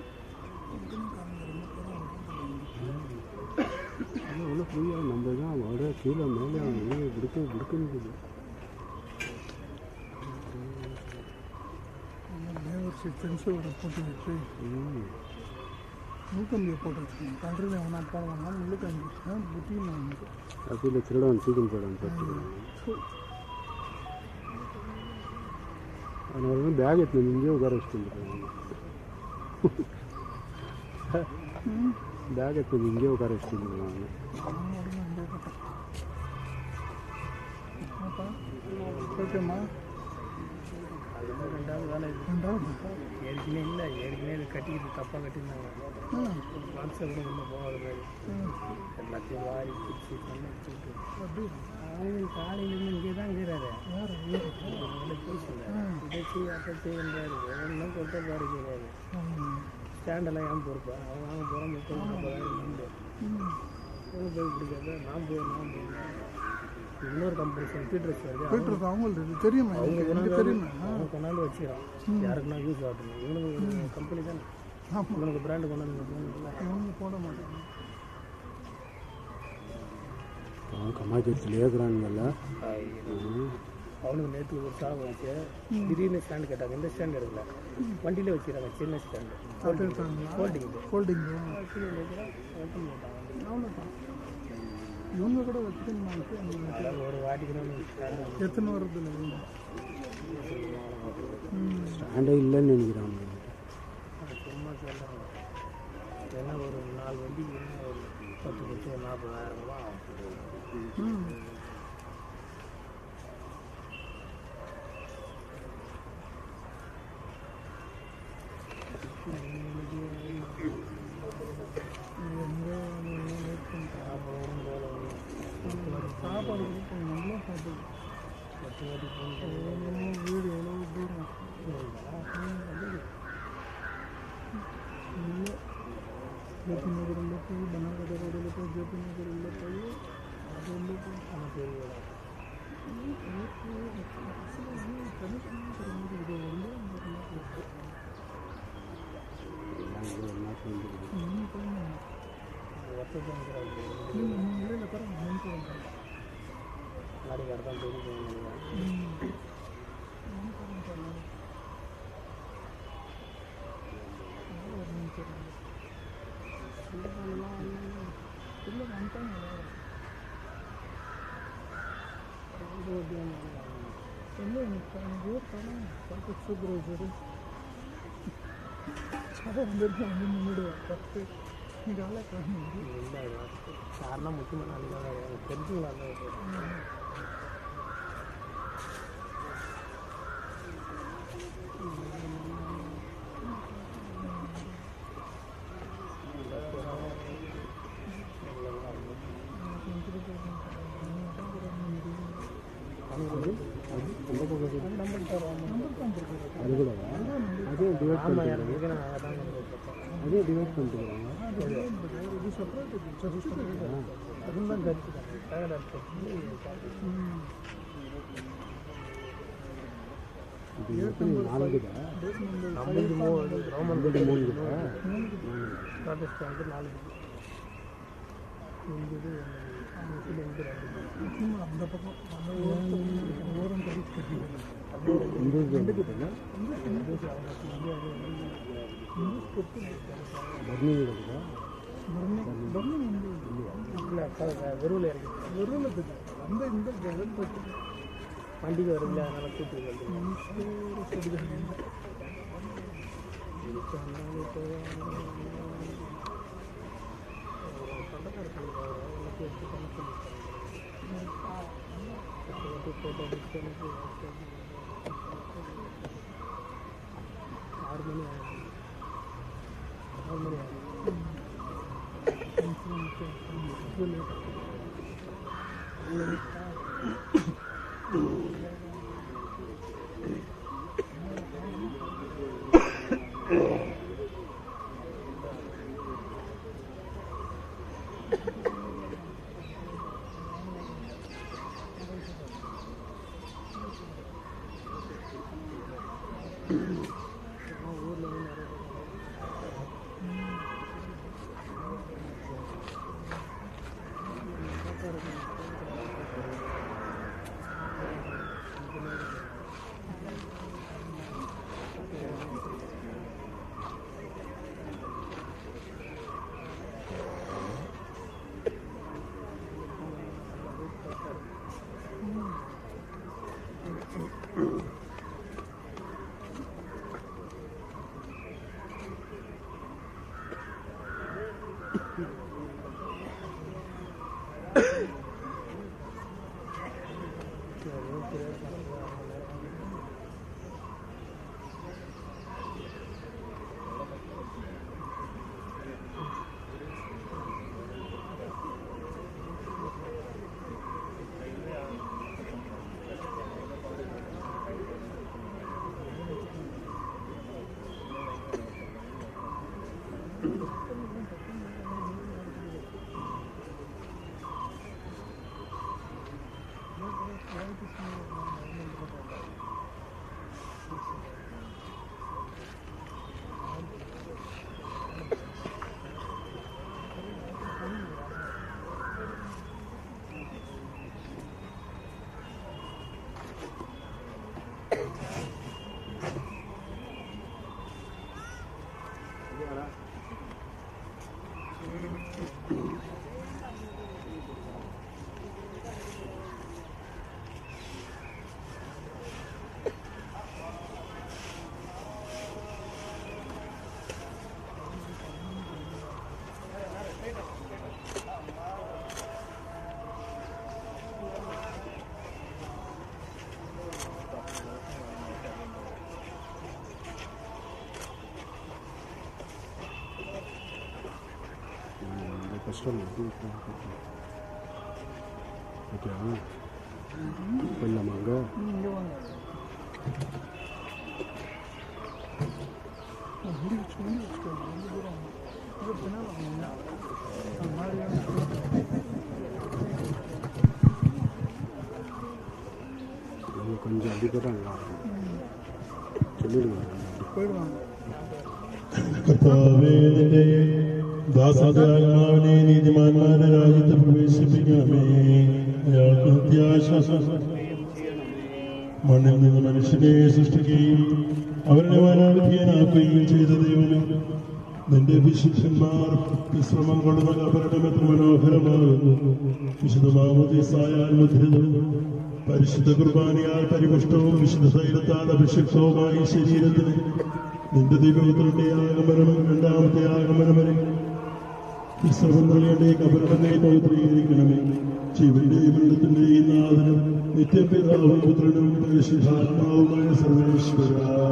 அது எவ்வளோ ஃப்ரீயாக நம்ம தான் வர கீழே மேலே வெளியே விடுக்க விடுக்கணுக்குது
லேபர் சீட் ஃபென்ஸு ஒரு போட்டு வச்சு
ம்
முழுக்கம்பியை போட்டு வச்சுக்கோங்க கண்ட்ரில் எவனா போடுவாங்க முழுக்கம்பி புட்டியில் வந்து
அதில் திருடன் சீக்கிரம் போயிடும் பார்த்துக்கிறாங்க அதனால தான் பேக் எடுத்து இங்கேயே உட்கார வச்சுட்டு வந்துருக்காங்க பேக் எடுத்து இங்கேயே உட்கார வச்சுட்டு வந்துருக்காங்க
ஓகேம்மா
ரெண்டாவது வேலை இது.
ரெண்டாவது
ஏற்கனவே இல்லை ஏற்கனவே இது கட்டிக்கிட்டு தப்பாக கட்டியிருந்தாங்க
ம்.
மனசை கூட ஒன்றும் போகாத மாதிரி எல்லாத்தையும் வாரி பிடிச்சி பண்ணி வச்சுட்டு
அப்படி
அவங்க காலையிலேருந்து இங்கே தான் இருக்கிறாரு
யார்
பேசல இதைச்சி அட்டச்சின்றாரு ஒன்றும் கொட்ட பாருக்கிறாரு ஸ்டாண்டெல்லாம் ஏன் பொறுப்பா அவங்க வாங்க போகிறோம் முப்பது முப்பதாயிரம் நம்பு அவங்க போய் பிடிக்காத நான் போய் நான் போய் இன்னொரு கம்பெனி பீட்ரஸ் வருது
போயிட்டு அவங்களுக்கு இது தெரியுமா
அவங்க
எனக்கு எனக்கு
கொண்டாந்து
தெரியுமா
அவங்க கொண்டாந்து வச்சுக்கிறான் யாருக்குன்னா யூஸ் ஆகட்டும் இவனுக்கு ஒரு கம்பெனி தானே இவனுக்கு பிராண்டு கொண்டாந்து போகணும்ல
இவங்க போட மாட்டாங்க
அவன் கமாய்க்கிறதுலேயே இருக்கிறாங்கல்ல
அவனுக்கு நேற்று ஒரு சாவு வச்சு திடீர்னு ஸ்டாண்டு கேட்டாங்க இந்த ஸ்டாண்ட் எடுக்கல வண்டியிலே வச்சுக்கிறாங்க சின்ன ஸ்டாண்டு ஃபோல்டிங்
ஃபோல்டிங் இவங்க கூட வச்சுக்கணுமா
ஒரு வாட்டிக்கு
எத்தனை வருது இல்லை
ஸ்டாண்டே இல்லைன்னு நினைக்கிறாங்க
சும்மா சொல்கிறாங்க ஏன்னா ஒரு நாலு வண்டிக்கு ஒரு பத்து பத்து ஒரு நாற்பதாயிரம் ரூபா ஆகும்
ம் சாப்பாடு கொடுப்போம் நல்லா சாப்பிடுவோம் வீடு எவ்வளோ தூரம் ஜேபி நகரில் போய் பனாகட ரோடில் போய் ஜேபி நகரில் போய் அது வந்து
நாளைக்கு அடுத்த தெரியும்
சூப்பர்வைசரு சார் வந்துட்டு வந்து நின்றுடுவேன் ஃபஸ்ட்டு நீங்கள் ஆளே காணும்
இல்லை காரணம் முக்கியமான நாளைக்கு எனக்கு தெரிஞ்சுங்களா
அது கூட அதே டிவைட் பண்ணிக்கிறாங்க அதே டிவைட் பண்ணிக்கிறாங்க
இது செப்பரேட் இது
அதுதான் கருத்து
இது எத்தனை நாலுக்குதா
ஐம்பது மூணு ரோமன்
ஐம்பது மூணுக்குதா
ப்ராட்டஸ்ட் நாலு இங்கே இங்கே ரெண்டு
அந்த பக்கம் அந்த ஓரம் ஓரம் கறி கட்டிக்கிறேன்
இந்த இது இருக்குதுல்ல? பர்னி இருக்குதா
இல்லை வெறுவில் இறக்கி
வெறும் அந்த இந்த ஜெகன் போட்டு
வண்டிக்கு வரும்ல அதனால கூட்டி வந்து ஆறு மணி ஆகும் ஆறு மணி ஆகும்
കഷ്ടമല്ല പറ്റിയാ കൊല്ലമാങ്കോ கொஞ்சம் அடிக்கிறாங்க சொல்லிடுங்க
കർത്താവേ നിന്റെ ദാസനാത്മാവിനെ നീതിമാന്മാരുടെ രാജ്യത്ത് പ്രവേശിപ്പിക്കണമേ അയാൾക്ക് നിത്യാശ്വാസം മണ്ണിൽ നിന്ന് മനുഷ്യനെ സൃഷ്ടിക്കുകയും അവരുടെ വനാവിധീയനാക്കുകയും ചെയ്ത ദൈവമേ നിന്റെ വിശുദ്ധന്മാർ വിശ്രമം കൊള്ളുന്ന കബരടം എത്ര മനോഹരമാകുന്നു വിശുദ്ധമാമതീസായാൽ മുദ്രിതം പരിശുദ്ധ കുർബാനയാൽ പരിപുഷ്ടവും വിശുദ്ധ ശൈലത്താൽ അഭിഷിക്തവുമായ ഈ ശരീരത്തിന് നിന്റെ ദൈവത്തിന്റെ ആഗമനം രണ്ടാമത്തെ ആഗമനം വരെ വിശ്രമം നൽകേണ്ട കബരടനെ പവിത്രീകരിക്കണമേ ജീവന്റെയും മൃഗത്തിന്റെയും നാഥനും നിത്യപിതാവും പുത്രനും പരിശുദ്ധാത്മാവുമായ സർവേശ്വര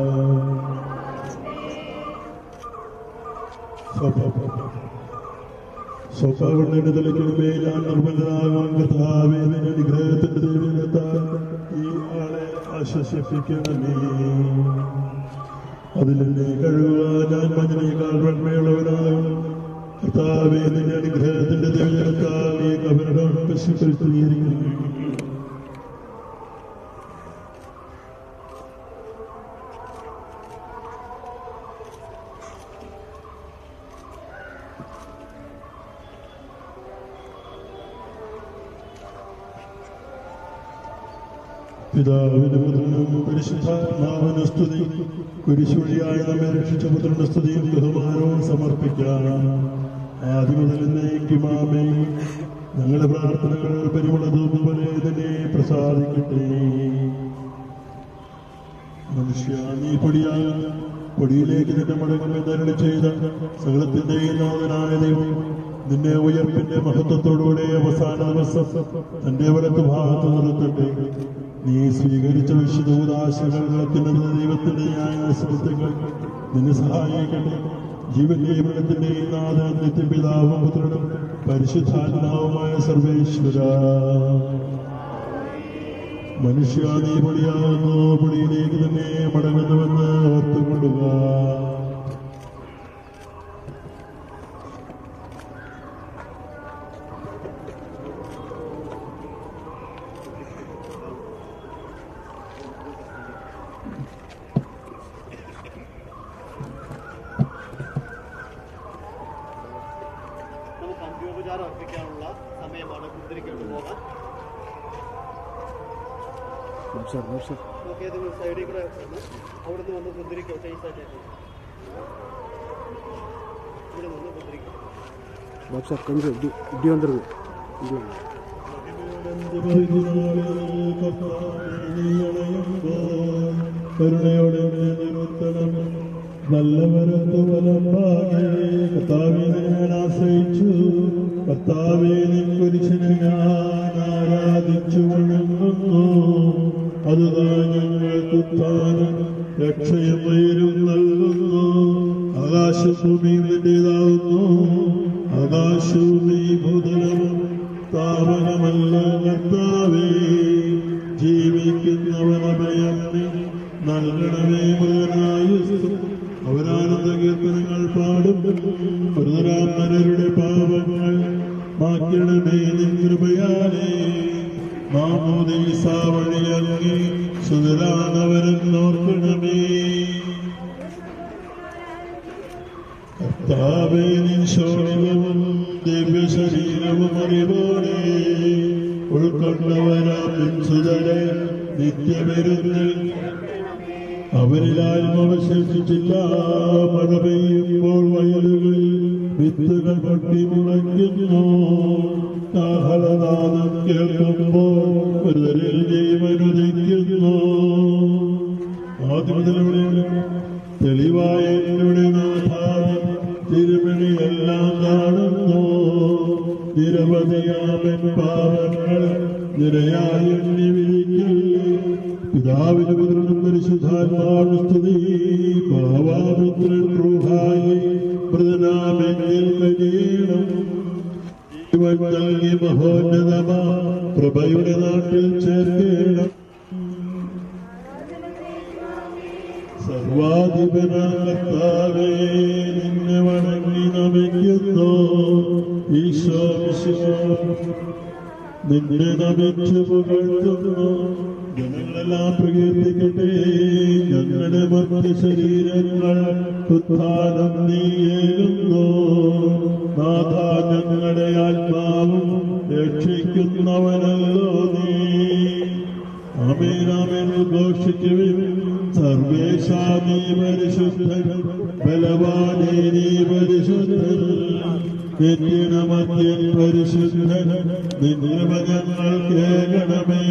സ്വഭാവങ്ങളുടെ തലയ്ക്കണമേ ഞാൻ നിർമ്മലനാകാൻ കർത്താവേ നിന്റെ അനുഗ്രഹത്തിന്റെ ദൈവത്താൽ ഈ ആളെ ആശ്വസിപ്പിക്കണമേ അതിലെന്നെ കഴുകുവാൻ ഞാൻ മഞ്ഞനേക്കാൾ വെണ്മയുള്ളവനാകും കർത്താവേ നിന്റെ അനുഗ്രഹത്തിന്റെ ദൈവത്താൽ ഈ കബരണം പശുക്രിസ്തീകരിക്കുന്നു പിതാവിന് പുത്രനും പരിശുദ്ധാത്മാവിന് സ്തുതി കുരിശുവഴിയായി നമ്മെ രക്ഷിച്ച പുത്രന്റെ സ്തുതിയും ബഹുമാനവും സമർപ്പിക്കാം ആദ്യം മുതൽ എന്നേക്കുമാമേ ഞങ്ങളുടെ പ്രാർത്ഥനകൾ പരിമുള്ളതും പോലെ തന്നെ പ്രസാദിക്കട്ടെ മനുഷ്യ നീ പൊടിയായ പൊടിയിലേക്ക് നിന്റെ മടങ്ങുമെന്ന് അരുളി ചെയ്ത സകലത്തിന്റെയും നാഥനായ ദൈവം നിന്നെ ഉയർപ്പിന്റെ മഹത്വത്തോടുകൂടെ അവസാന ദിവസം തന്റെ വലത്ത് ഭാഗത്ത് നിർത്തട്ടെ നീ സ്വീകരിച്ച വിശുദ്ധൂതാശകളത്തിന്റെ ദൈവത്തിന്റെ ന്യായസത്യങ്ങൾ നിന്നെ സഹായിക്കട്ടെ ജീവന്റെയും മൃഗത്തിന്റെയും നാഥൻ നിത്യപിതാവും പുത്രനും പരിശുദ്ധാത്മാവുമായ സർവേശ്വര മനുഷ്യ നീ പൊടിയാകുന്നു പൊടിയിലേക്ക് തന്നെ മടങ്ങുന്നുവെന്ന് ഓർത്തുകൊള്ളുക
നമുക്ക് അന്ത്യോപചാരം അർപ്പിക്കാനുള്ള സമയമാണ് കുന്തിരിക്കൊണ്ട് പോകാൻ ഓക്കെ ഇത് സൈഡിൽ കൂടെ വന്ന് അവിടുന്ന് വന്ന് കുന്തിരിക്കോ സൈസായിട്ട് ഇവിടെ നിന്ന് കുന്തിരിക്കോ
ಬಾಬು ಸರ್ ಕೊಂಚ ಇಡ್ಡಿ ಇಡ್ಡಿ வந்துருது ಇಡ್ಡಿ
കരുണയോടെ നിർത്തണം നല്ലവരത്ത് വലമ്പാകെ കർത്താവിനെ ഞാൻ ആശ്രയിച്ചു കർത്താവെ നിൻ കുരിശിനെ ഞാൻ ആരാധിച്ചു വണങ്ങുന്നു അതുതാൻ ഞങ്ങൾക്ക് താനും രക്ഷയും വൈരും നൽകുന്നു ആകാശഭൂമി നിന്റേതാവുന്നു ആകാശവും നീ ഭൂതലവും സ്ഥാപനമല്ല കർത്താവേ ജീവിക്കുന്നവനഭയം നീ നൽകണമേ മൃഗനായുസ് അവരാനന്ദ കീർത്തനങ്ങൾ പാടും മൃതരാമരുടെ പാപങ്ങൾ മാറ്റണമേ നിൻ കൃപയാലേ മാമോദീസ വഴിയങ്ങി സുതരാണവരെന്നോർക്കണമേ കർത്താവേ നിൻ ശോണികവും ദിവ്യശരീരവും അറിവോടെ ഉൾക്കൊണ്ടവരാ പിൻസുതരെ നിത്യവിരുന്നിൽ അവരിൽ ആത്മവശേഷിച്ചില്ല മഴ പെയ്യുമ്പോൾ വയലുകളിൽ വിത്തുകൾ പൊട്ടി മുളയ്ക്കുന്നു കാഹളനാദം കേൾക്കുമ്പോൾ ഒരുതരിൽ ജീവനുദിക്കുന്നു ആദ്യമുതലവിടെ തെളിവായ എന്നോട് നാഥാവി തിരുമണിയെല്ലാം കാണുന്നു നിരവധിയാമൻ പാവങ്ങൾ നിരയായി എണ്ണി വിളിക്കില്ലേ പിതാവിന് പുത്രനും പരിശുദ്ധാത്മാവിന് സ്തുതി ഭാവാപുത്രൻ റൂഹായി മൃതനാമെങ്കിൽ കഴിയണം ഇവൻ നൽകി മഹോന്നതമാ പ്രഭയുടെ നാട്ടിൽ ചേർക്കണം സർവാധിപനാകർത്താവേ നിന്നെ വണങ്ങി നമിക്കുന്നു ഈശോ മിശിഹോ നിന്നെ നമിച്ചു പുകഴ്ത്തുന്നു ജനങ്ങളെല്ലാം പ്രകീർത്തിക്കട്ടെ ഞങ്ങളുടെ മറ്റ് ശരീരങ്ങൾ ഉത്ഥാനം നീയേകുന്നു നാഥ ഞങ്ങളുടെ ആത്മാവും രക്ഷിക്കുന്നവനല്ലോ നീ ആമേനാമേൻ ഘോഷിക്കുവിൻ സർവേശാ നീ പരിശുദ്ധൻ ബലവാനേ നീ പരിശുദ്ധൻ നിത്യനമത്യൻ പരിശുദ്ധൻ നിന്യമജങ്ങൾ കേൾക്കണമേ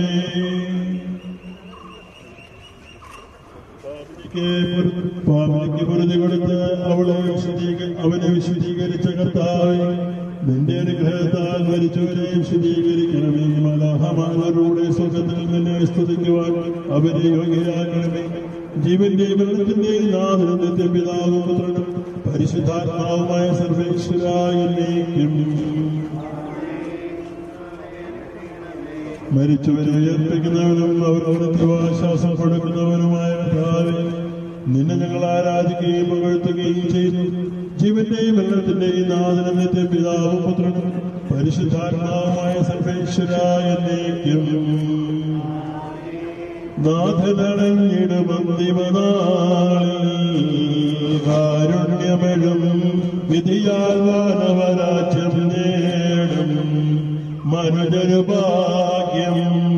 പാപിക്ക് പൊറുതി കൊടുത്ത് അവളെ വിശദീക- അവനെ വിശദീകരിച്ച കർത്താവെ നിന്റെ അനുഗ്രഹത്താൽ മരിച്ചവരെ വിശദീകരിക്കണമേ മലാഹമാരുടെ സുഖത്തിൽ നിന്നെ സ്തുതിക്കുവാൻ അവരെ യോഗ്യരാക്കണമേ ജീവന്റെയും മരണത്തിന്റെയും നാഥനും നിന്റെ പിതാവും പുത്രനും പരിശുദ്ധാത്മാവുമായ സർവേശ്വരായിരിക്കും മരിച്ചവരെ ഉയർപ്പിക്കുന്നവനും അവർക്ക് ആശ്വാസം കൊടുക്കുന്നവനുമായ കർത്താവേ നിന്നെ ഞങ്ങൾ ആരാധിക്കുകയും പുകഴ്ത്തുകയും ചെയ്യുന്നു ജീവന്റെയും വെള്ളത്തിന്റെയും നാഥനും നിന്റെ പിതാവും പുത്രനും പരിശുദ്ധാത്മാവുമായ സർവേശ്വരായ എന്നേക്കും നാഥനടഞ്ഞിടുമന്തിമനാളിൽ കാരുണ്യമെഴും വിധിയാൽ വാനവരാജ്യം നേടും മനുജരു ഭാഗ്യം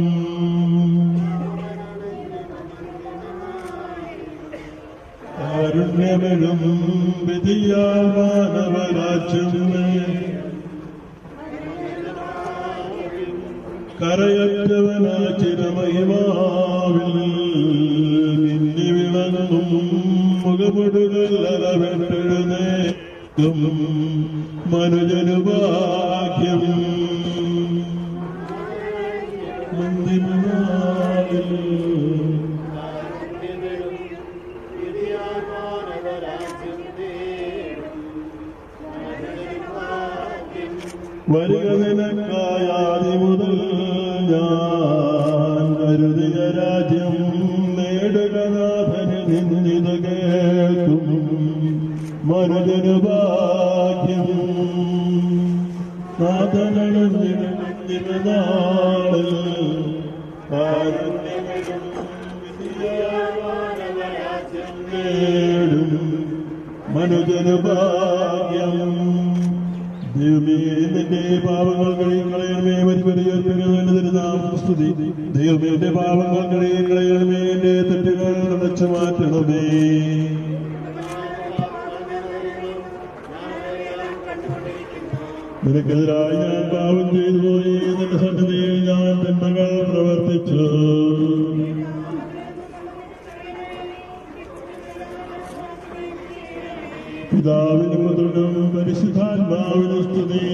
കാരുണ്യമെഴും വിധിയാൽ വാനവരാജ്യം നേടും കരയറ്റവനാ ചിരമഹിമാവിൽ മിന്നി വിളങ്ങും മുഖമുടുകളെഴുന്നേക്കും മനുജനു ഭാഗ്യം മുന്തിമനാളിൽ വരിക നിനക്കായാതി മുതൽ ഞാൻ കരുതി വേദനാഥന് നിന്നിത കേൾക്കും മനുജനു ഭാഗ്യം നാഥനു നാളിൽ നേടും മനുജനു ഭാഗ്യം ദൈവമേ നിന്റെ പാപങ്ങൾ കഴിയും കളയണമേ പരിപരിയർപ്പിക്കുന്നതിന് തിരുനാമം സ്തുതി ദൈവമേ എന്റെ പാപങ്ങൾ കഴിയും കളയണമേ എന്റെ തെറ്റുകൾ അടച്ചു മാറ്റണമേ നിനക്കെതിരായി ഞാൻ പാപം ചെയ്തു പോയി നിന്റെ സന്നിധിയിൽ ഞാൻ തിന്മകൾ പ്രവർത്തിച്ചു പിതാവിനും പുത്രനും പരിശുദ്ധാത്മാവിനും സ്തുതി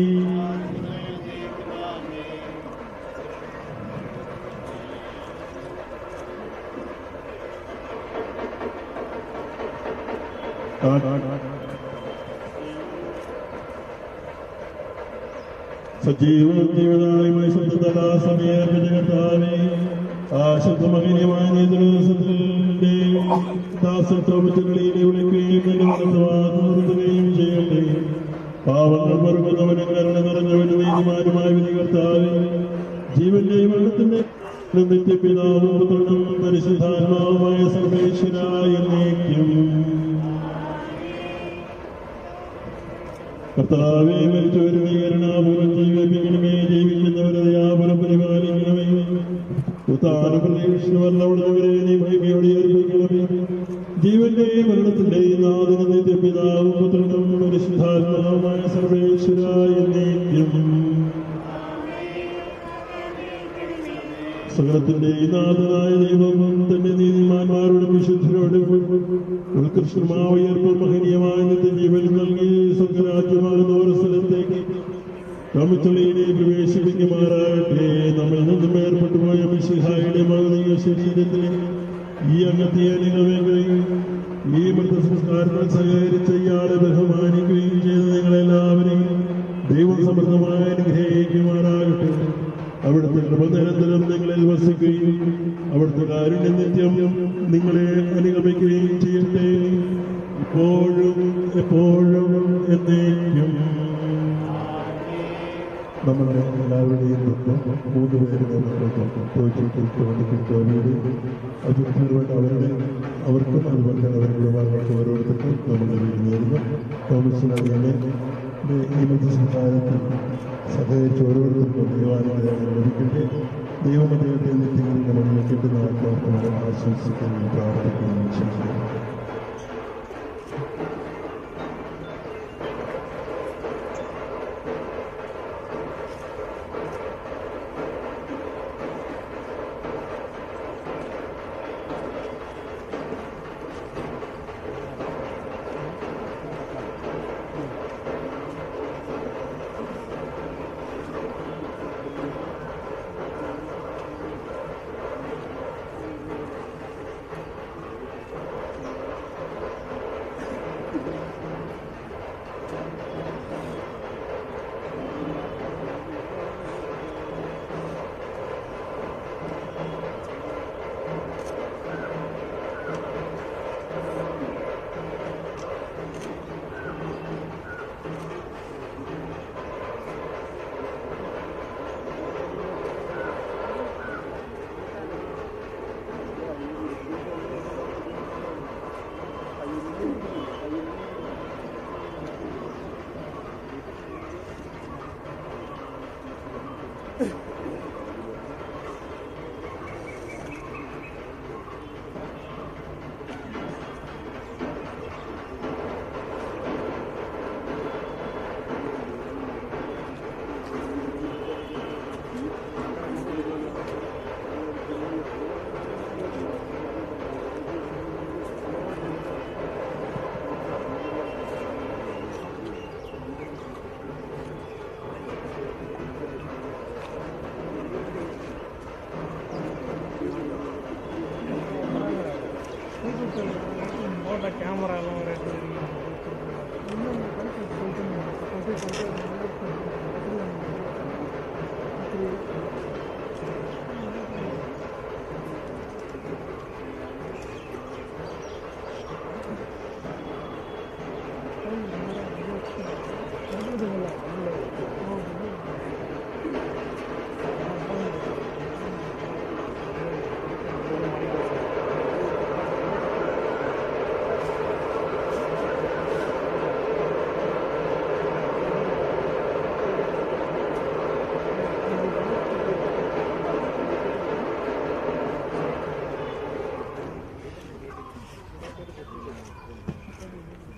സജീവവും ജീവനായുമായി സമയർപ്പിച്ചകത്താവേ ആശുദ്ധമകന്യമായ നേതൃത്വത്തിന്റെ ദാസത്വത്തിനിടയിലെ വിളിക്കുകയും എന്റെ നിർത്തുകയും ചെയ്യട്ടെ പാവങ്ങൾ മറുകുന്നവനും കരുണ നിറഞ്ഞവനും നീതിമാനുമായ വിധികർത്താവേ ജീവന്റെയും വെള്ളത്തിന്റെ നിത്യപിതാവും പുത്രനും പരിശുദ്ധാത്മാവുമായ സർവേശ്വരായ നീക്കും കർത്താവേ മരിച്ചവരുടെ കരുണാപൂർവ്വം ജീവിപ്പിക്കണമേ ജീവിക്കുന്നവരെ ദയാപുരം പരിപാലിക്കണമേ ഉത്താന പ്രതീക്ഷിച്ചവരുടെ നീ മഹിമയോടെ ഏൽപ്പിക്കണമേ ജീവന്റെയും മരണത്തിന്റെയും നാഥന നിത്യ പിതാവും പുത്രനും പരിശുദ്ധാത്മാവുമായ സർവേശ്വരായ നീക്കും സകലത്തിന്റെ നാഥനായ ദൈവം തന്റെ നീതിമാന്മാരോടും വിശുദ്ധരോടും ഉത്കൃഷ്ടമായ ഉയർപ്പും മഹനീയമായ നിത്യജീവൻ നൽകി സ്വർഗരാജ്യമാകുന്ന ഒരു സ്ഥലത്തേക്ക് കമിത്തുള്ളിയെ പ്രവേശിപ്പിക്കുമാറാകട്ടെ നമ്മിൽ നിന്നും ഏർപ്പെട്ടു പോയ മിശിഹായുടെ മൗലിക ശരീരത്തിലെ ഈ അംഗത്തെ അനുഗമിക്കുകയും ഈ മൃതസംസ്കാരങ്ങൾ സഹകരിച്ച് ഇയാളെ ബഹുമാനിക്കുകയും ചെയ്ത നിങ്ങളെല്ലാവരെയും ദൈവം സമൃദ്ധമായ അനുഗ്രഹിക്കുമാറാകട്ടെ അവിടുത്തെ കൃപ നിരന്തരം നിങ്ങളിൽ വസിക്കുകയും അവിടുത്തെ കാരുണ്യ നിത്യം നിങ്ങളെ അനുഗമിക്കുകയും ചെയ്യട്ടെ ഇപ്പോഴും എപ്പോഴും എന്നേക്കും നമ്മളെ എല്ലാവരുടെയും ദുഃഖം മൂന്ന് പേരുടെ അഭിവൃദ്ധിയുമായിട്ട് അവരുടെ അവർക്കും അതുപോലെ തന്നെ അവരുടെ കുടുംബാംഗങ്ങൾക്കും ഓരോരുത്തർക്കും നമ്മൾ നേരുന്നു തോമസിനെ ഈ മധ്യസംസ്ഥാനത്തിൽ സഹകരിച്ച് ഓരോരുത്തർക്കും ദൈവാനുഗ്രഹം ലഭിക്കട്ടെ ദൈവം അദ്ദേഹത്തെ നിത്യങ്ങളിൽ നമ്മൾ കിട്ടുന്ന ആത്മാർത്ഥമായി ആശംസിക്കുകയും പ്രാർത്ഥിക്കുകയും ചെയ്യുന്നു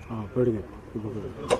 ആ പേടിക്കും ഇപ്പോൾ പേടിക്കും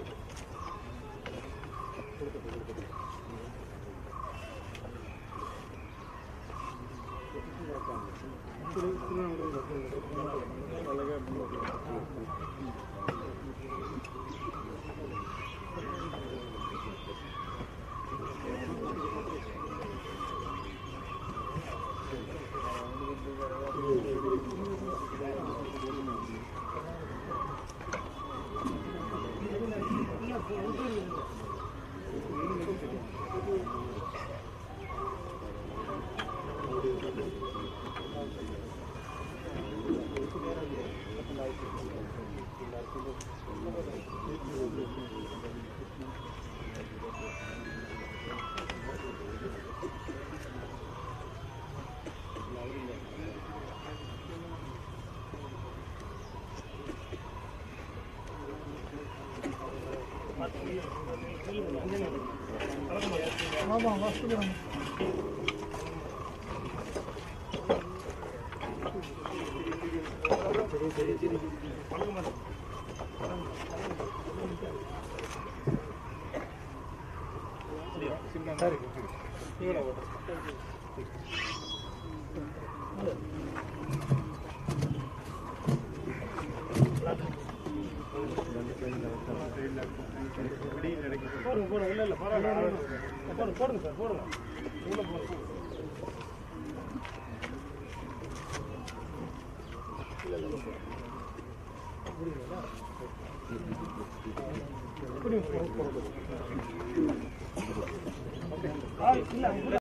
ஆமாம் வாசிக்கிறேன்
போடுங்க போடுங்க இல்லை இல்லை பரவாயில்ல போடுங்க போடுங்க சார் போடுங்க உள்ள போடுங்க புரியுங்க